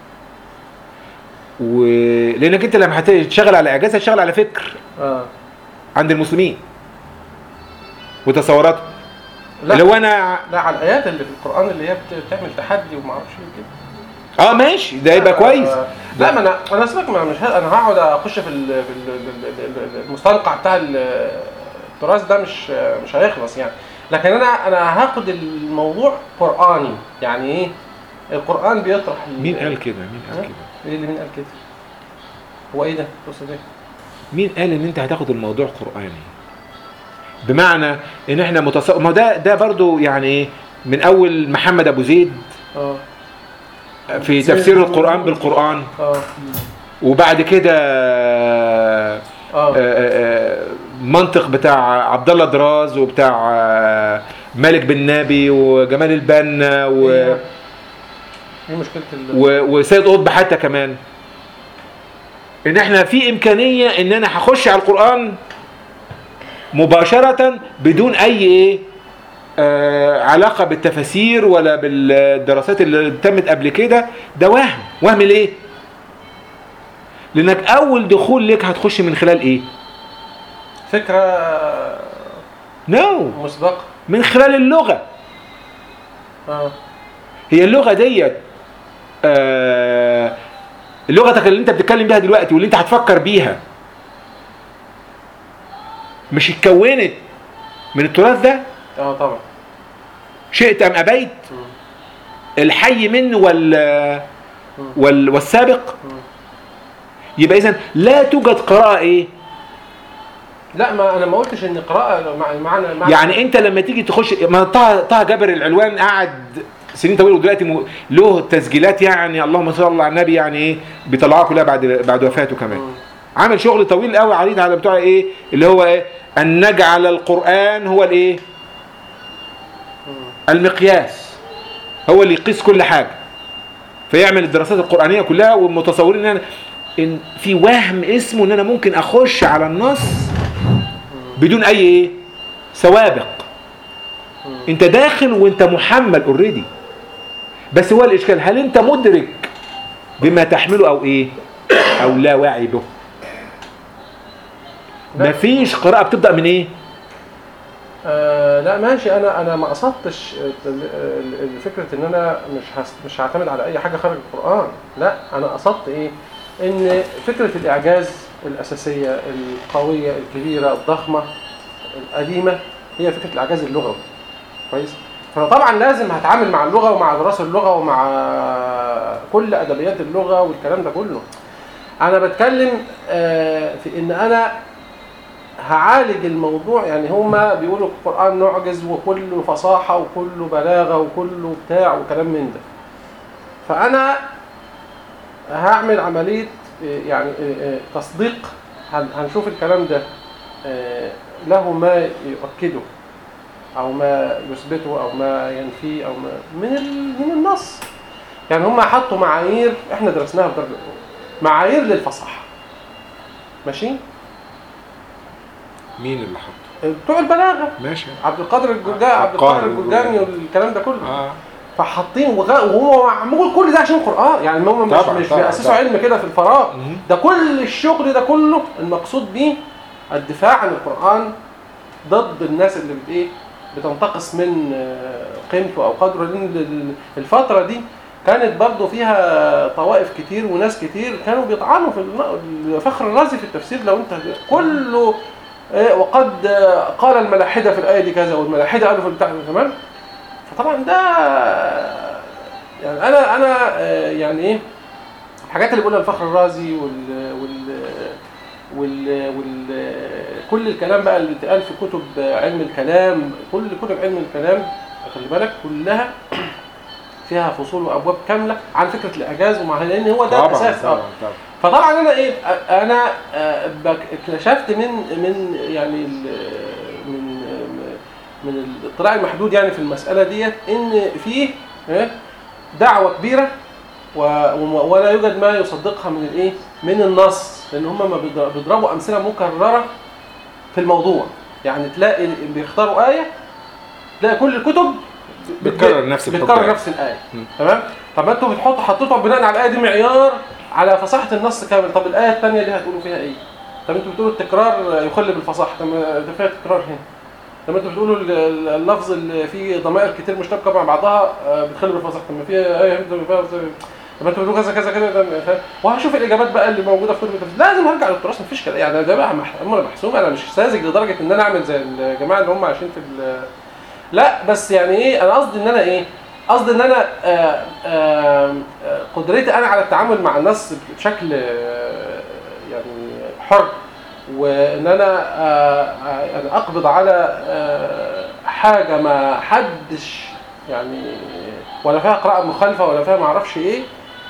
ولانك انت لما هتشتغل على اعجاز هتشتغل على فكر اه عند المسلمين وتصوراتهم لا اللي هو انا لا على الايات اللي في القران اللي هي بت- بتعمل تحدي وما اعرفش ايه كده اه ماشي ده يبقى كويس آه، لا ما انا انا سيبك ما- مش ه- انا هقعد اخش في ال- في ال- ال- ال- ال- المستنقع بتاع ال- التراث ده مش مش هيخلص يعني لكن انا انا هاخد الموضوع قراني يعني ايه القران بيطرح ال- مين قال كده مين قال ها؟ كده ايه اللي مين قال كده هو ايه ده تقصد ايه مين قال ان انت هتاخد الموضوع قراني بمعنى ان احنا متصور ما هو ده ده برضو يعني ايه من اول محمد ابو زيد اه في تفسير القران بالقران اه وبعد كده آه، اه آه، منطق بتاع عبد الله دراز وبتاع آه، مالك بن نبي وجمال البنا و... ايه إيه مشكله ال و... وسيد قطب حتى كمان ان احنا في امكانيه ان انا هخش على القران مباشره بدون اي ايه آه علاقه بالتفاسير ولا بالدراسات اللي تمت قبل كده ده وهم وهم ليه لانك اول دخول لك هتخش من خلال ايه فكره نو no. مسبقه من خلال اللغه اه هي اللغه ديت آه لغتك اللي انت بتتكلم بيها دلوقتي واللي انت هتفكر بيها مش اتكونت من التراث ده اه طبعا شئت ام ابيت مم. الحي منه وال وال والسابق مم. يبقى اذا لا توجد قراءه ايه لا ما انا ما قلتش ان قراءه مع- معنى معنى يعني انت لما تيجي تخش ما طه طه جابر العلوان قعد سنين طويله ودلوقتي م- له تسجيلات يعني اللهم صل على النبي يعني ايه بيطلعوها كلها بعد بعد وفاته كمان مم. عمل شغل طويل قوي عريض على بتوع ايه اللي هو ايه ان نجعل القران هو الايه مم. المقياس هو اللي يقيس كل حاجه فيعمل الدراسات القرانيه كلها ومتصورين ان أنا ان في وهم اسمه ان انا ممكن اخش على النص بدون اي ايه سوابق مم. انت داخل وانت محمل اوريدي بس هو الاشكال هل انت مدرك بما تحمله او ايه او لا واعي به لا. مفيش قراءه بتبدا من ايه آه لا ماشي انا انا ما قصدتش ال- ال- ال- فكره ان انا مش هس- مش هعتمد على اي حاجه خارج القران لا انا قصدت ايه ان فكره الاعجاز الاساسيه القويه الكبيره الضخمه القديمه هي فكره الاعجاز اللغوي كويس فانا طبعا لازم هتعامل مع اللغه ومع دراسه اللغه ومع كل ادبيات اللغه والكلام ده كله انا بتكلم آه، في ان انا هعالج الموضوع يعني هما بيقولوا القرآن معجز وكله فصاحة وكله بلاغة وكله بتاع وكلام من ده فأنا هعمل عملية آه، يعني آه، آه، تصديق هن- هنشوف الكلام ده آه، له ما يؤكده أو ما يثبته أو ما ينفيه أو ما من ال- من النص يعني هما حطوا معايير احنا درسناها في درجة أولى معايير للفصاحة ماشي مين اللي حطه بتوع البلاغه ماشي عبد القادر الجرجاني عبد القادر الجرجاني والكلام ده كله اه فحاطين وغ- وهو معمول كل ده عشان القران يعني هم مش طبعاً، مش طبعاً، بيأسسوا طبعاً. علم كده في الفراغ مم. ده كل الشغل ده كله المقصود بيه الدفاع عن القران ضد الناس اللي بت ايه بتنتقص من آه، قيمته او قدره لان ال- الفتره دي كانت برضه فيها طوائف كتير وناس كتير كانوا بيطعنوا في الن- الفخر الرازي في التفسير لو انت كله إيه، وقد آه، قال الملاحده في الايه دي كذا والملاحده قالوا في البتاع ده تمام فطبعا ده يعني انا انا آه، يعني ايه الحاجات اللي بيقولها الفخر الرازي وال وال وال, وال كل الكلام بقى اللي اتقال في كتب علم الكلام كل كتب علم الكلام خلي بالك كلها فيها فصول وابواب كامله عن فكره الاعجاز ومع لان هو ده الاساس اه طبعا فطبعا انا ايه انا آه، بك- اكتشفت من من يعني ال- من من الاطلاع المحدود يعني في المساله ديت ان فيه إيه، دعوه كبيره و- وم- ولا يوجد ما يصدقها من الايه من النص لان هم ما بيضر- بيضربوا امثله مكرره في الموضوع يعني تلاقي بيختاروا ايه تلاقي كل الكتب بتكرر نفس الحجة. بتكرر نفس الايه مم. تمام طب ما انتوا بتحطوا حطيتوا بناء على الايه دي معيار على فصاحه النص كامل طب الايه الثانيه دي هتقولوا فيها ايه طب انتوا بتقولوا التكرار يخل بالفصاحه طب ما ده فيها تكرار هنا طب انتوا بتقولوا ال- ال- اللفظ اللي فيه ضمائر كتير مشتقه مع بعضها آه، بتخل بالفصاحه طب ما فيها ايه هيبدأ فيها طب انتوا بتقولوا كذا كذا كذا ده- فاهم؟ وهشوف الاجابات بقى اللي موجوده في كتب التفسير لازم ارجع للتراث مفيش كده يعني ده بقى مح- امر محسوم انا مش ساذج لدرجه ان انا اعمل زي الجماعه اللي هم عايشين في ال- لا بس يعني ايه انا قصدي ان انا ايه قصدي ان انا آه، آه، آه، قدرتي انا على التعامل مع الناس بشكل آه، يعني حر وان انا آه، آه، يعني اقبض على آه، حاجه ما حدش يعني ولا فيها قراءه مخالفه ولا فيها ما اعرفش ايه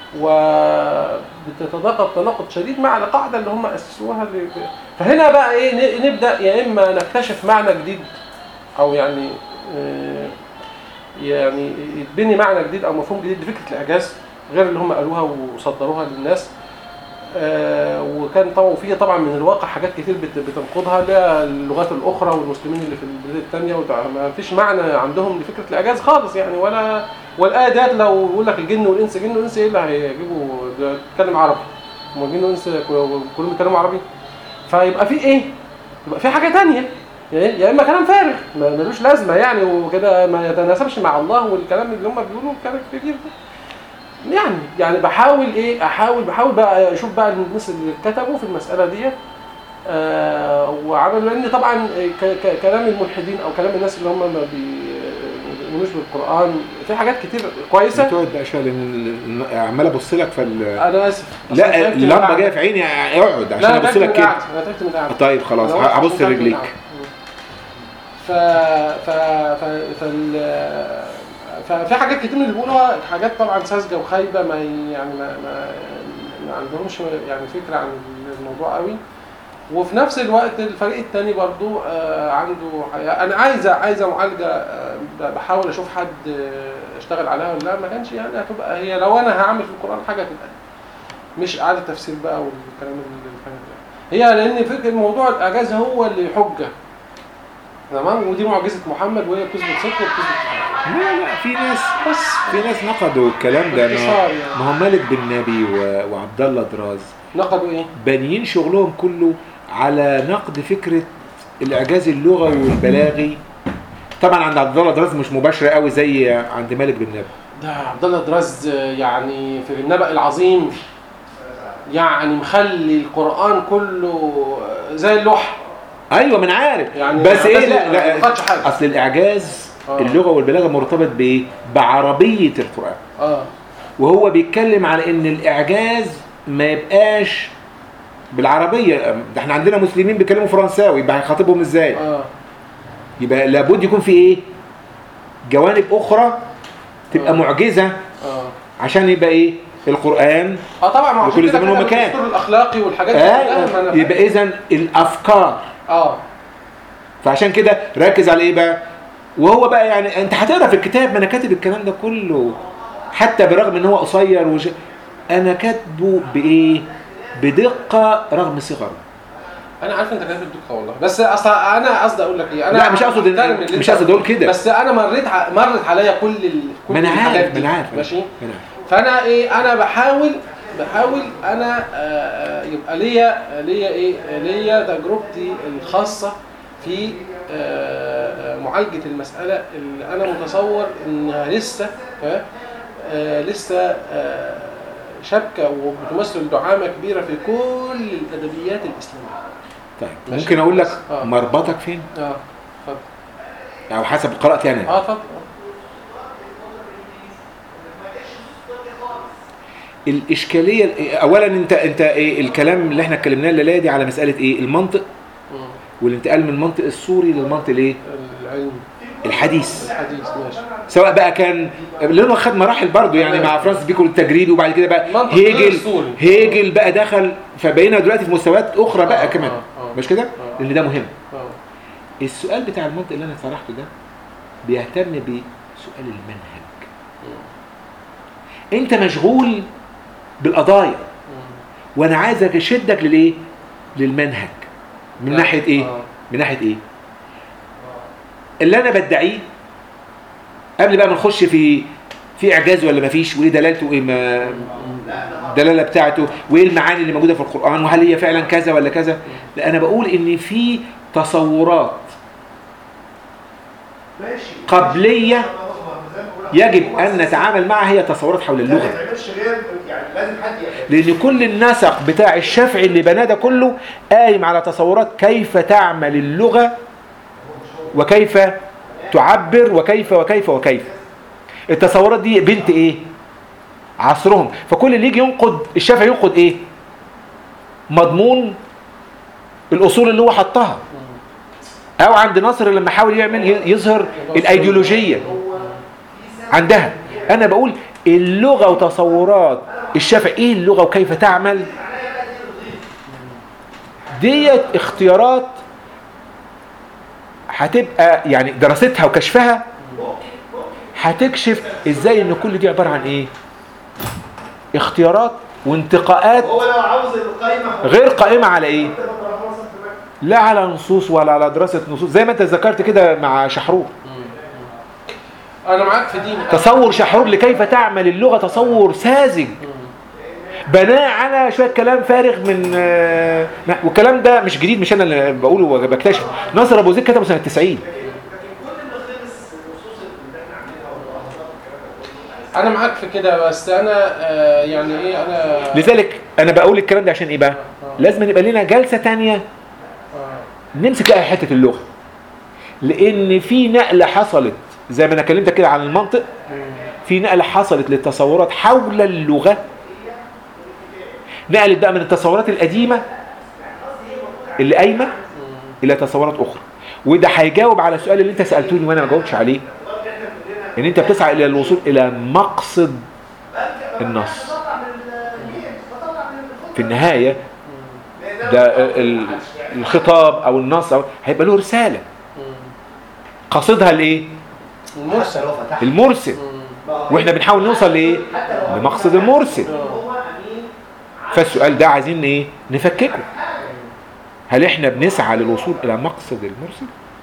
وبتتناقض تناقض شديد مع القاعده اللي هم اسسوها اللي فهنا بقى ايه ن- نبدا يا اما نكتشف معنى جديد او يعني آه، يعني يتبني معنى جديد او مفهوم جديد لفكره الاعجاز غير اللي هم قالوها وصدروها للناس آه، وكان طبعا في طبعا من الواقع حاجات كتير بت- بتنقضها اللي هي اللغات الاخرى والمسلمين اللي في البلاد الثانيه ما فيش معنى عندهم لفكره الاعجاز خالص يعني ولا والايه ديت لو يقول لك الجن والانس جن والانس ايه اللي هيجيبوا ده بيتكلم عربي هم الجن والانس كلهم بيتكلموا عربي فيبقى في ايه؟ يبقى في حاجه ثانيه يعني يا اما كلام فارغ ما ملوش لازمه يعني وكده ما يتناسبش مع الله والكلام اللي هم بيقولوه الكلام الكبير ده يعني يعني بحاول ايه احاول بحاول بقى اشوف بقى الناس اللي كتبوا في المساله ديت آه وعملوا لان طبعا ك- ك- كلام الملحدين او كلام الناس اللي هم ما بيؤمنوش بالقران في حاجات كتير كويسه بتقعد بقى شويه لان ال- عمال ابص لك فال انا اسف أصل أنا لا تعبت من اللمبه القعدة. جايه في عيني اقعد لا عشان انا ابص تعبت من لك كده القعدة، انا تعبت من القعده طيب خلاص أنا واقف هبص عشان تعبت من رجليك القعدة. ف ف ف فال ففي حاجات كتير من اللي بيقولوها حاجات طبعا ساذجه وخايبه ما ي- يعني ما ما, ما عندهمش يعني فكره عن الموضوع قوي وفي نفس الوقت الفريق الثاني برضو آه، عنده حقيقة. انا عايزه عايزه معالجه آه، بحاول اشوف حد آه، اشتغل عليها ولا لا ما كانش يعني هتبقى هي لو انا هعمل في القران حاجه تبقى مش اعاده تفسير بقى والكلام اللي الكلام ده هي لان فكره موضوع الاعجاز هو اللي حجه تمام ودي معجزه محمد وهي بتثبت صدق وبتثبت لا لا في ناس بس في ناس نقدوا الكلام ده ما باختصار يعني. ما هو مالك بن نبي و- وعبد الله دراز نقدوا ايه؟ بانيين شغلهم كله على نقد فكره الاعجاز اللغوي والبلاغي طبعا عند عبد الله دراز مش مباشره قوي زي عند مالك بن نبي ده عبد الله دراز يعني في النبأ العظيم يعني مخلي القرآن كله زي اللوحة ايوه من عارف يعني بس ايه الإعجاز لا ما لا خدش حاجة. اصل الاعجاز آه. اللغه والبلاغه مرتبط بايه بعربيه القران اه وهو بيتكلم على ان الاعجاز ما يبقاش بالعربيه ده احنا عندنا مسلمين بيتكلموا فرنساوي يبقى هيخاطبهم ازاي اه يبقى لابد يكون في ايه جوانب اخرى تبقى آه. معجزه اه عشان يبقى ايه القران اه طبعا ما هو عشان وكل كده زمان كان ومكان. الدستور الاخلاقي والحاجات دي كلها ما آه أنا- يبقى اذا الافكار اه فعشان كده ركز على ايه بقى وهو بقى يعني انت هتقرا في الكتاب ما انا كاتب الكلام ده كله حتى برغم ان هو قصير وش... انا كاتبه بايه بدقه رغم صغره انا عارف انت كاتب الدكتور والله بس اصل انا قصدي اقول لك ايه انا لا مش اقصد إن- محترم اللي مش أنت- قصدي اقول كده. بس انا مريت ع... مرت عليا كل ال... كل ما انا الحاجات عارف ما دي. انا عارف ماشي ما أنا عارف. فانا ايه انا بحاول بحاول انا آه، آه، يبقى ليا ليا ايه ليا تجربتي الخاصه في آه، آه، معالجه المساله اللي انا متصور انها لسه ها، آه، لسه آه، شبكه وبتمثل دعامه كبيره في كل الادبيات الاسلاميه طيب ماشي. ممكن اقول لك آه. مربطك فين اه اتفضل او حسب قراءتي انا اه اتفضل الاشكاليه اولا انت انت إيه الكلام اللي احنا اتكلمناه الليله دي على مساله ايه المنطق مم. والانتقال من المنطق السوري للمنطق الايه العلم الحديث الحديث ماشي سواء بقى كان لانه خد مراحل برضه يعني مع فرانسيس بيكون التجريبي وبعد كده بقى منطق غير هيجل سوري. هيجل بقى دخل فبقينا دلوقتي في مستويات اخرى بقى آه، كمان آه، آه. مش كده آه. لان ده مهم اه السؤال بتاع المنطق اللي انا طرحته ده بيهتم بسؤال المنهج انت مشغول بالقضايا مم. وانا عايزك اشدك للايه للمنهج من لا. ناحيه ايه آه. من ناحيه ايه اللي انا بدعيه قبل بقى ما نخش في في اعجاز ولا ما فيش وايه دلالته وايه ما الدلاله بتاعته وايه المعاني اللي موجوده في القران وهل هي فعلا كذا ولا كذا لا انا بقول ان في تصورات قبليه يجب ان نتعامل معها هي تصورات حول اللغه ما تعملش غير يعني لازم حد يعمل لان كل النسق بتاع الشافعي اللي بناه ده كله قايم على تصورات كيف تعمل اللغه وكيف تعبر وكيف وكيف وكيف التصورات دي بنت ايه عصرهم فكل اللي يجي ينقد الشافعي ينقد ايه مضمون الاصول اللي هو حطها او عند نصر لما حاول يعمل يظهر الايديولوجيه عندها انا بقول اللغه وتصورات الشافعي ايه اللغه وكيف تعمل ديت اختيارات هتبقى يعني دراستها وكشفها هتكشف ازاي ان كل دي عباره عن ايه اختيارات وانتقاءات هو لو عاوز القايمه غير قائمه على ايه لا على نصوص ولا على دراسه نصوص زي ما انت ذكرت كده مع شحرور انا معاك في دي تصور شحرور لكيف تعمل اللغة تصور ساذج بناه على شوية كلام فارغ من آه، والكلام ده مش جديد مش انا اللي بقوله وبكتشف ناصر ابو زيد كتبه سنة 90 انا معاك في كده بس انا آه يعني ايه انا لذلك انا بقول الكلام ده عشان ايه بقى لازم يبقى لنا جلسة تانية آه. نمسك بقى حتة اللغة لان في نقلة حصلت زي ما انا كلمتك كده عن المنطق في نقلة حصلت للتصورات حول اللغة نقلت بقى من التصورات القديمة اللي قايمة إلى تصورات أخرى وده هيجاوب على السؤال اللي أنت سألتوني وأنا ما جاوبتش عليه إن أنت بتسعى إلى الوصول إلى مقصد النص في النهاية ده ال- الخطاب أو النص أو هيبقى له رسالة قصدها الإيه؟ المرسل المرسل واحنا بنحاول نوصل لايه لمقصد المرسل فالسؤال ده عايزين ايه نفككه هل احنا بنسعى للوصول الى مقصد المرسل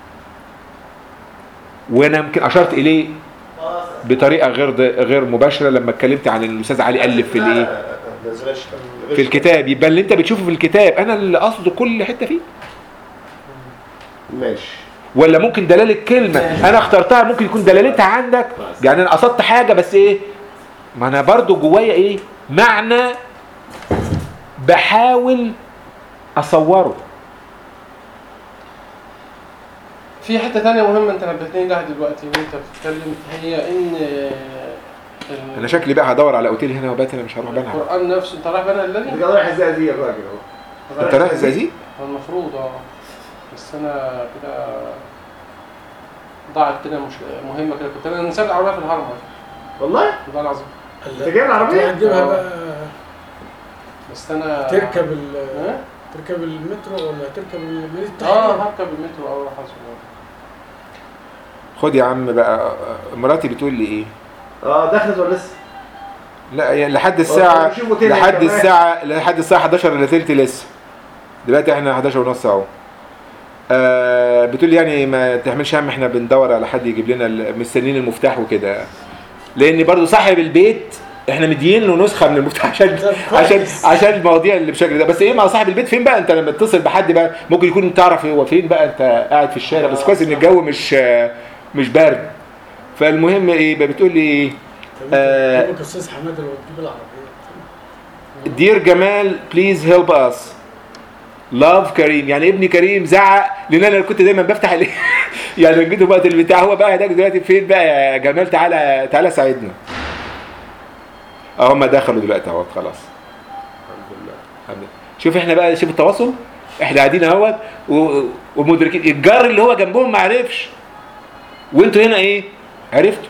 وانا يمكن اشرت اليه بطريقه غير غير مباشره لما اتكلمت عن الاستاذ علي الف في الايه في الكتاب يبقى اللي انت بتشوفه في الكتاب انا اللي قصده كل حته فيه ماشي ولا ممكن دلالة كلمة انا اخترتها ممكن يكون دلالتها عندك يعني انا قصدت حاجة بس ايه ما انا برضو جوايا ايه معنى بحاول اصوره في حته ثانيه مهمه انت نبهتني لها دلوقتي وانت بتتكلم هي ان آه، ال- انا شكلي بقى هدور على اوتيل هنا وبات انا مش هروح بنها القران نفسه انت رايح بنا الليل انت رايح ازاي دي يا راجل اهو انت رايح الزقازيق المفروض اه بس انا كده ضاعت كده مش مهمه كده كنت انا نسيت العربيه في الهرم والله والله العظيم انت جايب العربيه تجيبها بقى بس انا تركب ال ها؟ تركب المترو ولا تركب المدينة اه التحرير هركب المترو او اروح اسوق خد يا عم بقى مراتي بتقول لي ايه اه دخلت ولا لسه؟ لا يعني لحد الساعة شوف أوتيل لحد كمان. الساعة لحد الساعة 11 الا تلت لسه دلوقتي احنا 11 ونص اهو آه بتقول لي يعني ما تعملش هم احنا بندور على حد يجيب لنا ال- مستنيين المفتاح وكده لان برضو صاحب البيت احنا مدين له نسخه من المفتاح عشان طب عشان كويس. عشان المواضيع اللي بالشكل ده بس ايه مع صاحب البيت فين بقى انت لما تتصل بحد بقى ممكن يكون تعرف هو فين بقى انت قاعد في الشارع بس كويس ان الجو مش مش بارد فالمهم ايه بقى بتقول لي ايه آه. جيبك استاذ حماده لو تجيب العربيه Dear Gamal, please help us. لاف كريم يعني ابني كريم زعق لان انا كنت دايما بفتح ال... يعني جيت وقت البتاع هو بقى هناك دلوقتي فين بقى يا جمال تعالى تعالى ساعدنا اه هم دخلوا دلوقتي اهوت خلاص الحمد لله الحمد لله. شوف احنا بقى شوف التواصل احنا قاعدين اهوت و- ومدركين الجار اللي هو جنبهم ما عرفش وانتوا هنا ايه عرفتوا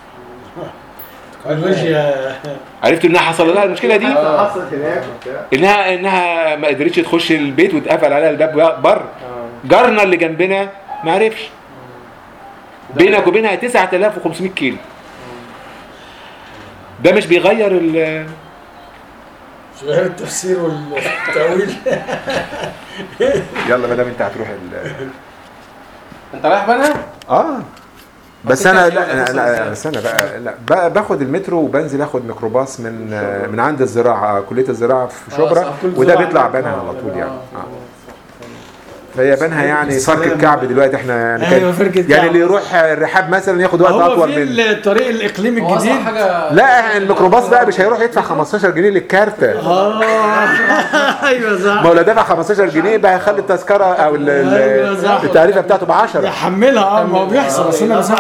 الوجه عرفتوا انها حصل لها المشكله دي حاجة حصلت هناك وبتاع انها انها ما قدرتش تخش البيت واتقفل عليها الباب بره جارنا اللي جنبنا ما عرفش بينك وبينها 9500 كيلو ده مش بيغير ال غير التفسير والتأويل يلا ما دام انت هتروح ال انت رايح بنها؟ اه بس أصل انا أنت لا هتروح لا أصلاً. بس انا بقى لا بقى باخد المترو وبنزل اخد ميكروباص من من عند الزراعه كليه الزراعه في شبرا صح، كل وده زراعة بيطلع عندك. بنها آه، على طول يعني آه. آه. فهي بنها يعني فرق الكعب دلوقتي احنا يعني كان- أيوة، فرق الكعب. يعني اللي يروح الرحاب مثلا ياخد وقت هو اطول في من الطريق الإقليمي هو الجديد اصلا حاجه لا الميكروباص بقى مش هيروح يدفع 15 جنيه للكارتة اه ايوه صح ما هو لو دفع 15 جنيه بقى هيخلي التذكره او ال- ال- أيوة، صح. التعريفه بتاعته ب 10 يحملها اه ما هو بيحصل اصل انا بس